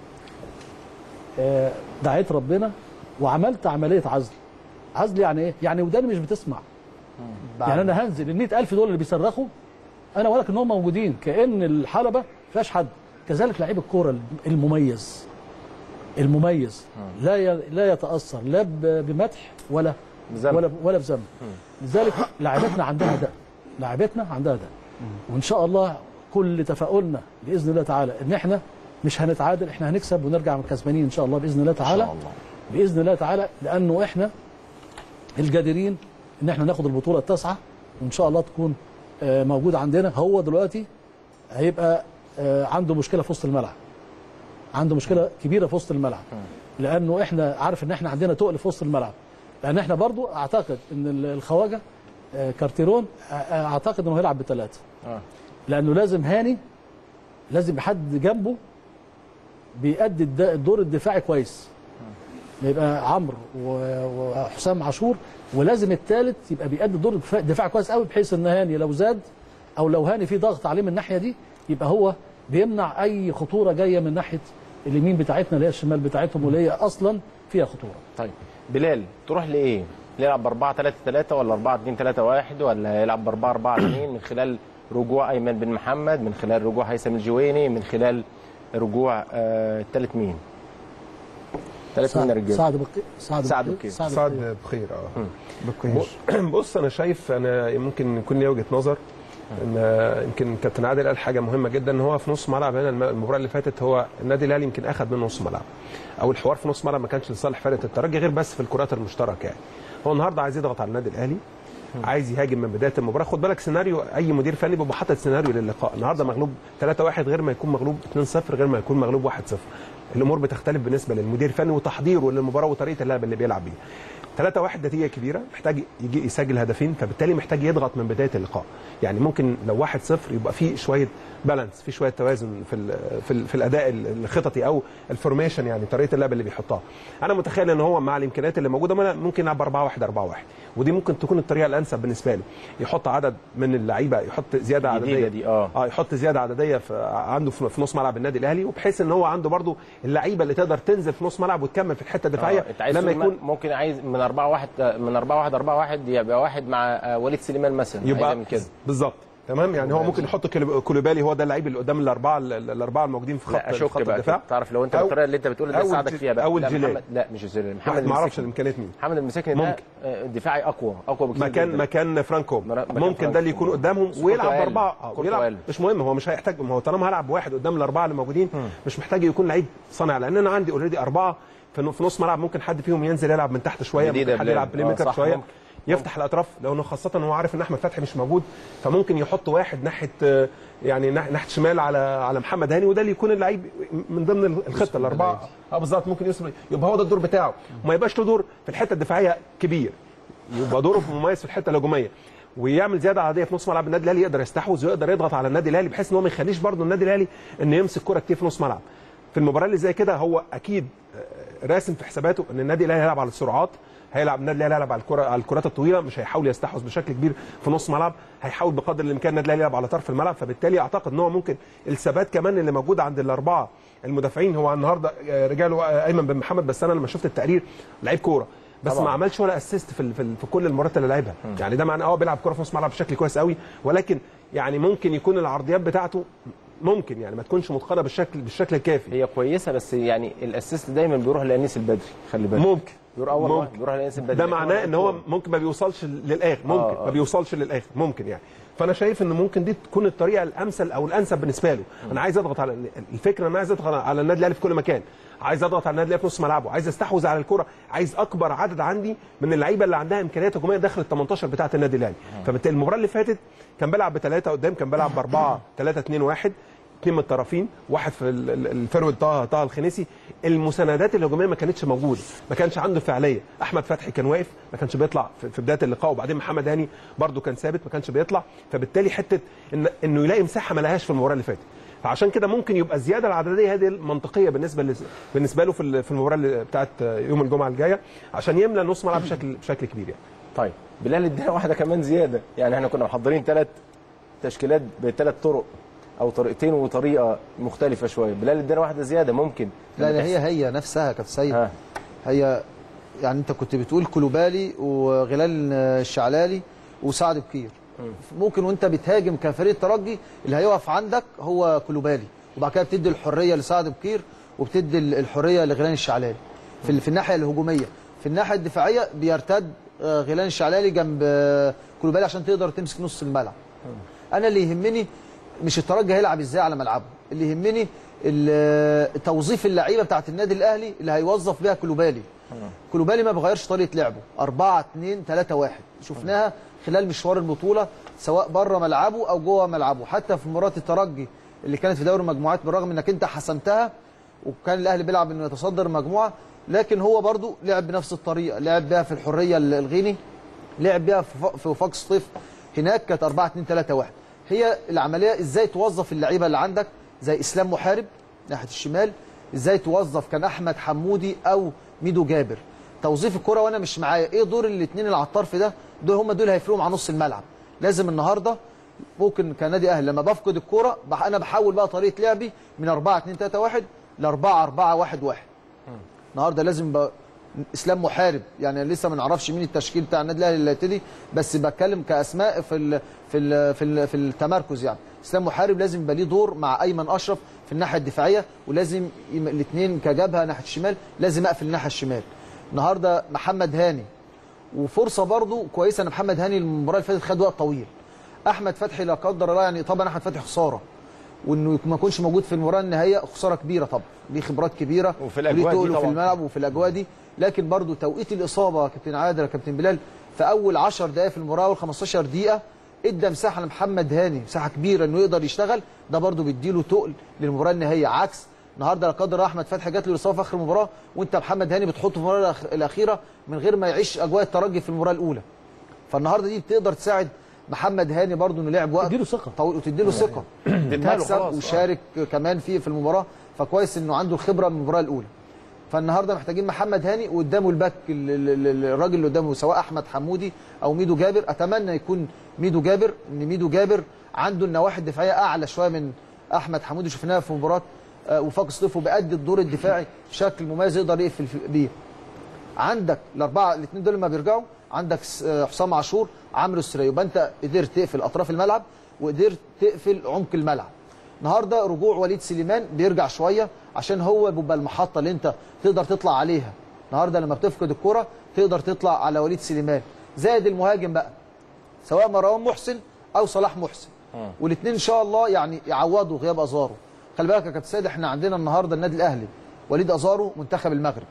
I: آه، دعيت ربنا وعملت عملية عزل عزل يعني إيه؟ يعني وداني مش بتسمع يعني انا هنزل ال 100000 دول اللي بيصرخوا انا ولكن هم موجودين كان الحلبه ما فيهاش حد كذلك لعيب الكوره المميز المميز لا ي- لا يتاثر لا ب- بمدح ولا
A: بذنب.
I: ولا ولا بذنب لذلك لاعبتنا عندها ده لاعبتنا عندها ده وان شاء الله كل تفاؤلنا باذن الله تعالى ان احنا مش هنتعادل احنا هنكسب ونرجع من كسبانين ان شاء الله باذن الله تعالى باذن الله تعالى لانه احنا الجادرين ان احنا ناخد البطوله التاسعه وان شاء الله تكون آه، موجوده عندنا هو دلوقتي هيبقى آه، عنده مشكله في وسط الملعب عنده مشكله كبيره في وسط الملعب لانه احنا عارف ان احنا عندنا تقل في وسط الملعب لان احنا برضو اعتقد ان ال- الخواجه آه، كارتيرون آه، آه، اعتقد انه هيلعب بثلاثه
A: آه.
I: لانه لازم هاني لازم حد جنبه بيأدي الد- الدور الدفاعي كويس يبقى عمرو و- وحسام عاشور ولازم الثالث يبقى بيأدي دور الدفاع دفاع كويس قوي بحيث ان هاني لو زاد او لو هاني في ضغط عليه من الناحيه دي يبقى هو بيمنع اي خطوره جايه من ناحيه اليمين بتاعتنا اللي هي الشمال بتاعتهم واللي هي اصلا فيها خطوره
A: طيب بلال تروح لايه؟ يلعب ب 4 3 3 ولا 4 2 3 1 ولا يلعب ب 4 4 2 من خلال رجوع ايمن بن محمد من خلال رجوع هيثم الجويني من خلال رجوع آه الثالث مين؟ ثالث مين يا رجاله؟
I: سعد بقي سعد
A: سعد
I: بقي-
A: بقي.
I: سعد بقي.
J: سعد بخير اه بخير بص انا شايف انا ممكن يكون لي وجهه نظر ان يمكن كابتن عادل قال حاجه مهمه جدا ان هو في نص ملعب هنا الم- المباراه اللي فاتت هو النادي الاهلي يمكن اخذ من نص ملعب او الحوار في نص ملعب ما كانش لصالح فرقه الترجي غير بس في الكرات المشتركه يعني هو النهارده عايز يضغط على النادي الاهلي عايز يهاجم من بدايه المباراه خد بالك سيناريو اي مدير فني بيبقى حاطط سيناريو للقاء النهارده مغلوب 3-1 غير ما يكون مغلوب 2-0 غير ما يكون مغلوب 1-0 الامور بتختلف بالنسبه للمدير الفني وتحضيره للمباراه وطريقه اللعب اللي بيلعب بيها 3-1 نتيجه كبيره محتاج يجي يسجل هدفين فبالتالي محتاج يضغط من بدايه اللقاء يعني ممكن لو 1-0 يبقى في شويه بالانس في شويه توازن في ال في, ال في الاداء الخططي او الفورميشن يعني طريقه اللعب اللي بيحطها انا متخيل ان هو مع الامكانيات اللي موجوده ما- ممكن يلعب 4 1 4 1 ودي ممكن تكون الطريقه الانسب بالنسبه له يحط عدد من اللعيبه يحط زياده
A: الجديدة
J: عدديه
A: دي، آه.
J: اه يحط زياده عدديه في عنده في في نص ملعب النادي الاهلي وبحيث ان هو عنده برضو اللعيبه اللي تقدر تنزل في نص ملعب وتكمل في الحته الدفاعيه
A: آه، انت عايز
J: لما
A: تقول
J: يكون
A: ممكن عايز من 4 1 من 4 1 4 1 يبقى واحد مع آه، وليد سليمان مثلا عايز
J: يبقى
A: يعمل كده
J: بالظبط تمام يعني هو ممكن يحط كوليب- كوليبالي هو ده اللعيب اللي قدام الاربعه الاربعه الموجودين في خط
A: لا اشك
J: خط
A: بقى
J: الدفاع
A: كده. تعرف لو انت
J: أو-
A: بالطريقه اللي انت بتقول ده
J: أو
A: ساعدك
J: الج-
A: فيها بقى
J: أو
A: لا
J: الجيليه.
A: محمد لا مش الجيليه محمد
J: واحد ما اعرفش
A: المسكني.
J: الامكانيات مين
A: محمد المساكني ده
J: ممكن.
A: آه، دفاعي اقوى اقوى بكتير
J: مكان
A: جداً.
J: مكان فرانكو
A: مكان
J: ممكن
A: فرانكو.
J: ده اللي يكون قدامهم
A: بس
J: ويلعب
A: كورته أقل.
J: باربعه آه،
A: كورته
J: ويلعب
A: أقل.
J: مش مهم هو مش هيحتاج ما هو طالما هلعب بواحد قدام الاربعه اللي موجودين مش محتاج يكون لعيب صانع لان انا عندي اوريدي اربعه في في نص ملعب ممكن حد فيهم ينزل يلعب من تحت شويه
A: جديدة
J: ممكن حد
A: بلال.
J: يلعب بلاي
A: آه،
J: ميكر
A: صح،
J: شويه
A: ممكن.
J: يفتح الاطراف لانه خاصه هو عارف ان احمد فتحي مش موجود فممكن يحط واحد ناحيه آه، يعني ناح- ناحيه شمال على على محمد هاني وده اللي يكون اللعيب من ضمن الخطه الاربعه اه بالظبط ممكن يوصل يبقى هو ده الدور بتاعه وما يبقاش له دور في الحته الدفاعيه كبير يبقى دوره مميز في الحته الهجوميه ويعمل زياده عاديه في نص ملعب النادي الاهلي يقدر يستحوذ ويقدر يضغط على النادي الاهلي بحيث ان هو ما يخليش برضه النادي الاهلي انه يمسك كره كتير في نص ملعب في المباراه اللي زي كده هو اكيد آه، راسم في حساباته ان النادي الاهلي هيلعب على السرعات هيلعب النادي الاهلي هيلعب على الكره على الكرات الطويله مش هيحاول يستحوذ بشكل كبير في نص ملعب هيحاول بقدر الامكان النادي الاهلي يلعب على طرف الملعب فبالتالي اعتقد ان هو ممكن الثبات كمان اللي موجود عند الاربعه المدافعين هو النهارده آه، رجع له آه، ايمن بن محمد بس انا لما شفت التقرير لعيب كوره بس
A: طبعاً.
J: ما عملش ولا اسيست في ال- في, ال- في كل المرات اللي لعبها يعني ده معناه اه بيلعب كوره في نص ملعب بشكل كويس قوي ولكن يعني ممكن يكون العرضيات بتاعته ممكن يعني ما تكونش متقنه بالشكل بالشكل الكافي
A: هي كويسه بس يعني الاسيست دايما بيروح لانيس البدري خلي بالك
J: ممكن
A: بيروح اول
J: ممكن.
A: بيروح لانيس البدري
J: ده
A: لكن
J: معناه ان هو
A: لعيب
J: ممكن ما بيوصلش للاخر ممكن
A: آه، آه.
J: ما بيوصلش للاخر ممكن يعني فانا شايف ان ممكن دي تكون الطريقه الامثل او الانسب بالنسبه له انا عايز اضغط على الفكره ان انا عايز اضغط على النادي الاهلي في كل مكان عايز اضغط على النادي الاهلي في نص ملعبه عايز استحوذ على الكره عايز اكبر عدد عندي من اللعيبه اللي عندها امكانيات هجوميه داخل ال 18 بتاعه النادي الاهلي فبالتالي المباراه اللي فاتت كان بيلعب بثلاثه قدام كان بيلعب باربعه 3 2 1 اثنين من الطرفين واحد في ال- ال- الفرود طه طه الخنيسي المساندات الهجوميه ما كانتش موجوده ما كانش عنده فعاليه احمد فتحي كان واقف ما كانش بيطلع في في بدايه اللقاء وبعدين محمد هاني برده كان ثابت ما كانش بيطلع فبالتالي حته إن انه يلاقي مساحه ما لهاش في المباراه اللي فاتت فعشان كده ممكن يبقى الزياده العدديه هذه المنطقيه بالنسبه لز- بالنسبه له في ال- في المباراه اللي بتاعت يوم الجمعه الجايه عشان يملى نص ملعب بشكل بشكل كبير يعني
A: طيب بلال ادانا واحده كمان زياده يعني احنا كنا محضرين ثلاث تشكيلات بثلاث طرق او طريقتين وطريقه مختلفه شويه بلال ادانا واحده زياده ممكن
K: لا لا هي هي نفسها يا كابتن سيد
A: ها.
K: هي يعني انت كنت بتقول كلوبالي وغلال الشعلالي وسعد بكير ممكن وانت بتهاجم كفريق ترجي اللي هيقف عندك هو كلوبالي وبعد كده بتدي الحريه لسعد بكير وبتدي الحريه لغلان الشعلالي في, ال- في الناحيه الهجوميه في الناحيه الدفاعيه بيرتد آه، غلان الشعلالي جنب آه، كلوبالي عشان تقدر تمسك نص الملعب انا اللي يهمني مش الترجي هيلعب ازاي على ملعبه اللي يهمني ال- توظيف اللعيبه بتاعت النادي الاهلي اللي هيوظف بيها كلوبالي كلوبالي ما بغيرش طريقه لعبه 4 2 3 1 شفناها خلال مشوار البطوله سواء بره ملعبه او جوه ملعبه حتى في مباراه الترجي اللي كانت في دوري المجموعات بالرغم انك انت حسمتها وكان الاهلي بيلعب انه يتصدر المجموعه لكن هو برضو لعب بنفس الطريقه لعب بيها في الحريه الغيني لعب بيها في ف- في وفاق سطيف هناك كانت 4 2 3 1 هي العمليه ازاي توظف اللعيبه اللي عندك زي اسلام محارب ناحيه الشمال ازاي توظف كان احمد حمودي او ميدو جابر توظيف الكره وانا مش معايا ايه دور الاثنين اللي على الطرف ده دول هم دول هيفرقوا مع نص الملعب لازم النهارده ممكن كنادي اهلي لما بفقد الكوره بح- انا بحول بقى طريقه لعبي من 4 2 3 1 ل 4 4 1 1 النهارده لازم ب... اسلام محارب يعني لسه ما نعرفش مين التشكيل بتاع النادي الاهلي اللي هيبتدي بس بتكلم كاسماء في ال... في ال... في ال... في التمركز يعني اسلام محارب لازم يبقى ليه دور مع ايمن اشرف في الناحيه الدفاعيه ولازم يم... الاثنين كجبهه ناحيه الشمال لازم اقفل الناحيه الشمال النهارده محمد هاني وفرصه برضو كويسه ان محمد هاني المباراه اللي فاتت خد وقت طويل احمد فتحي لا قدر الله يعني طبعا احمد فتحي خساره وانه ما يكونش موجود في المباراه النهائيه خساره كبيره طبعا ليه خبرات كبيره
A: وفي الأجواء
K: وليه
A: دي
K: تقله في
A: طبعاً.
K: الملعب وفي الاجواء دي لكن برضو توقيت الاصابه يا كابتن عادل يا كابتن بلال في اول 10 دقائق في المباراه اول 15 دقيقه ادى مساحه لمحمد هاني مساحه كبيره انه يقدر يشتغل ده برضو بيديله تقل للمباراه النهائيه عكس النهارده لا قدر الله احمد فتحي جات له الاصابه في اخر المباراه وانت محمد هاني بتحطه في المباراه الأخ- الاخيره من غير ما يعيش اجواء الترجي في المباراه الاولى فالنهارده دي بتقدر تساعد محمد هاني برضو انه لعب وقت
I: تديله ثقه
K: طويل وتديله ثقه
A: اديتها له
K: مكسب
A: خلاص، آه.
K: وشارك كمان فيه في المباراه فكويس انه عنده الخبره من المباراه الاولى فالنهارده محتاجين محمد هاني وقدامه الباك ال- ال- ال- الراجل اللي قدامه سواء احمد حمودي او ميدو جابر اتمنى يكون ميدو جابر ان ميدو جابر عنده النواحي الدفاعيه اعلى شويه من احمد حمودي شفناها في مباراه آه، وفاق سطيف وبيأدي الدور الدفاعي بشكل مميز يقدر يقفل في- بيه عندك الاربعه الاثنين دول لما بيرجعوا عندك س- آه، حسام عاشور عمرو السري يبقى انت قدرت تقفل اطراف الملعب وقدرت تقفل عمق الملعب النهارده رجوع وليد سليمان بيرجع شويه عشان هو بيبقى المحطه اللي انت تقدر تطلع عليها النهارده لما بتفقد الكره تقدر تطلع على وليد سليمان زائد المهاجم بقى سواء مروان محسن او صلاح محسن والاثنين ان شاء الله يعني يعوضوا غياب ازارو خلي بالك يا كابتن سيد احنا عندنا النهارده النادي الاهلي وليد ازارو منتخب المغرب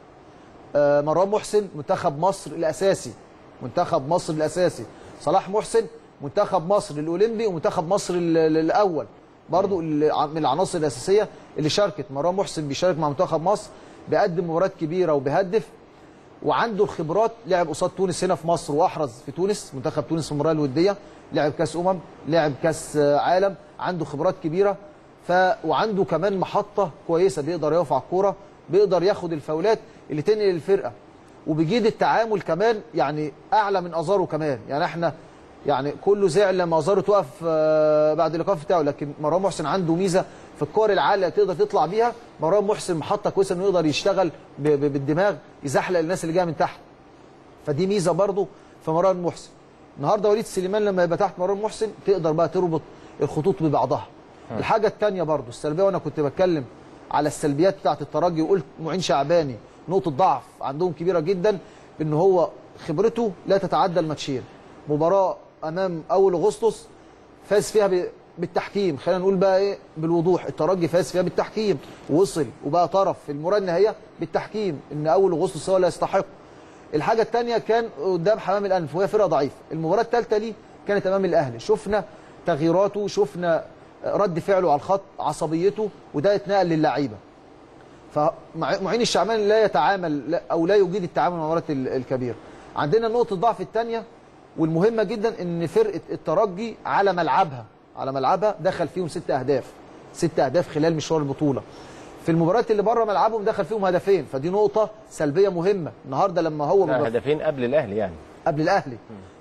K: آه، مروان محسن منتخب مصر الاساسي منتخب مصر الاساسي صلاح محسن منتخب مصر الاولمبي ومنتخب مصر ال- ال- الاول برضو ال- من العناصر الاساسيه اللي شاركت مروان محسن بيشارك مع منتخب مصر بيقدم مباريات كبيره وبيهدف وعنده الخبرات لعب قصاد تونس هنا في مصر واحرز في تونس منتخب تونس في المباراه الوديه لعب كاس امم لعب كاس آه، عالم عنده خبرات كبيره ف وعنده كمان محطه كويسه بيقدر يقف على الكوره بيقدر ياخد الفاولات اللي تنقل الفرقه وبيجيد التعامل كمان يعني اعلى من ازارو كمان يعني احنا يعني كله زعل لما ازارو توقف آه، بعد الايقاف بتاعه لكن مروان محسن عنده ميزه في الكور العاليه تقدر تطلع بيها مروان محسن محطه كويسه انه يقدر يشتغل ب- ب- بالدماغ يزحلق الناس اللي جايه من تحت فدي ميزه برضو في مروان محسن النهارده وليد سليمان لما يبقى تحت مروان محسن تقدر بقى تربط الخطوط ببعضها الحاجه الثانيه برضو السلبيه وانا كنت بتكلم على السلبيات بتاعه الترجي وقلت معين شعباني نقطه ضعف عندهم كبيره جدا ان هو خبرته لا تتعدى الماتشين مباراه امام اول اغسطس فاز فيها ب- بالتحكيم خلينا نقول بقى ايه بالوضوح الترجي فاز فيها بالتحكيم وصل وبقى طرف في المباراه النهائيه بالتحكيم ان اول اغسطس هو اللي يستحق الحاجه الثانيه كان قدام حمام الانف وهي فرقه ضعيفه المباراه الثالثه ليه كانت امام الاهلي شفنا تغييراته شفنا رد فعله على الخط عصبيته وده اتنقل للعيبه فمعين الشعبان لا يتعامل لا- او لا يجيد التعامل مع المباريات ال- الكبيره عندنا نقطه ضعف الثانيه والمهمه جدا ان فرقه الترجي على ملعبها على ملعبها دخل فيهم ست اهداف ست اهداف خلال مشوار البطوله في المباريات اللي بره ملعبهم دخل فيهم هدفين فدي نقطه سلبيه مهمه النهارده لما هو
A: لا،
K: بيبقى-
A: هدفين قبل الاهلي يعني
K: قبل الاهلي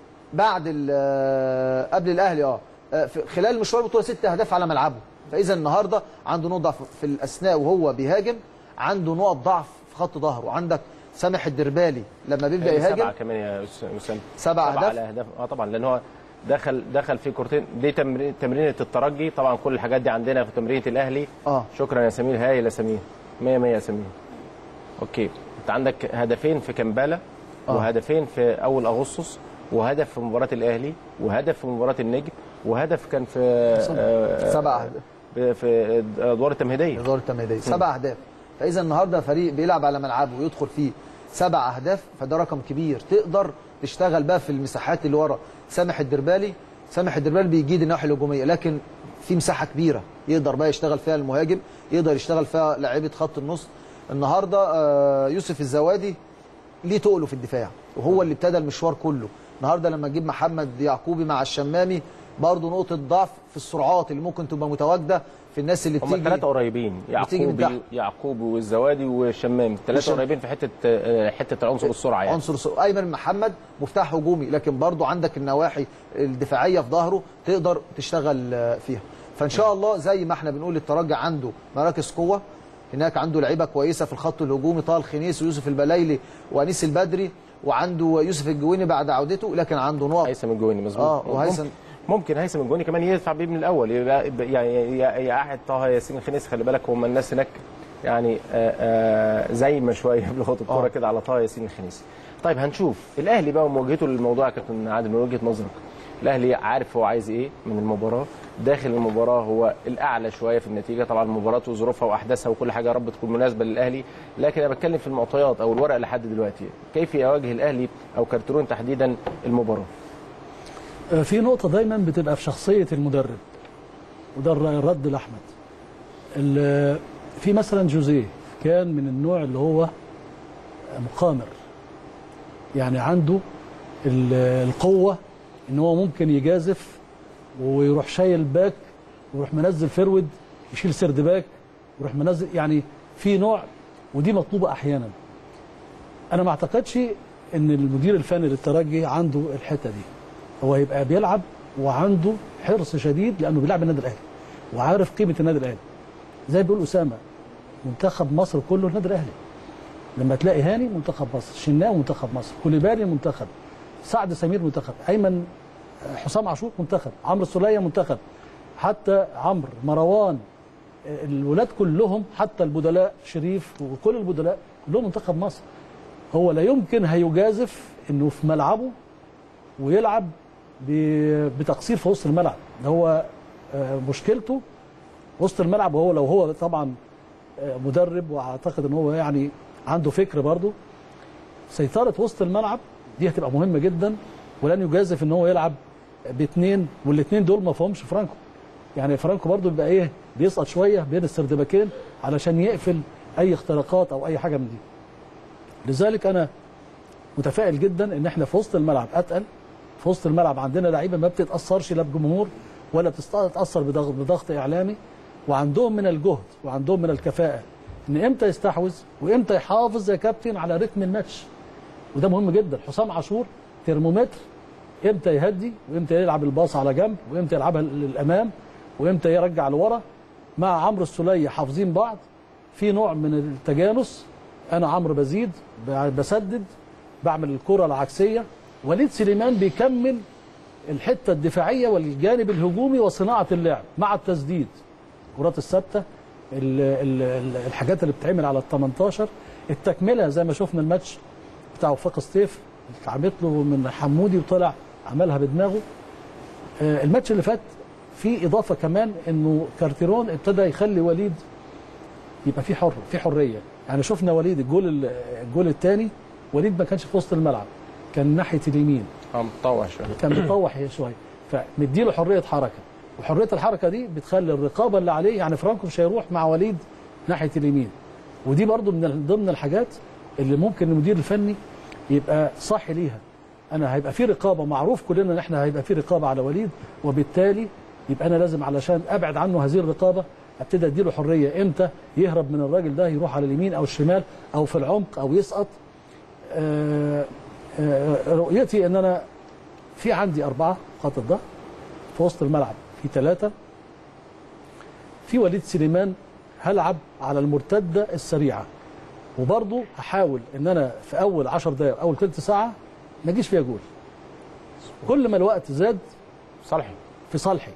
K: بعد ال- آه، قبل الاهلي اه آه، في خلال مشوار البطوله ست اهداف على ملعبه فاذا النهارده عنده نقط ضعف في الاثناء وهو بيهاجم عنده نقط ضعف في خط ظهره عندك سامح الدربالي لما بيبدا
A: سبعه
K: يهاجم
A: كمان يا أس- اسامه
K: سبع أهداف؟
A: على اهداف اه طبعا لان هو دخل دخل في كورتين دي تمرين تمرينه الترجي طبعا كل الحاجات دي عندنا في تمرينه الاهلي
K: اه
A: شكرا يا سمير هايل يا سمير 100 100 يا سمير اوكي انت عندك هدفين في كمبالا
K: آه.
A: وهدفين في اول اغسطس وهدف في مباراه الاهلي وهدف في مباراه النجم وهدف كان في آه،
K: سبع اهداف
A: ب- في ادوار التمهيديه
K: ادوار التمهيديه سبع اهداف فاذا النهارده فريق بيلعب على ملعبه ويدخل فيه سبع اهداف فده رقم كبير تقدر تشتغل بقى في المساحات اللي ورا سامح الدربالي سامح الدربالي بيجيد الناحيه الهجوميه لكن في مساحه كبيره يقدر بقى يشتغل فيها المهاجم يقدر يشتغل فيها لاعيبه خط النص النهارده آه، يوسف الزوادي ليه تقله في الدفاع وهو اللي ابتدى المشوار كله النهارده لما تجيب محمد يعقوبي مع الشمامي برضه نقطه ضعف في السرعات اللي ممكن تبقى متواجده في الناس اللي
A: هم
K: بتيجي
A: الثلاثه قريبين
K: بتيجي من
A: يعقوبي يعقوبي والزوادي والشمام الثلاثه
K: والشم-
A: قريبين في حته آه، حته عنصر السرعه يعني
K: عنصر السرعة. ايمن محمد مفتاح هجومي لكن برضو عندك النواحي الدفاعيه في ظهره تقدر تشتغل آه، فيها فان شاء الله زي ما احنا بنقول الترجي عنده مراكز قوه هناك عنده لعيبه كويسه في الخط الهجومي طه الخنيس ويوسف البلايلي وانيس البدري وعنده يوسف الجويني بعد عودته لكن عنده نقط
A: هيثم الجويني مظبوط
K: اه وهيثم
A: ممكن- ممكن هيثم الجوني كمان يدفع بيه من الاول يبقى يبقى- يعني يا يا احد طه ياسين الخنيس خلي بالك هم الناس هناك يعني آه، آه، زي ما شويه بلغه الكوره
K: آه.
A: كده على طه ياسين الخنيس طيب هنشوف الاهلي بقى ومواجهته للموضوع يا كابتن عادل من وجهه نظرك الاهلي عارف هو عايز ايه من المباراه داخل المباراه هو الاعلى شويه في النتيجه طبعا المباراه وظروفها واحداثها وكل حاجه يا رب تكون مناسبه للاهلي لكن انا بتكلم في المعطيات او الورق لحد دلوقتي كيف يواجه الاهلي او كارترون تحديدا المباراه
I: آه، في نقطة دايما بتبقى في شخصية المدرب وده الر- الرد لأحمد ال- في مثلا جوزيه كان من النوع اللي هو مقامر يعني عنده ال- القوة ان هو ممكن يجازف ويروح شايل باك ويروح منزل فرود يشيل سرد باك ويروح منزل يعني في نوع ودي مطلوبة احيانا انا ما اعتقدش ان المدير الفني للترجي عنده الحتة دي هو يبقى بيلعب وعنده حرص شديد لانه بيلعب النادي الاهلي وعارف قيمه النادي الاهلي زي بيقول اسامه منتخب مصر كله النادي الاهلي لما تلاقي هاني منتخب مصر شناوي منتخب مصر كوليبالي منتخب سعد سمير منتخب ايمن حسام عاشور منتخب عمرو السوليه منتخب حتى عمرو مروان الولاد كلهم حتى البدلاء شريف وكل البدلاء كلهم منتخب مصر هو لا يمكن هيجازف انه في ملعبه ويلعب ب- بتقصير في وسط الملعب ده هو آه، مشكلته وسط الملعب وهو لو هو طبعا آه، مدرب واعتقد ان هو يعني عنده فكر برضه سيطره وسط الملعب دي هتبقى مهمه جدا ولن يجازف ان هو يلعب باثنين والاثنين دول ما فيهمش فرانكو يعني فرانكو برضه بيبقى ايه بيسقط شويه بين السردباكين علشان يقفل اي اختراقات او اي حاجه من دي لذلك انا متفائل جدا ان احنا في وسط الملعب اتقل في وسط الملعب عندنا لعيبه ما بتتاثرش لا بجمهور ولا بتتاثر بضغط, بضغط اعلامي وعندهم من الجهد وعندهم من الكفاءه ان امتى يستحوذ وامتى يحافظ يا كابتن على رتم الماتش وده مهم جدا حسام عاشور ترمومتر امتى يهدي وامتى يلعب الباص على جنب وامتى يلعبها للامام وامتى يرجع لورا مع عمرو السوليه حافظين بعض في نوع من التجانس انا عمرو بزيد ب- بسدد بعمل الكره العكسيه وليد سليمان بيكمل الحته الدفاعيه والجانب الهجومي وصناعه اللعب مع التسديد الكرات الثابته ال- ال- ال- الحاجات اللي بتتعمل على ال 18 التكمله زي ما شفنا الماتش بتاع وفاق سطيف اتعملت له من حمودي وطلع عملها بدماغه آه، الماتش اللي فات في اضافه كمان انه كارتيرون ابتدى يخلي وليد يبقى في حر في حريه يعني شفنا وليد الجول ال- الجول الثاني وليد ما كانش في وسط الملعب كان ناحيه اليمين
A: اه متطوع شويه
I: كان بيطوح شويه فمديله حريه حركه وحريه الحركه دي بتخلي الرقابه اللي عليه يعني فرانكو مش هيروح مع وليد ناحيه اليمين ودي برضو من ضمن الحاجات اللي ممكن المدير الفني يبقى صاحي ليها انا هيبقى في رقابه معروف كلنا ان احنا هيبقى في رقابه على وليد وبالتالي يبقى انا لازم علشان ابعد عنه هذه الرقابه ابتدي اديله حريه امتى يهرب من الراجل ده يروح على اليمين او الشمال او في العمق او يسقط آه، آه، رؤيتي ان انا في عندي أربعة خط الظهر في وسط الملعب في ثلاثة في وليد سليمان هلعب على المرتدة السريعة وبرضه هحاول ان انا في اول 10 دقائق اول ثلث ساعة ما اجيش فيها جول كل ما الوقت زاد
A: صالحي
I: في صالحي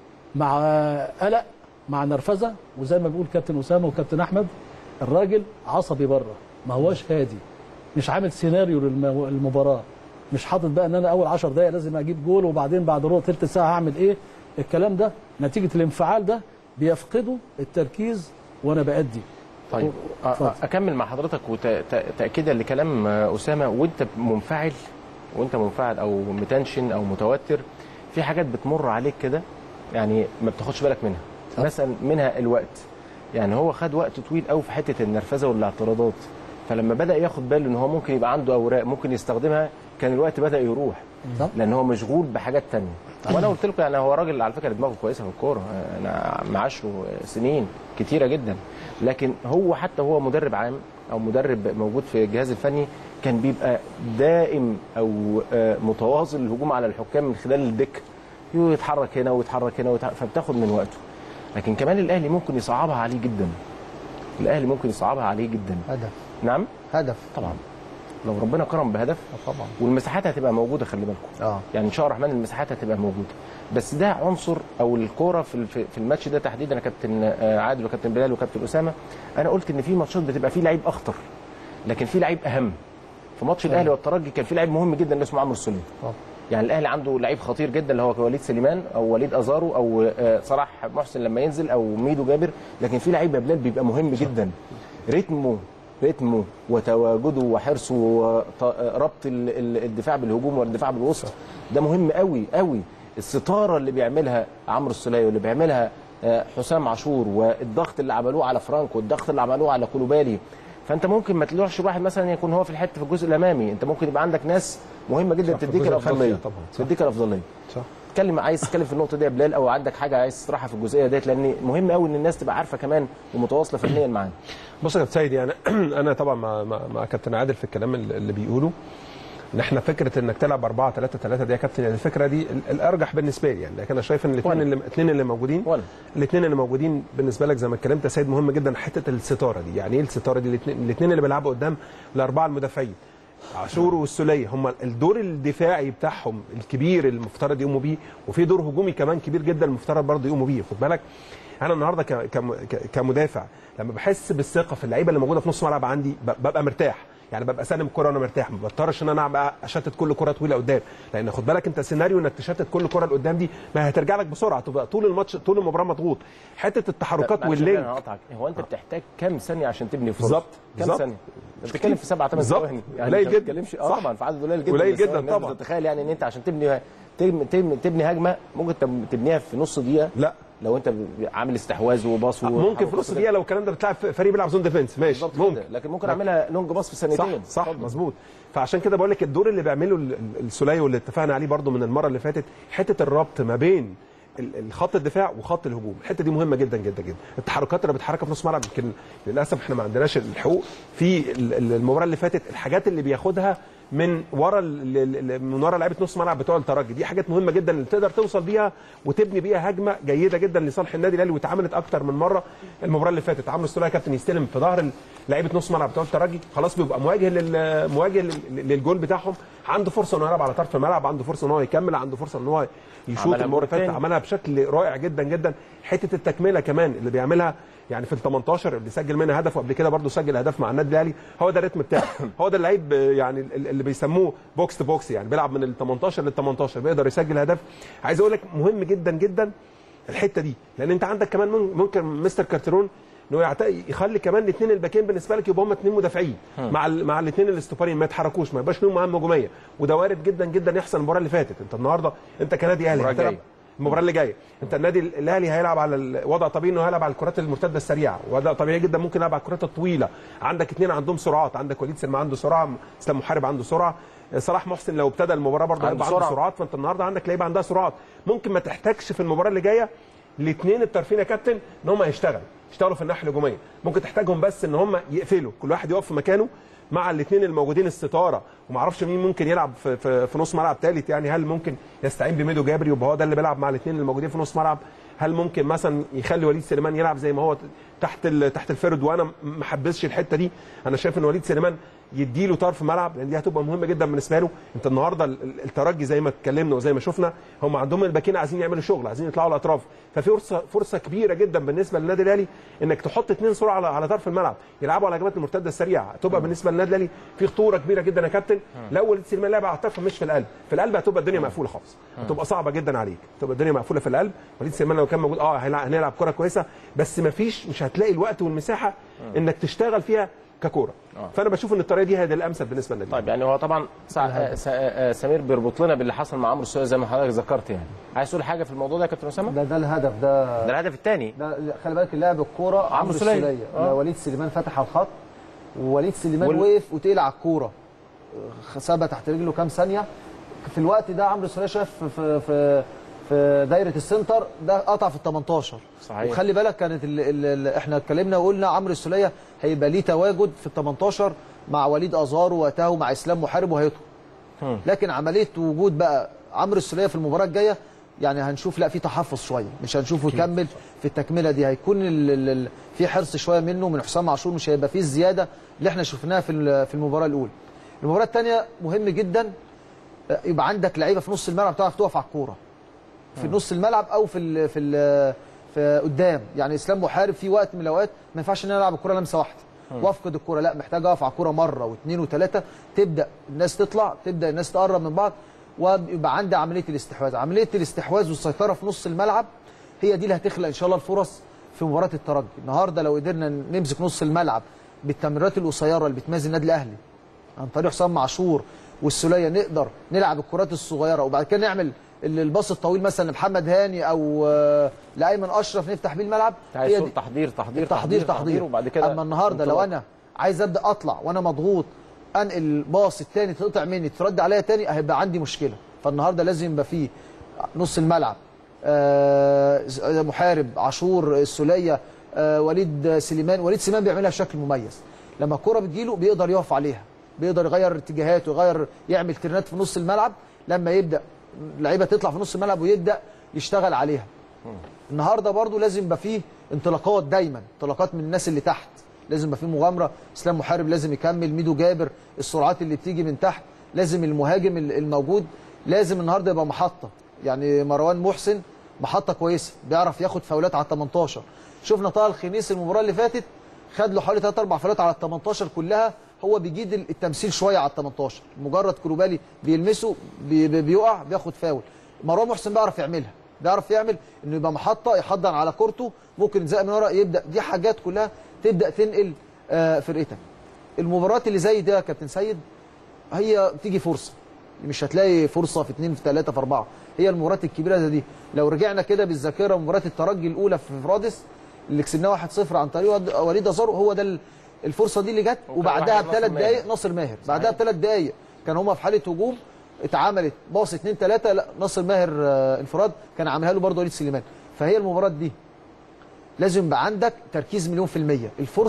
I: مع قلق مع نرفزة وزي ما بيقول كابتن أسامة وكابتن أحمد الراجل عصبي بره ما هواش هادي مش عامل سيناريو للمباراة مش حاطط بقى ان انا اول 10 دقائق لازم اجيب جول وبعدين بعد ربع ثلث ساعه هعمل ايه الكلام ده نتيجه الانفعال ده بيفقدوا التركيز وانا بادي
A: طيب أ-
I: اتفضل.
A: أ- اكمل مع حضرتك وتاكيدا لكلام آه، اسامه وانت منفعل وانت منفعل او متنشن او متوتر في حاجات بتمر عليك كده يعني ما بتاخدش بالك منها مثلا منها الوقت يعني هو خد وقت طويل قوي في حته النرفزه والاعتراضات فلما بدا ياخد باله ان هو ممكن يبقى عنده اوراق ممكن يستخدمها كان الوقت بدا يروح
I: طب.
A: لان هو مشغول بحاجات تانية وانا قلت لكم يعني هو راجل على فكره دماغه كويسه في الكوره انا معاشره سنين كتيره جدا لكن هو حتى هو مدرب عام او مدرب موجود في الجهاز الفني كان بيبقى دائم او آه، متواصل الهجوم على الحكام من خلال الدك يتحرك هنا ويتحرك هنا ويتحرك فبتاخد من وقته لكن كمان الاهلي ممكن يصعبها عليه جدا الاهلي ممكن يصعبها عليه جدا
K: هدف
A: نعم
K: هدف
A: طبعا لو ربنا كرم بهدف
K: طبعا
A: والمساحات هتبقى موجوده خلي بالكم
K: اه
A: يعني ان شاء الله الرحمن المساحات هتبقى موجوده بس ده عنصر او الكوره في في في الماتش ده تحديدا يا كابتن آه، عادل وكابتن بلال وكابتن اسامه انا قلت ان في ماتشات بتبقى فيه لعيب اخطر لكن في لعيب اهم في ماتش الاهلي والترجي كان في لعيب مهم جدا اللي اسمه عمرو السوليه
K: طبعا.
A: يعني الاهلي عنده لعيب خطير جدا اللي هو وليد سليمان او وليد ازارو او آه، صلاح محسن لما ينزل او ميدو جابر لكن في لعيب يا بلال بيبقى مهم جدا رتمه رتمه وتواجده وحرصه وربط الدفاع بالهجوم والدفاع بالوسط ده مهم قوي قوي الستاره اللي بيعملها عمرو السوليه واللي بيعملها آه، حسام عاشور والضغط اللي عملوه على فرانكو والضغط اللي عملوه على كولوبالي فانت ممكن ما تلوحش واحد مثلا يكون هو في الحته في الجزء الامامي انت ممكن يبقى عندك ناس مهمه جدا
J: صح، في
A: تديك
J: الجزء الخلفي
A: الافضليه
J: طبعاً، صح.
A: تديك الافضليه
J: صح
A: تتكلم عايز تتكلم في النقطه دي يا بلال او عندك حاجه عايز تطرحها في الجزئيه ديت لان مهم قوي ان الناس تبقى عارفه كمان ومتواصله فنيا معانا
J: بص يا كابتن سيد يعني انا طبعا مع, مع, مع كابتن عادل في الكلام اللي اللي بيقوله ان احنا فكره انك تلعب 4 3 3 دي يا كابتن يعني الفكره دي ال- الارجح بالنسبه لي يعني لكن انا شايف ان الاثنين
A: وأنا.
J: اللي الاثنين اللي موجودين
A: ولا
J: الاثنين اللي موجودين بالنسبه لك زي ما اتكلمت يا سيد مهم جدا حته الستاره دي يعني ايه الستاره دي الاثنين الاثنين اللي بيلعبوا قدام الاربعه المدافعين عاشور والسوليه هم الدور الدفاعي بتاعهم الكبير اللي المفترض يقوموا بيه وفي دور هجومي كمان كبير جدا المفترض برضه يقوموا بيه خد بالك انا النهارده ك- كم- ك- كمدافع لما بحس بالثقه في اللعيبه اللي موجوده في نص الملعب عندي ب- ببقى مرتاح يعني ببقى سالم الكره وانا مرتاح ما بضطرش ان انا أبقى اشتت كل كره طويله قدام لان خد بالك انت سيناريو انك تشتت كل كره لقدام دي ما هترجع لك بسرعه تبقى طول الماتش طول المباراه مضغوط حته التحركات
A: معلش يا بلال،
J: واللينك
A: انا هقطعك هو انت بتحتاج كام ثانيه عشان تبني فرصه
J: بالظبط،
A: كام
J: بالظبط.
A: ثانيه انت بتتكلم في سبعة ثمان
J: بالظبط.
A: ثواني
J: قليل
A: انت ما
J: جدا.
A: بتتكلمش اه
J: صح.
A: طبعا في عدد قليل جدا
J: قليل
A: بس
J: جدا
A: الناس
J: طبعا.
A: بتتخيل يعني ان انت عشان تبني تبني, تبني, تبني هجمه ممكن تب- تبنيها في نص دقيقه
J: لا
A: لو انت عامل استحواذ وباص
J: ممكن في نص دقيقه لو الكلام ده بتلعب فريق بيلعب زون ديفنس ماشي
A: بالظبط
J: ممكن
A: كده. لكن ممكن اعملها لونج باص في ثانيتين
J: صح صح
A: اتفضل.
J: مظبوط فعشان كده بقول لك الدور اللي بيعمله ال- ال- السوليه واللي اتفقنا عليه برضو من المره اللي فاتت حته الربط ما بين ال- الخط الدفاع وخط الهجوم الحته دي مهمه جدا جدا جدا التحركات اللي بتحركها في نص الملعب يمكن للاسف احنا ما عندناش الحقوق في ال- ال- المباراه اللي فاتت الحاجات اللي بياخدها من ورا ال- ال- ال- من ورا لعيبه نص ملعب بتوع الترجي دي حاجات مهمه جدا اللي تقدر توصل بيها وتبني بيها هجمه جيده جدا لصالح النادي الاهلي واتعملت اكتر من مره المباراه اللي فاتت عمرو السوليه كابتن يستلم في ظهر ال- لعيبه نص ملعب بتوع الترجي خلاص بيبقى مواجه لل مواجه لل- للجول بتاعهم عنده فرصه انه يلعب على طرف الملعب عنده فرصه ان هو يكمل عنده فرصه ان هو يشوط
A: عملها
J: المباراه اللي فاتت
A: التاني.
J: عملها بشكل رائع جدا جدا حته التكمله كمان اللي بيعملها يعني في ال 18 اللي سجل منها هدف وقبل كده برضه سجل هدف مع النادي الاهلي هو ده الريتم بتاعه هو ده اللعيب آه، يعني ال- اللي بيسموه بوكس تو بوكس يعني بيلعب من ال 18 لل 18 بيقدر يسجل هدف عايز اقول لك مهم جدا جدا الحته دي لان انت عندك كمان مم- ممكن مستر كارترون انه يعت- يخلي كمان الاثنين الباكين بالنسبه لك يبقى هم اثنين مدافعين
A: هم.
J: مع ال- مع الاثنين الاستوبارين ما يتحركوش ما يبقاش لهم مهمه هجوميه وده وارد جدا جدا يحصل المباراه اللي فاتت انت النهارده انت كنادي اهلي
A: المباراة
J: هتلعب
A: الجاية.
J: المباراه اللي جايه انت النادي الاهلي هيلعب على ال- وضع طبيعي انه هيلعب على الكرات المرتده السريعه وضع طبيعي جدا ممكن يلعب على الكرات الطويله عندك اثنين عندهم سرعات عندك وليد سلمى عنده سرعه اسلام محارب عنده سرعه صلاح محسن لو ابتدى المباراه برضه
A: عنده
J: هيبقى عنده
A: سرعة.
J: سرعات فانت النهارده عندك لعيبه عندها سرعات ممكن ما تحتاجش في المباراه اللي جايه الاثنين الطرفين يا كابتن ان هم يشتغلوا يشتغلوا في الناحيه الهجوميه ممكن تحتاجهم بس ان هم يقفلوا كل واحد يقف في مكانه مع الاثنين الموجودين الستاره وما اعرفش مين ممكن يلعب في, في, في نص ملعب ثالث يعني هل ممكن يستعين بميدو جابري ويبقى هو ده اللي بيلعب مع الاثنين الموجودين في نص ملعب هل ممكن مثلا يخلي وليد سليمان يلعب زي ما هو تحت ال- تحت الفرد وانا ما حبسش الحته دي انا شايف ان وليد سليمان يديله طرف ملعب لان دي هتبقى مهمه جدا بالنسبه له انت النهارده ال- ال- الترجي زي ما اتكلمنا وزي ما شفنا هم عندهم الباكين عايزين يعملوا شغل عايزين يطلعوا الاطراف ففي فرصه فرصه كبيره جدا بالنسبه للنادي الاهلي انك تحط اثنين سرعه على, على طرف الملعب يلعبوا على الهجمات المرتده السريعه تبقى بالنسبه للنادي الاهلي في خطوره كبيره جدا يا كابتن لو وليد سليمان لعب على الطرف مش في القلب في القلب هتبقى الدنيا مقفوله خالص هتبقى صعبه جدا عليك تبقى الدنيا مقفوله في القلب وليد سليمان لو كان موجود اه هيلعب- هنلعب كره كويسه بس مفيش مش هتلاقي الوقت والمساحه انك تشتغل فيها ككوره فانا بشوف ان الطريقه دي هي الامثل بالنسبه للنادي
A: طيب يعني هو طبعا سع... آه، س- آه، سمير بيربط لنا باللي حصل مع عمرو السوليه زي ما حضرتك ذكرت يعني عايز تقول حاجه في الموضوع ده يا كابتن اسامه
K: ده ده الهدف ده
A: ده الهدف الثاني
K: ده خلي بالك اللاعب الكوره عمرو
A: سليم.
K: السوليه
A: آه.
K: ده وليد سليمان فتح على الخط ووليد سليمان
A: وال-
K: وقف وتقل على الكوره سابها تحت رجله كام ثانيه في الوقت ده عمرو السوليه شاف في في في دايره السنتر ده قطع في ال 18
A: صحيح.
K: وخلي بالك كانت ال ال ال احنا اتكلمنا وقلنا عمرو السوليه هيبقى ليه تواجد في ال 18 مع وليد ازارو وقتها ومع اسلام محارب وهيدخل
A: هم.
K: لكن عمليه وجود بقى عمرو السوليه في المباراه الجايه يعني هنشوف لا في تحفظ شويه مش هنشوفه يكمل في التكمله دي هيكون ال ال ال في حرص شويه منه من حسام عاشور مش هيبقى فيه الزياده اللي احنا شفناها في ال- في المباراه الاولى المباراه الثانيه مهم جدا آه، يبقى عندك لعيبه في نص الملعب تعرف تقف على الكوره في نص الملعب او في ال في ال في قدام يعني اسلام محارب في وقت من الاوقات ما ينفعش ان انا العب الكوره لمسه واحده وافقد الكوره لا محتاج اقف على الكوره مره واثنين وثلاثه تبدا الناس تطلع تبدا الناس تقرب من بعض ويبقى عندي عمليه الاستحواذ عمليه الاستحواذ والسيطره في نص الملعب هي دي اللي هتخلق ان شاء الله الفرص في مباراه الترجي النهارده لو قدرنا نمسك نص الملعب بالتمريرات القصيره اللي بتميز النادي الاهلي عن طريق حسام عاشور والسوليه نقدر نلعب الكرات الصغيره وبعد كده نعمل ال- الباص الطويل مثلا لمحمد هاني او آه، لايمن اشرف نفتح بيه الملعب
A: عايز
K: هي
A: تقول
K: دي
A: تحضير تحضير
K: تحضير تحضير
A: وبعد كده
K: اما النهارده لو
A: انطلاق.
K: انا عايز ابدا اطلع وانا مضغوط انقل الباص الثاني تقطع مني ترد عليا تاني هيبقى عندي مشكله فالنهارده لازم يبقى فيه نص الملعب آه، محارب عاشور السوليه آه، وليد سليمان وليد سليمان بيعملها بشكل مميز لما الكره بتجيله بيقدر يقف عليها بيقدر يغير اتجاهاته يغير يعمل ترنات في نص الملعب لما يبدا لعيبه تطلع في نص الملعب ويبدا يشتغل عليها النهارده برضو لازم يبقى فيه انطلاقات دايما انطلاقات من الناس اللي تحت لازم يبقى فيه مغامره اسلام محارب لازم يكمل ميدو جابر السرعات اللي بتيجي من تحت لازم المهاجم ال- الموجود لازم النهارده يبقى محطه يعني مروان محسن محطه كويسه بيعرف ياخد فاولات على ال 18 شفنا طه الخميس المباراه اللي فاتت خد له حوالي 3 4 فاولات على ال 18 كلها هو بيجيد ال- التمثيل شويه على ال 18 مجرد كروبالي بيلمسه بي بي- بيقع بياخد فاول مروان محسن بيعرف يعملها بيعرف يعمل انه يبقى محطه يحضن على كورته ممكن يزق من ورا يبدا دي حاجات كلها تبدا تنقل آه، فرقتك المباريات اللي زي ده يا كابتن سيد هي تيجي فرصه مش هتلاقي فرصه في اثنين في ثلاثه في اربعه هي المباريات الكبيره زي دي لو رجعنا كده بالذاكره مباراه الترجي الاولى في فرادس اللي كسبناها 1-0 عن طريق ود- وليد ازارو هو ده ال- الفرصه دي اللي جت وبعدها
A: واحد
K: بثلاث
A: ناصر ماهر.
K: دقائق ناصر ماهر بعدها بثلاث دقائق كان هما في حاله هجوم اتعملت باص اثنين ثلاثه لا ناصر ماهر آه، انفراد كان عاملها له برضه وليد سليمان فهي المباراه دي لازم يبقى عندك تركيز مليون في المية الفرصة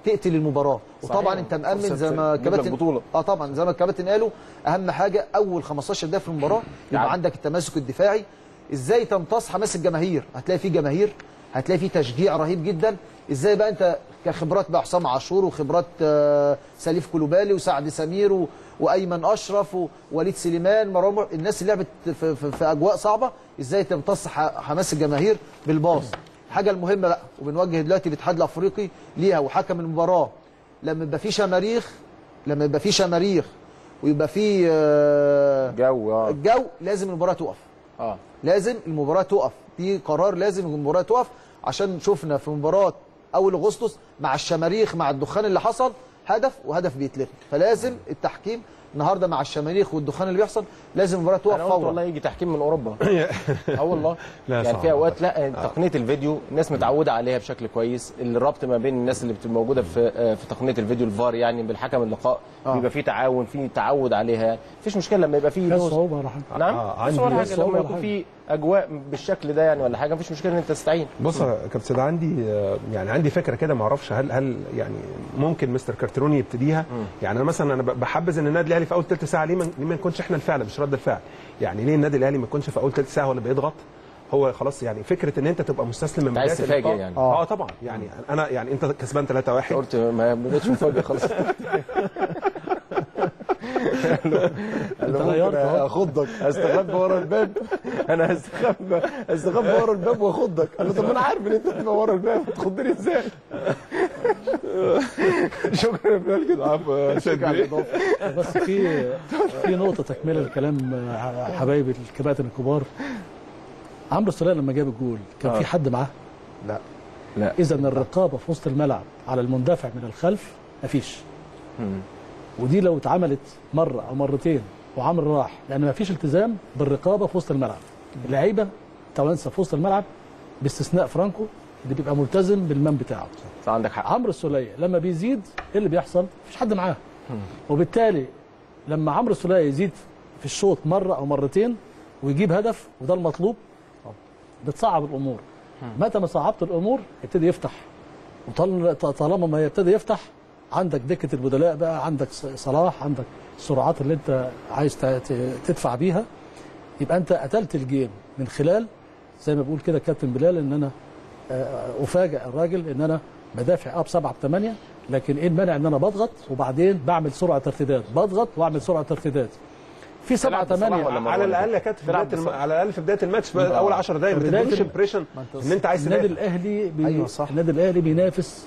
K: تقتل المباراه وطبعا
A: صحيح.
K: انت مامن
A: فرصة
K: زي ما
A: تجيب لك
K: كباتن
A: بطولة.
K: اه طبعا زي ما الكباتن قالوا اهم حاجه اول 15 دقيقه في المباراه يبقى
A: يعني.
K: عندك التماسك الدفاعي ازاي تمتص حماس الجماهير هتلاقي فيه جماهير هتلاقي فيه تشجيع رهيب جدا ازاي بقى انت كخبرات بقى حسام عاشور وخبرات آه، سليف كلوبالي وسعد سمير و... وايمن اشرف ووليد سليمان مروان مر- الناس اللي لعبت في, في, في اجواء صعبه ازاي تمتص ح- حماس الجماهير بالباص الحاجه المهمه بقى وبنوجه دلوقتي الاتحاد الافريقي ليها وحكم المباراه لما يبقى في شماريخ لما يبقى في شماريخ ويبقى في آه،
A: جو اه
K: الجو لازم المباراه تقف
A: اه
K: لازم المباراه تقف دي قرار لازم المباراه تقف عشان شفنا في مباراه اول اغسطس مع الشماريخ مع الدخان اللي حصل هدف وهدف بيتلغي فلازم التحكيم النهارده مع الشماريخ والدخان اللي بيحصل لازم المباراه تقف
A: انا قلت
K: فورا
A: والله يجي تحكيم من اوروبا اه والله
J: لا،
A: يعني
J: صعب.
A: في اوقات لا تقنيه الفيديو الناس متعوده عليها بشكل كويس الربط ما بين الناس اللي بتبقى موجوده في آه، في تقنيه الفيديو الفار يعني بالحكم اللقاء
K: آه.
A: بيبقى في تعاون في تعود عليها مفيش مشكله لما يبقى في
I: فيها
A: نوز-
I: صعوبه ولا حاجه
A: نعم
J: آه،
A: بس
J: عندي-
A: ولا
I: فيها
A: حاجه
I: صعوبة
A: لما
I: ولا
A: يكون
I: حاجة.
A: في اجواء بالشكل ده يعني ولا حاجه مفيش مشكله ان انت تستعين
J: بص يا كابتن سيد عندي آه، يعني عندي فكره كده ما اعرفش هل هل يعني ممكن مستر كارتروني يبتديها يعني انا مثلا انا ب- بحبذ ان النادي الاهلي في اول ثلث ساعه ليه ما ليه ما نكونش احنا الفعل مش رد الفعل يعني ليه النادي الاهلي ما يكونش في اول ثلث ساعه هو اللي بيضغط هو خلاص يعني فكره ان انت تبقى مستسلم من
A: أنت عايز
J: بداية
A: تفاجئ
J: اللقاء.
A: يعني.
J: اه طبعا يعني انا يعني انت كسبان 3 1
A: قلت ما بقتش مفاجئ خلاص
I: انت غيرت اهو
A: اخضك استخبى ورا الباب انا هستخبى هستخبى ورا الباب واخضك انا طب ما انا عارف ان انت هتبقى ورا الباب تخضني ازاي شكرا يا بلال كده عفوا
I: شكرا على الإضافة. بس في في نقطة تكملة الكلام آه، حبايبي الكباتن الكبار عمرو السولية لما جاب الجول كان
A: آه.
I: في حد معاه؟ لا
A: لا.
I: إذا الرقابة في وسط الملعب على المندفع من الخلف مفيش ودي لو اتعملت مرة أو مرتين وعمرو راح لأن مفيش التزام بالرقابة في وسط الملعب اللعيبة توانسة في وسط الملعب باستثناء فرانكو اللي بيبقى ملتزم بالمان بتاعه
A: صح عندك حق
I: عمرو السولية لما بيزيد ايه اللي بيحصل؟ مفيش حد معاه وبالتالي لما عمرو السولية يزيد في الشوط مرة أو مرتين ويجيب هدف وده المطلوب بتصعب الأمور متى ما صعبت الأمور يبتدي يفتح وطال- طالما ما يبتدي يفتح عندك دكة البدلاء بقى عندك ص- صلاح عندك السرعات اللي انت عايز ت- ت- تدفع بيها يبقى انت قتلت الجيم من خلال زي ما بيقول كده كابتن بلال ان انا آه، افاجئ الراجل ان انا بدافع اه بسبعه بثمانيه لكن ايه المانع ان انا بضغط وبعدين بعمل سرعه ارتداد بضغط واعمل سرعه ارتداد في سبعه
A: تلعب بصلاح
I: ثمانيه
A: ولا
J: على الاقل يا كابتن في
A: تلعب
J: بدايه الم...
A: بصراحة.
J: على الاقل في بدايه الماتش بقى اول 10 دقائق ما
I: في بداية
J: تديش
I: الم-
J: امبريشن
K: ما انت-
J: ان انت عايز
I: النادي
J: تدافع
I: الاهلي بي...
K: أيوة صح.
I: النادي الاهلي بينافس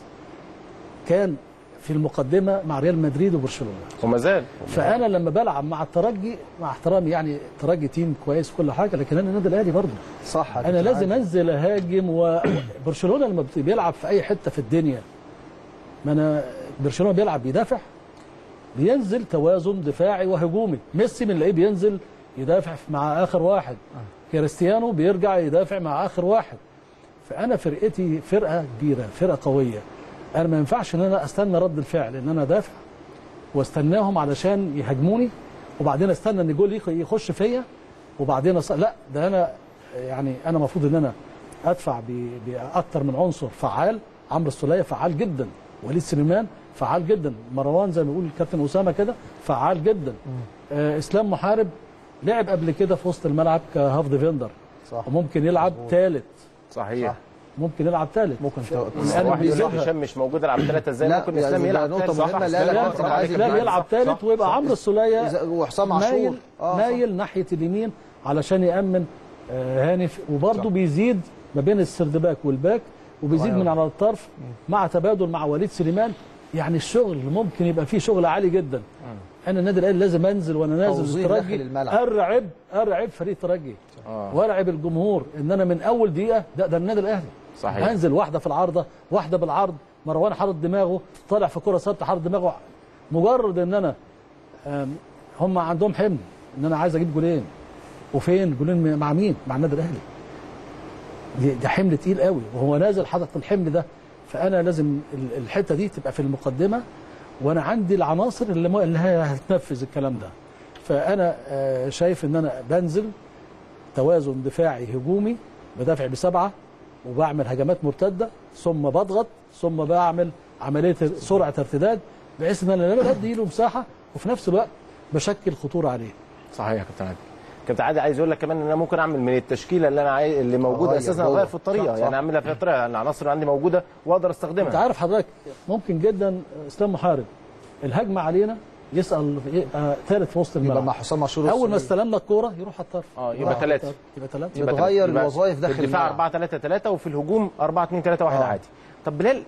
I: كان في المقدمه مع ريال مدريد وبرشلونه
A: وما زال
I: فانا لما بلعب مع الترجي مع احترامي يعني الترجي تيم كويس كل حاجه لكن انا النادي الاهلي برضه
K: صح
I: انا لازم انزل اهاجم وبرشلونه لما بت- بيلعب في اي حته في الدنيا ما انا برشلونه بيلعب بيدافع بينزل توازن دفاعي وهجومي ميسي بنلاقيه بينزل يدافع مع اخر واحد كريستيانو بيرجع يدافع مع اخر واحد فانا فرقتي فرقه كبيره فرقه قويه انا ما ينفعش ان انا استنى رد الفعل ان انا ادافع واستناهم علشان يهاجموني وبعدين استنى ان جول يخ- يخش فيا وبعدين أص... لا ده انا يعني انا المفروض ان انا ادفع ب- باكتر من عنصر فعال عمرو السوليه فعال جدا وليد سليمان فعال جدا مروان زي ما بيقول الكابتن اسامه كده فعال جدا آه اسلام محارب لعب قبل كده في وسط الملعب كهاف ديفندر
K: صح.
I: وممكن يلعب ثالث
A: صحيح
I: ممكن يلعب ثالث
K: ممكن ت-
I: الآن
A: واحد يقول لك
I: بيزيدها.
A: هشام مش موجود يلعب ثلاثه ازاي
K: لا،
A: ممكن
K: يعني
A: اسلام
K: ده
A: يلعب
K: نقطة
A: ثالث
K: مهمة. لا، لا،
I: لا
K: كابتن عايز
I: اسلام
K: يبقى-
I: يلعب ثالث ويبقى عمرو السوليه
K: إذا- وحسام عاشور
I: مايل
K: آه، صح.
I: مايل ناحيه اليمين علشان يامن آه، هاني ف- وبرضه بيزيد ما بين السردباك والباك وبيزيد من على الطرف مع تبادل مع وليد سليمان يعني الشغل ممكن يبقى فيه شغل عالي جدا انا النادي الاهلي لازم انزل وانا نازل
K: توظيف
I: الترجي
K: داخل الملعب.
I: ارعب ارعب فريق الترجي
A: آه.
I: وارعب الجمهور ان انا من اول دقيقه ده ده النادي الاهلي
A: صحيح.
I: هنزل واحده في العارضه واحده بالعرض مروان حاطط دماغه طالع في كره ثابته حاطط دماغه مجرد ان انا آم، هم عندهم حمل ان انا عايز اجيب جولين وفين جولين مع مين مع النادي الاهلي دي- ده حمل تقيل قوي وهو نازل حاطط الحمل ده فانا لازم ال- الحته دي تبقى في المقدمه وانا عندي العناصر اللي مو- اللي هي هتنفذ الكلام ده فانا آه، شايف ان انا بنزل توازن دفاعي هجومي بدافع بسبعه وبعمل هجمات مرتده ثم بضغط ثم بعمل عمليه سرعه ارتداد بحيث ان انا لا بدي له مساحه وفي نفس الوقت بشكل خطوره عليه
A: صحيح يا كابتن عادل كابتن عادل عايز يقول لك كمان ان انا ممكن اعمل من التشكيله اللي انا عايز اللي موجوده
K: أغير
A: اساسا
K: جوه.
A: اغير في الطريقه
K: صح، صح.
A: يعني اعملها في الطريقه العناصر عندي موجوده واقدر استخدمها
I: انت عارف حضرتك ممكن جدا اسلام محارب الهجمه علينا يسال يبقى ثالث في وسط
K: يبقى
I: الملعب
K: مع حسام عاشور
I: اول ما
K: السولية.
I: استلمنا الكوره يروح على الطرف
A: اه يبقى
I: يروح على
A: ثلاثة.
I: الطرف. يبقى ثلاثه
A: يبقى
K: بتغير
A: يبقى
K: الوظائف داخل
A: في الدفاع
K: الملعب.
A: 4 3 3 وفي الهجوم 4 2 3 1
K: آه.
A: عادي طب بلال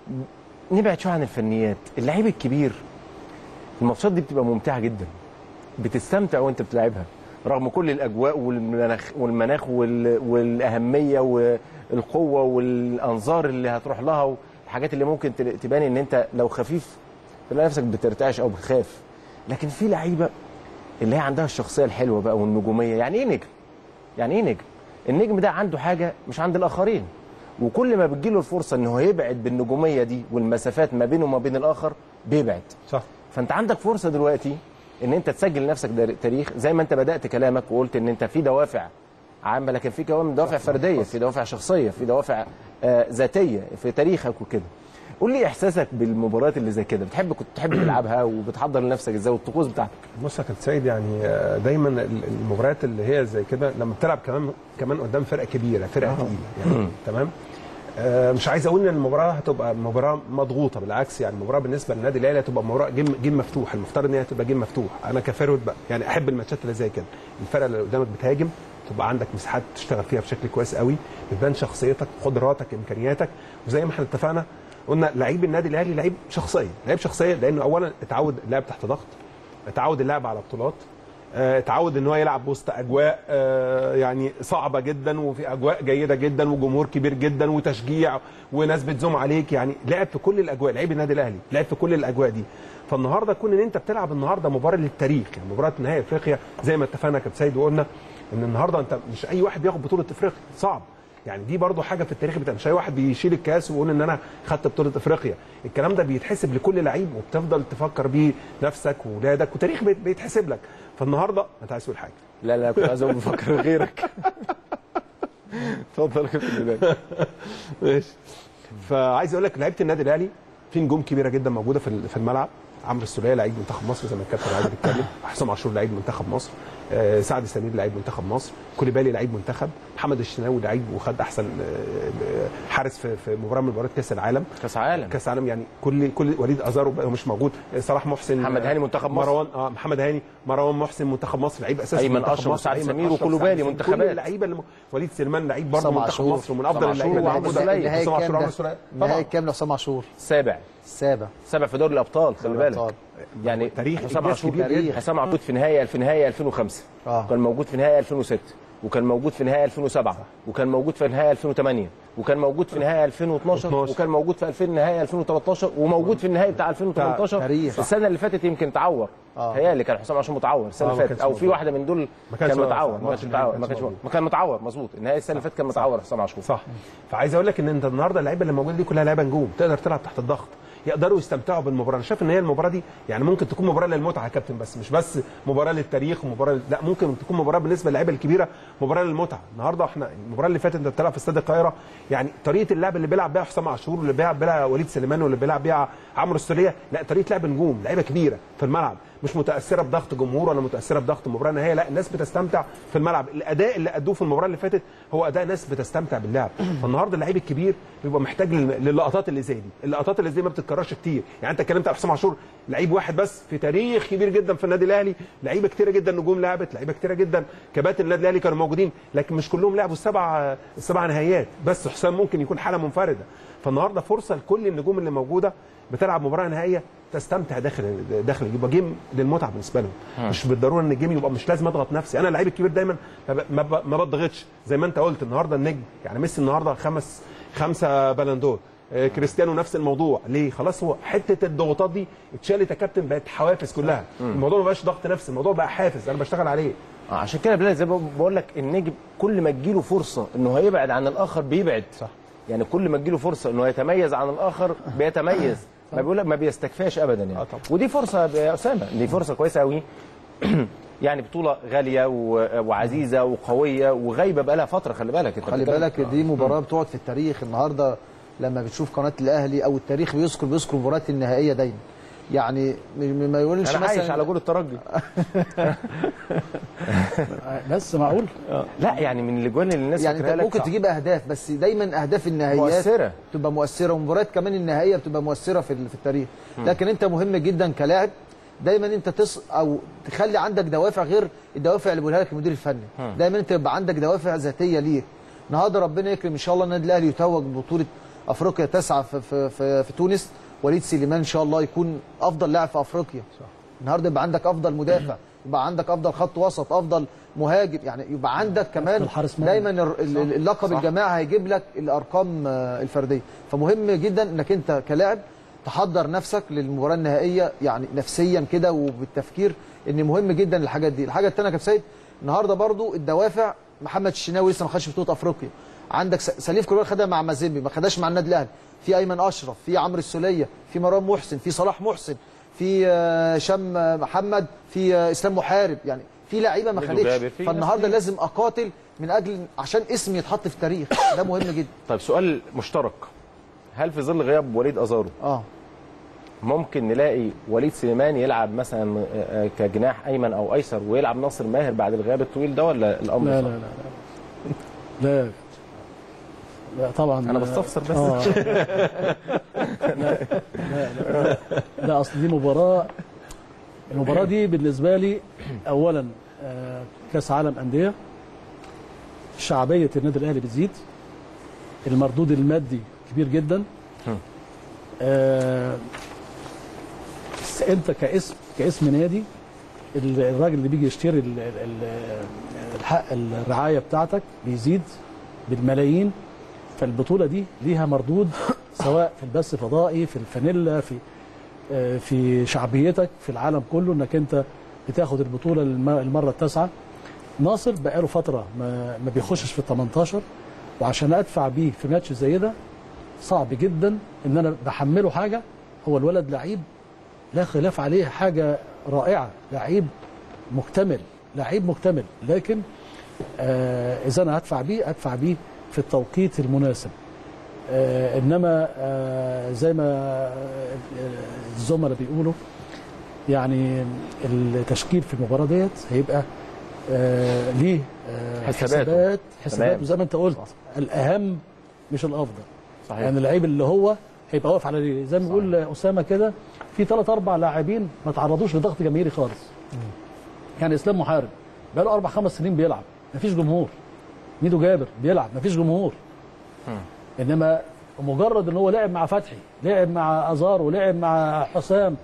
A: نبعد شويه عن الفنيات اللعيب الكبير الماتشات دي بتبقى ممتعه جدا بتستمتع وانت بتلعبها رغم كل الاجواء والمناخ والمناخ وال... والاهميه والقوه والانظار اللي هتروح لها والحاجات اللي ممكن تل- تبان ان انت لو خفيف تلاقي نفسك بترتعش او بتخاف لكن في لعيبه اللي هي عندها الشخصيه الحلوه بقى والنجوميه يعني ايه نجم يعني ايه نجم النجم ده عنده حاجه مش عند الاخرين وكل ما بتجيله الفرصه ان هو يبعد بالنجوميه دي والمسافات ما بينه وما بين الاخر بيبعد
J: صح
A: فانت عندك فرصه دلوقتي ان انت تسجل لنفسك در- تاريخ زي ما انت بدات كلامك وقلت ان انت في دوافع عامه لكن في كمان دوافع فرديه في دوافع شخصيه في دوافع آه ذاتيه في تاريخك وكده قول لي احساسك بالمباريات اللي زي كده بتحب كنت تحب تلعبها وبتحضر لنفسك ازاي والطقوس بتاعتك
J: بص يا كابتن سيد يعني آه، دايما ال- المباريات اللي هي زي كده لما بتلعب كمان كمان قدام فرقه كبيره فرقه تقيله يعني تمام آه، مش عايز اقول ان المباراه هتبقى مباراه مضغوطه بالعكس يعني المباراه بالنسبه للنادي الاهلي هتبقى مباراه جيم جيم مفتوح المفترض ان هي تبقى جيم مفتوح انا كفيرود بقى يعني احب الماتشات اللي زي كده الفرقه اللي قدامك بتهاجم تبقى عندك مساحات تشتغل فيها بشكل كويس قوي بتبان شخصيتك قدراتك امكانياتك وزي ما احنا اتفقنا قلنا لعيب النادي الاهلي لعيب شخصيه لعيب شخصيه لانه اولا اتعود اللعب تحت ضغط اتعود اللعب على بطولات آه، اتعود ان هو يلعب وسط اجواء آه، يعني صعبه جدا وفي اجواء جيده جدا وجمهور كبير جدا وتشجيع وناس بتزوم عليك يعني لعب في كل الاجواء لعيب النادي الاهلي لعب في كل الاجواء دي فالنهارده كون ان انت بتلعب النهارده مباراه للتاريخ يعني مباراه نهائي افريقيا زي ما اتفقنا يا كابتن سيد وقلنا ان النهارده انت مش اي واحد بياخد بطوله افريقيا صعب يعني دي برضو حاجه في التاريخ بتاع مش اي واحد بيشيل الكاس ويقول ان انا خدت بطوله افريقيا الكلام ده بيتحسب لكل لعيب وبتفضل تفكر بيه نفسك واولادك وتاريخ بيت- بيتحسب لك فالنهارده انت عايز تقول حاجه
A: لا لا كنت عايز اقول بفكر غيرك اتفضل يا كابتن بلال
J: ماشي فعايز اقول لك لعيبه النادي الاهلي في نجوم كبيره جدا موجوده في في الملعب عمرو السوليه لعيب منتخب مصر زي ما الكابتن عادل بيتكلم حسام عاشور لعيب منتخب مصر آه، سعد سمير لعيب منتخب مصر كوليبالي لعيب منتخب محمد الشناوي لعيب وخد احسن آه، حارس في في مباراه من مباريات كاس العالم
A: كاس عالم
J: كاس العالم يعني كل كل وليد ازارو بقى مش موجود صلاح محسن
A: محمد هاني منتخب مصر.
J: مروان اه محمد هاني مروان محسن منتخب مصر لعيب اساسي
A: أيمن
J: منتخب
A: أشرف
J: مصر.
A: وسعد
J: أيمن
A: سمير
J: أشرف،
A: وكولوبالي
J: سعد سمير.
A: منتخبات.
J: كل اللعيبه اللي م- وليد سليمان لعيب برضه
K: حسام
J: منتخب
K: عاشور.
J: مصر ومن
A: حسام
J: افضل
A: عاشور
J: اللعيبه اللي
A: وعمرو
J: موجوده
A: السولية.
K: النهائي
J: حسام عاشور
K: كام
J: وعمرو
K: ده؟
J: السولية.
K: النهائي
J: طبعا
K: كام لحسام عاشور؟
A: السابع
K: السابع
A: سابع في دوري الابطال خلي بالك
K: الأبطال.
A: يعني
J: تاريخ
A: حسام
J: إنجاز
A: عاشور
J: كبير
K: جدا.
A: حسام عاشور في نهائي في نهائي 2005
K: آه.
A: وكان موجود في نهائي 2006 وكان موجود في نهائي 2007 وكان موجود في نهائي 2008 وكان موجود في نهائي 2012
J: 12.
A: وكان موجود في 2000 نهائي 2013 وموجود في النهائي بتاع 2018
K: تاريخ.
A: السنه اللي فاتت يمكن تعور
K: آه.
A: تهيألي كان حسام عاشور متعور السنه
J: آه،
A: اللي
J: ما
A: فاتت
J: كانش
A: او في
J: موجود.
A: واحده من دول
J: ما كانش
A: كان
J: موجود.
A: متعور ما
J: ما
A: كانش
J: كانش
A: متعور ما كانش
J: موجود.
A: ما كان متعور مظبوط النهائي السنه اللي فاتت كان متعور حسام عاشور
J: صح فعايز اقول لك ان انت النهارده اللعيبه اللي موجوده دي كلها لعيبه نجوم تقدر تلعب تحت الضغط يقدروا يستمتعوا بالمباراه انا شايف ان هي المباراه دي يعني ممكن تكون مباراه للمتعه يا كابتن بس مش بس مباراه للتاريخ ومباراه لا ممكن تكون مباراه بالنسبه للعيبه الكبيره مباراه للمتعه النهارده احنا المباراه اللي فاتت انت بتلعب في استاد القاهره يعني طريقه اللعب اللي بيلعب بيها حسام عاشور واللي بيلعب بيها وليد سليمان واللي بيلعب بيها عمرو السوليه لا طريقه لعب نجوم لعيبه كبيره في الملعب مش متاثره بضغط جمهور ولا متاثره بضغط مباراه نهائيه لا الناس بتستمتع في الملعب الاداء اللي ادوه في المباراه اللي فاتت هو اداء ناس بتستمتع باللعب فالنهارده اللعيب الكبير بيبقى محتاج لل- للقطات اللي زي دي اللقطات اللي زي دي ما بتتكررش كتير يعني انت اتكلمت على حسام عاشور لعيب واحد بس في تاريخ كبير جدا في النادي الاهلي لعيبه كتيره جدا نجوم لعبت لعيبه كتيره جدا كباتن النادي الاهلي كانوا موجودين لكن مش كلهم لعبوا السبع السبع نهائيات بس حسام ممكن يكون حاله منفرده فالنهارده فرصه لكل النجوم اللي موجوده بتلعب مباراه نهائيه تستمتع داخل داخل يبقى جيم للمتعه بالنسبه لهم مش بالضروره ان الجيم يبقى مش لازم اضغط نفسي انا اللعيب الكبير دايما ما ب- ما, ب- ما بضغطش زي ما انت قلت النهارده النجم يعني ميسي النهارده خمس خمسه بلندور آه، كريستيانو نفس الموضوع ليه خلاص هو حته الضغوطات دي اتشالت يا كابتن بقت حوافز كلها الموضوع ما بقاش ضغط نفسي الموضوع بقى حافز انا بشتغل عليه
A: آه، عشان كده بلال زي ما بقول لك النجم كل ما تجيله فرصه انه هيبعد عن الاخر بيبعد صح يعني كل ما تجيله فرصه انه يتميز عن الاخر بيتميز ما بيقول لك ما بيستكفاش ابدا يعني
J: آه طبعا.
A: ودي فرصه يا اسامه دي فرصه كويسه قوي يعني بطوله غاليه و- وعزيزه وقويه وغايبه بقى لها فتره خلي بالك انت
K: خلي
A: بتتكلم-
K: بالك دي مباراه بتقعد في التاريخ النهارده لما بتشوف قناه الاهلي او التاريخ بيذكر بيذكر المباريات النهائيه دايما يعني م- م- ما يقولش
A: انا
K: مثلا
A: عايش على جول الترجي
I: بس معقول
A: لا يعني من الاجوان اللي الناس
K: يعني
A: فاكراها
K: انت
A: لك
K: ممكن
A: صح.
K: تجيب اهداف بس دايما اهداف النهائيات
A: مؤثرة.
K: بتبقى مؤثره ومباريات كمان النهائيه بتبقى مؤثره في ال- في التاريخ لكن انت مهم جدا كلاعب دايما انت تص او تخلي عندك دوافع غير الدوافع اللي بيقولها لك المدير الفني دايما انت يبقى عندك دوافع ذاتيه ليك النهارده ربنا يكرم ان شاء الله النادي الاهلي يتوج ببطوله افريقيا تسعه في, في, في, في تونس وليد سليمان ان شاء الله يكون افضل لاعب في افريقيا صح. النهارده يبقى عندك افضل مدافع يبقى عندك افضل خط وسط افضل مهاجم يعني يبقى عندك كمان
I: الحارس مرمى.
K: دايما ال- ال- اللقب
A: صح.
K: الجماعي هيجيب لك الارقام آه، الفرديه فمهم جدا انك انت كلاعب تحضر نفسك للمباراه النهائيه يعني نفسيا كده وبالتفكير ان مهم جدا الحاجات دي الحاجه الثانيه يا كابتن سيد النهارده برضو الدوافع محمد الشناوي لسه ما خدش بطوله افريقيا عندك س- سليف كولوبالي خدها مع مازيمبي ما خدهاش مع النادي الاهلي في ايمن اشرف في عمرو السوليه في مروان محسن في صلاح محسن في آه، هشام آه، محمد في آه، اسلام محارب يعني في لعيبه ما
A: ميدو
K: خدتش
A: جابر، في ناس
K: فالنهارده
A: كتير.
K: لازم اقاتل من اجل عشان اسمي يتحط في التاريخ ده مهم جدا
A: طيب سؤال مشترك هل في ظل غياب وليد ازارو
K: اه
A: ممكن نلاقي وليد سليمان يلعب مثلا آه، كجناح ايمن او ايسر ويلعب ناصر ماهر بعد الغياب الطويل ده ولا الامر
I: لا
A: صعب؟
I: لا لا لا لا طبعا
A: انا بستفسر بس
I: آه. لا لا لا لا اصل دي مباراه المباراه دي بالنسبه لي اولا آه، كاس عالم انديه شعبيه النادي الاهلي بتزيد المردود المادي كبير جدا آه، بس انت كاسم كاسم نادي ال- الراجل اللي بيجي يشتري ال- ال- ال- الحق الرعايه بتاعتك بيزيد بالملايين فالبطوله دي ليها مردود سواء في البث الفضائي في الفانيلا في آه، في شعبيتك في العالم كله انك انت بتاخد البطوله الم- المره التاسعه ناصر بقاله فتره ما, ما بيخشش في ال 18 وعشان ادفع بيه في ماتش زي ده صعب جدا ان انا بحمله حاجه هو الولد لعيب لا خلاف عليه حاجه رائعه لعيب مكتمل لعيب مكتمل لكن آه اذا انا هدفع بيه ادفع بيه في التوقيت المناسب آه انما آه زي ما آه، الزملاء بيقولوا يعني التشكيل في المباراه ديت هيبقى آه ليه آه
A: حساباته.
I: حسابات حسابات
A: تمام.
I: وزي ما انت قلت الاهم مش الافضل
A: صحيح
I: يعني اللعيب اللي هو هيبقى واقف على رجليه زي ما بيقول اسامه كده في ثلاث اربع لاعبين ما تعرضوش لضغط جماهيري خالص يعني اسلام محارب بقى له اربع خمس سنين بيلعب مفيش جمهور ميدو جابر بيلعب مفيش جمهور انما مجرد ان هو لعب مع فتحي لعب مع ازار ولعب مع حسام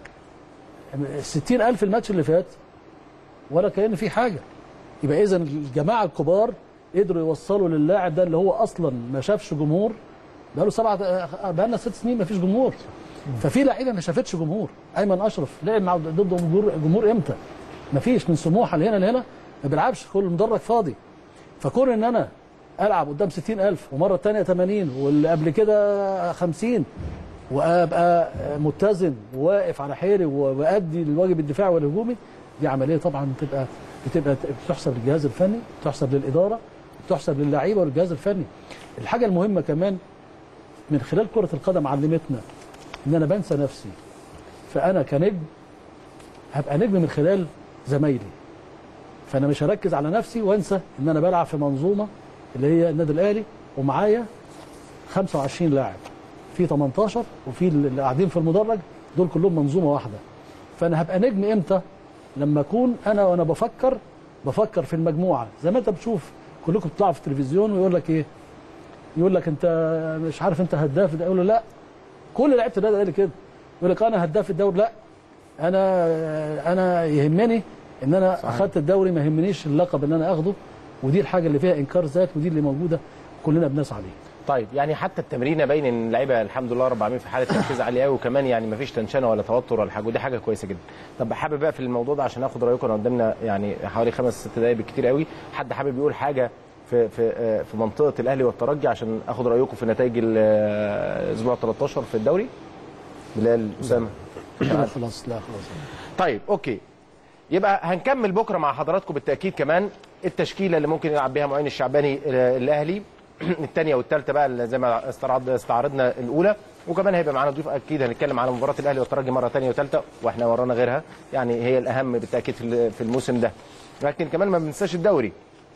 I: 60 الف الماتش اللي فات ولا كان في حاجه يبقى اذا الجماعه الكبار قدروا يوصلوا للاعب ده اللي هو اصلا ما شافش جمهور بقاله سبعة بقى لنا ست سنين ما فيش جمهور ففي لعيبه ما شافتش جمهور ايمن اشرف لعب مع ضد جمهور جمهور امتى ما فيش من سموحه لهنا لهنا ما بيلعبش كل المدرج فاضي فكون ان انا العب قدام 60000 ومره ثانيه 80 واللي قبل كده 50 وابقى متزن وواقف على حيلي وادي الواجب الدفاعي والهجومي دي عمليه طبعا بتبقى بتبقى تحسب للجهاز الفني تحسب للاداره تحسب للعيبه والجهاز الفني الحاجه المهمه كمان من خلال كره القدم علمتنا ان انا بنسى نفسي فانا كنجم هبقى نجم من خلال زمايلي فانا مش هركز على نفسي وانسى ان انا بلعب في منظومه اللي هي النادي الاهلي ومعايا 25 لاعب في 18 وفي اللي قاعدين في المدرج دول كلهم منظومه واحده فانا هبقى نجم امتى لما اكون انا وانا بفكر بفكر في المجموعه زي ما انت بتشوف كلكم بتطلعوا في التلفزيون ويقول لك ايه يقول لك انت مش عارف انت هداف ده يقول له لا كل لعيبه النادي الاهلي كده يقول لك انا هداف الدوري لا انا انا يهمني ان انا صحيح. اخدت الدوري ما يهمنيش اللقب ان انا اخده ودي الحاجه اللي فيها انكار ذات ودي اللي موجوده كلنا بنسعى ليها
A: طيب يعني حتى التمرين باين ان اللعيبه الحمد لله رب العالمين في حاله تركيز عاليه قوي وكمان يعني ما فيش تنشنه ولا توتر ولا حاجه ودي حاجه كويسه جدا طب حابب بقى في الموضوع ده عشان اخد رايكم أنا قدامنا يعني حوالي خمس ست دقائق بالكتير قوي حد حابب يقول حاجه في في آه، في منطقه الاهلي والترجي عشان اخد رايكم في نتائج الاسبوع 13 في الدوري بلال اسامه
I: لا خلاص لا خلاص
A: طيب اوكي يبقى هنكمل بكره مع حضراتكم بالتاكيد كمان التشكيله اللي ممكن يلعب بها معين الشعباني آه، الاهلي الثانيه والثالثه بقى اللي زي ما استعرض استعرضنا الاولى وكمان هيبقى معانا ضيوف اكيد هنتكلم على مباراه الاهلي والترجي مره ثانيه وثالثه واحنا ورانا غيرها يعني هي الاهم بالتاكيد في في الموسم ده لكن كمان ما بننساش الدوري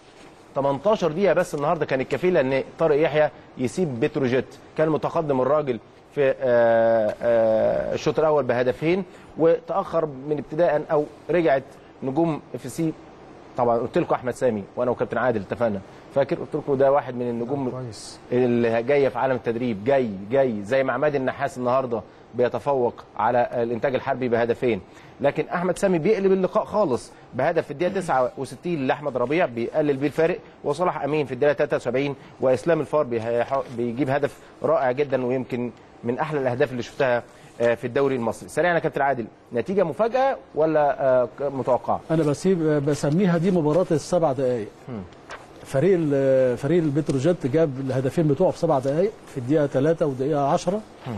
A: 18 دقيقه بس النهارده كانت كفيله ان طارق يحيى يسيب بتروجيت كان متقدم الراجل في آه، آه، الشوط الاول بهدفين وتاخر من ابتداء او رجعت نجوم اف سي طبعا قلت لكم احمد سامي وانا وكابتن عادل اتفقنا فاكر قلت لكم ده واحد من النجوم
K: كويس
A: اللي جايه في عالم التدريب جاي جاي زي ما عماد النحاس النهارده بيتفوق على الانتاج الحربي بهدفين لكن احمد سامي بيقلب اللقاء خالص بهدف في الدقيقه 69 لاحمد ربيع بيقلل بيه الفارق وصلاح امين في الدقيقه 73 واسلام الفار بيح- بيجيب هدف رائع جدا ويمكن من احلى الاهداف اللي شفتها آه، في الدوري المصري سريعا يا كابتن عادل نتيجه مفاجاه ولا آه، متوقعه
I: انا بسيب بسميها دي مباراه السبع دقائق فريق ال- فريق البتروجيت جاب الهدفين بتوعه في سبع دقائق في الدقيقه 3 والدقيقه 10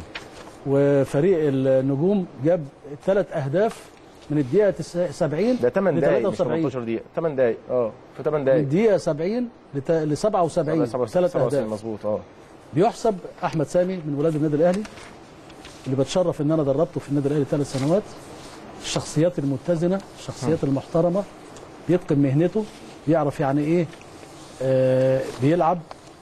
I: وفريق النجوم جاب ثلاث اهداف من الدقيقه تس- 70
A: ده 8
I: ل
A: دقائق مش
I: 73
A: 18 دقيقه 8 دقائق اه في 8
I: من
A: دقائق
I: الدقيقه 70 لت- ل 77 ثلاث اهداف
A: مظبوط اه
I: بيحسب احمد سامي من ولاد النادي الاهلي اللي بتشرف ان انا دربته في النادي الاهلي ثلاث سنوات الشخصيات المتزنه الشخصيات المحترمه بيتقن مهنته بيعرف يعني ايه آه بيلعب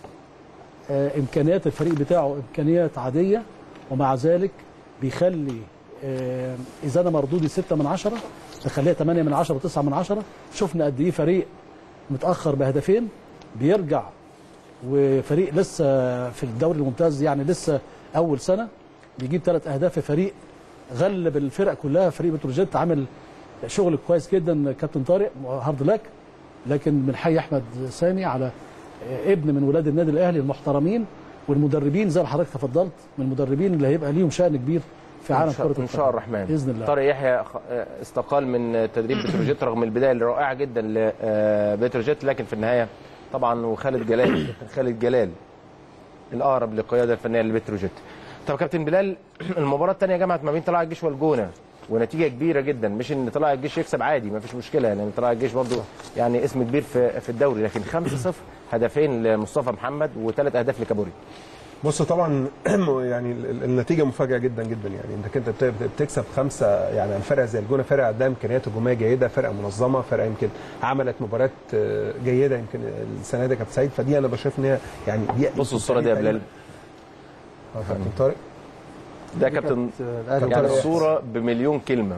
I: آه امكانيات الفريق بتاعه امكانيات عاديه ومع ذلك بيخلي آه اذا انا مردودي 6 من 10 بخليها 8 من 10 و9 من 10 شفنا قد ايه فريق متاخر بهدفين بيرجع وفريق لسه في الدوري الممتاز يعني لسه اول سنه بيجيب ثلاث اهداف في فريق غلب الفرق كلها فريق بتروجيت عامل شغل كويس جدا كابتن طارق هارد لك لكن بنحيي احمد سامي على ابن من ولاد النادي الاهلي المحترمين والمدربين زي ما حضرتك تفضلت من المدربين اللي هيبقى ليهم شأن كبير في عالم
A: إن شاء-
I: كره
A: ان شاء الرحمن
I: باذن الله
A: طارق يحيى خ- استقال من تدريب بتروجيت رغم البدايه الرائعه جدا لبتروجيت لكن في النهايه طبعا وخالد جلال خالد جلال الاقرب للقياده الفنيه لبتروجيت طب كابتن بلال المباراه الثانيه جمعت ما بين طلائع الجيش والجونه ونتيجه كبيره جدا مش ان طلائع الجيش يكسب عادي ما فيش مشكله يعني طلائع الجيش برضو يعني اسم كبير في في الدوري لكن 5-0 هدفين لمصطفى محمد وثلاث اهداف لكابوري
J: بص طبعا يعني ال- ال- النتيجه مفاجاه جدا جدا يعني انك انت بت- بتكسب خمسه يعني فرقه زي الجونه فرقه عندها امكانيات هجوميه جيده فرقه منظمه فرقه يمكن عملت مباريات آه، جيده يمكن السنه دي كابتن سعيد فدي انا بشوف ان هي يعني دي
A: بصوا الصوره دي يا بلال
J: اه كابتن طارق
A: ده كابتن
J: كابتن
A: يعني
J: طارق.
A: الصوره بمليون كلمه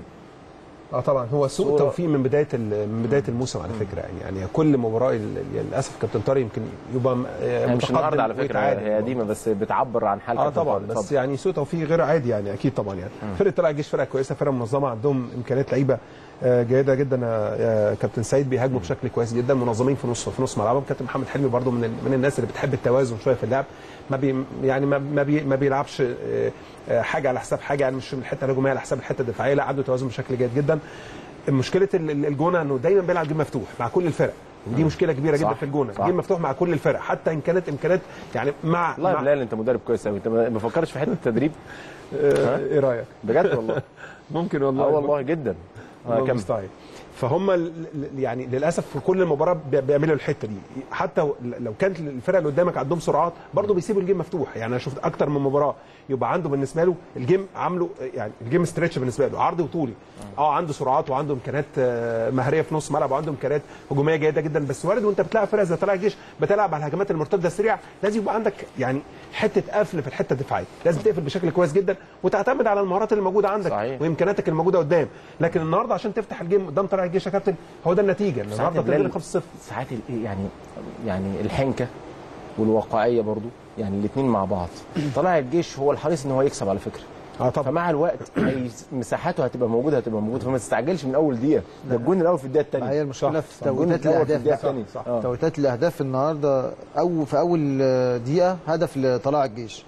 J: اه طبعا هو سوء
A: صورة-
J: توفيق من بدايه ال- من بدايه الموسم على فكره يعني يعني كل مباراه ال- للاسف كابتن طارق يمكن يبقى م- آه،
A: هي مش
J: متقدم
A: النهارده على فكره
J: ويتعادل.
A: هي قديمه بس بتعبر عن حال
J: اه
A: كابتن
J: طبعا
A: طارق.
J: بس
A: اتفضل.
J: يعني سوء توفيق غير عادي يعني اكيد طبعا يعني فرقه طلع الجيش فرقه كويسه فرقه منظمه عندهم امكانيات لعيبه آه، جيده جدا يا- يا كابتن سعيد بيهاجموا بشكل كويس جدا منظمين في نص في نص ملعبهم كابتن محمد حلمي برضو من ال- من الناس اللي بتحب التوازن شويه في اللعب ما بي يعني ما ما, بي ما بيلعبش آه، آه، حاجه على حساب حاجه يعني مش من الحته الهجوميه على حساب الحته الدفاعيه لا عنده توازن بشكل جيد جدا مشكله ال- ال- الجونه انه دايما بيلعب جيم مفتوح مع كل الفرق ودي مشكله كبيره جدا
A: صح،
J: في الجونه
A: صح.
J: جيم مفتوح مع كل الفرق حتى ان كانت امكانيات يعني مع
A: والله يا
J: مع
A: بلال انت مدرب كويس قوي انت ما ما فكرتش في حته التدريب
J: آه، ايه رايك
A: بجد والله
J: ممكن والله
A: اه والله جدا
J: الله
A: آه، كمل
J: المستعان فهم ل- ل- يعني للاسف في كل المباراه بي- بيعملوا الحته دي حتى و- لو كانت الفرقه اللي قدامك عندهم سرعات برضه بيسيبوا الجيم مفتوح يعني انا شفت اكتر من مباراه يبقى عنده بالنسبه له الجيم عامله يعني الجيم ستريتش بالنسبه له عرضي وطولي اه عنده سرعات وعنده امكانيات آه، مهاريه في نص ملعب وعنده امكانيات هجوميه جيده جدا بس وارد وانت بتلعب فرقه زي طلائع الجيش بتلعب على الهجمات المرتده السريعه لازم يبقى عندك يعني حته قفل في الحته الدفاعيه لازم تقفل بشكل كويس جدا وتعتمد على المهارات اللي موجوده عندك
A: صحيح.
J: وامكانياتك الموجوده قدام لكن النهارده عشان تفتح الجيم قدام طلائع الجيش يا كابتن هو ده النتيجه إن
A: ساعات
J: النهارده
A: البلال-
J: بتنزل 5 0
A: ساعات ال- يعني يعني الحنكه والواقعيه برضو يعني الاثنين مع بعض طلع الجيش هو الحريص ان هو يكسب على فكره
J: اه طبعا
A: فمع الوقت هي- مساحاته هتبقى موجوده هتبقى موجوده فما تستعجلش من اول دقيقه ده الجون الاول في الدقيقه الثانيه
K: ما هي المشكله في
A: الجون
K: توقيتات
A: الاول في
K: الاهداف
A: الدقيقه
K: بقى.
A: الثانيه
J: صح.
A: آه.
K: توقيتات الاهداف النهارده او في اول آه، دقيقه هدف لطلائع الجيش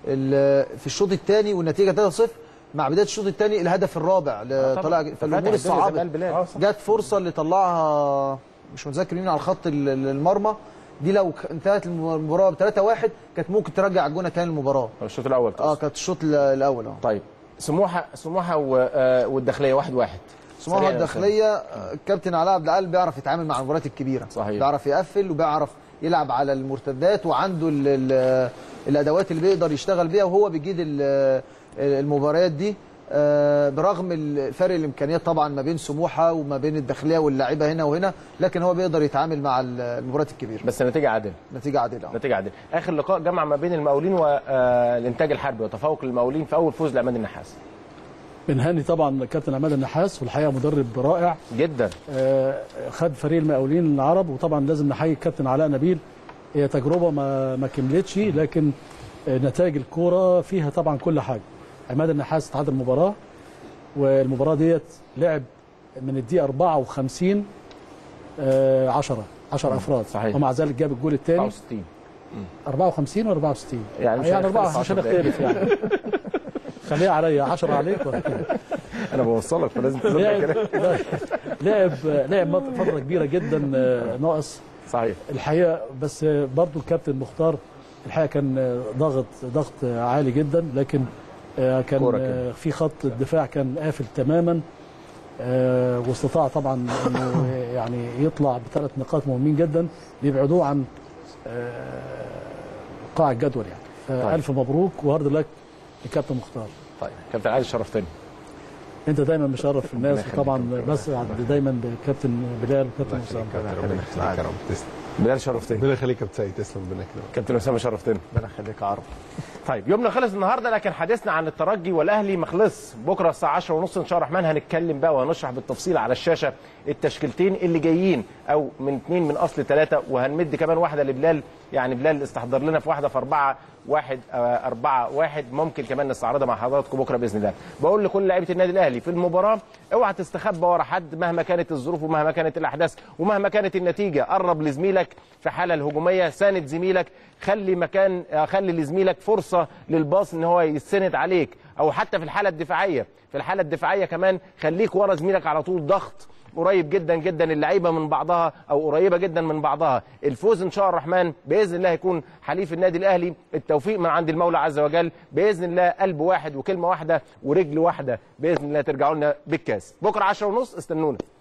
K: ال- في الشوط الثاني والنتيجه 3-0 مع بدايه الشوط الثاني الهدف الرابع لطلائع الجيش
A: فاتح
K: فالامور
A: الدنيا زي ما
K: الصعبه
A: قال بلال.
J: اه صح
K: جت فرصه اللي طلعها مش متذكر مين على خط ال- ال- المرمى دي لو ك- انتهت المباراه ب 3-1 كانت ممكن ترجع الجونه تاني المباراه
A: الشوط الاول
K: اه كانت الشوط ال- الاول اه
A: طيب سموحه سموحه و- آه، والداخليه واحد واحد
K: سموحه
A: سريع يا
K: الداخليه آه، الكابتن علاء عبد العال بيعرف يتعامل مع المباريات الكبيره
A: صحيح.
K: بيعرف يقفل وبيعرف يلعب على المرتدات وعنده ال ال الادوات اللي بيقدر يشتغل بيها وهو بيجيد ال- المباريات دي آه، برغم الفرق الامكانيات طبعا ما بين سموحه وما بين الداخليه واللاعيبه هنا وهنا لكن هو بيقدر يتعامل مع المباريات الكبيره
A: بس النتيجه عادله
K: نتيجه عادله
A: نتيجه عادله اخر لقاء جمع ما بين المقاولين والانتاج الحربي وتفوق المقاولين في اول فوز لعماد النحاس
I: بنهني طبعا كابتن عماد النحاس والحقيقه مدرب رائع
A: جدا
I: آه، خد فريق المقاولين العرب وطبعا لازم نحيي الكابتن علاء نبيل هي تجربه ما ما كملتش لكن آه، نتائج الكوره فيها طبعا كل حاجه عماد النحاس تعادل المباراه والمباراه ديت لعب من الدقيقه 54 آه، 10 10 افراد
A: صحيح.
I: ومع ذلك جاب الجول الثاني
A: 64
I: 54 و 64
A: يعني مش
I: يعني
A: هنختلف
I: 4 مش
A: 10 دقايق.
I: هنختلف يعني خليها عليا 10 عليك ولا
A: انا بوصلك فلازم تظبط
I: لعب
A: كده
I: لعب لعب فتره كبيره جدا آه، ناقص
A: صحيح
I: الحقيقه بس برضو الكابتن مختار الحقيقه كان ضغط ضغط عالي جدا لكن آه، كان
A: كورة كده.
I: آه، في خط الدفاع كان قافل تماما آه، واستطاع طبعا انه يعني يطلع بثلاث نقاط مهمين جدا بيبعدوه عن آه، قاع الجدول يعني
A: طيب.
I: فالف مبروك وهارد لك الكابتن مختار
A: طيب كابتن عادل شرفتني
I: انت دايما مشرف الناس
A: ربنا يخليك.
I: وطبعا بس دايما بالكابتن بلال والكابتن اسامه
J: ربنا يخليك يا رب تسلم
A: بلال شرفتني
J: ربنا يخليك يا كابتن سيد تسلم ربنا يكرمك
A: كابتن اسامه شرفتني
J: ربنا يخليك يا عرب
A: طيب يومنا خلص النهارده لكن حديثنا عن الترجي والاهلي ما خلص بكره الساعه 10 ونص ان شاء الله الرحمن هنتكلم بقى وهنشرح بالتفصيل على الشاشه التشكيلتين اللي جايين او من اثنين من اصل ثلاثه وهنمد كمان واحده لبلال يعني بلال استحضر لنا في واحده في أربعة واحد آه، أربعة واحد ممكن كمان نستعرضها مع حضراتكم بكره باذن الله بقول لكل لعيبه النادي الاهلي في المباراه اوعى تستخبى ورا حد مهما كانت الظروف ومهما كانت الاحداث ومهما كانت النتيجه قرب لزميلك في حاله الهجوميه ساند زميلك خلي مكان آه، خلي لزميلك فرصه للباص ان هو يسند عليك او حتى في الحاله الدفاعيه في الحاله الدفاعيه كمان خليك ورا زميلك على طول ضغط قريب جدا جدا اللعيبه من بعضها او قريبه جدا من بعضها الفوز ان شاء الله الرحمن باذن الله هيكون حليف النادي الاهلي التوفيق من عند المولى عز وجل باذن الله قلب واحد وكلمه واحده ورجل واحده باذن الله ترجعوا لنا بالكاس بكره 10 ونص استنونا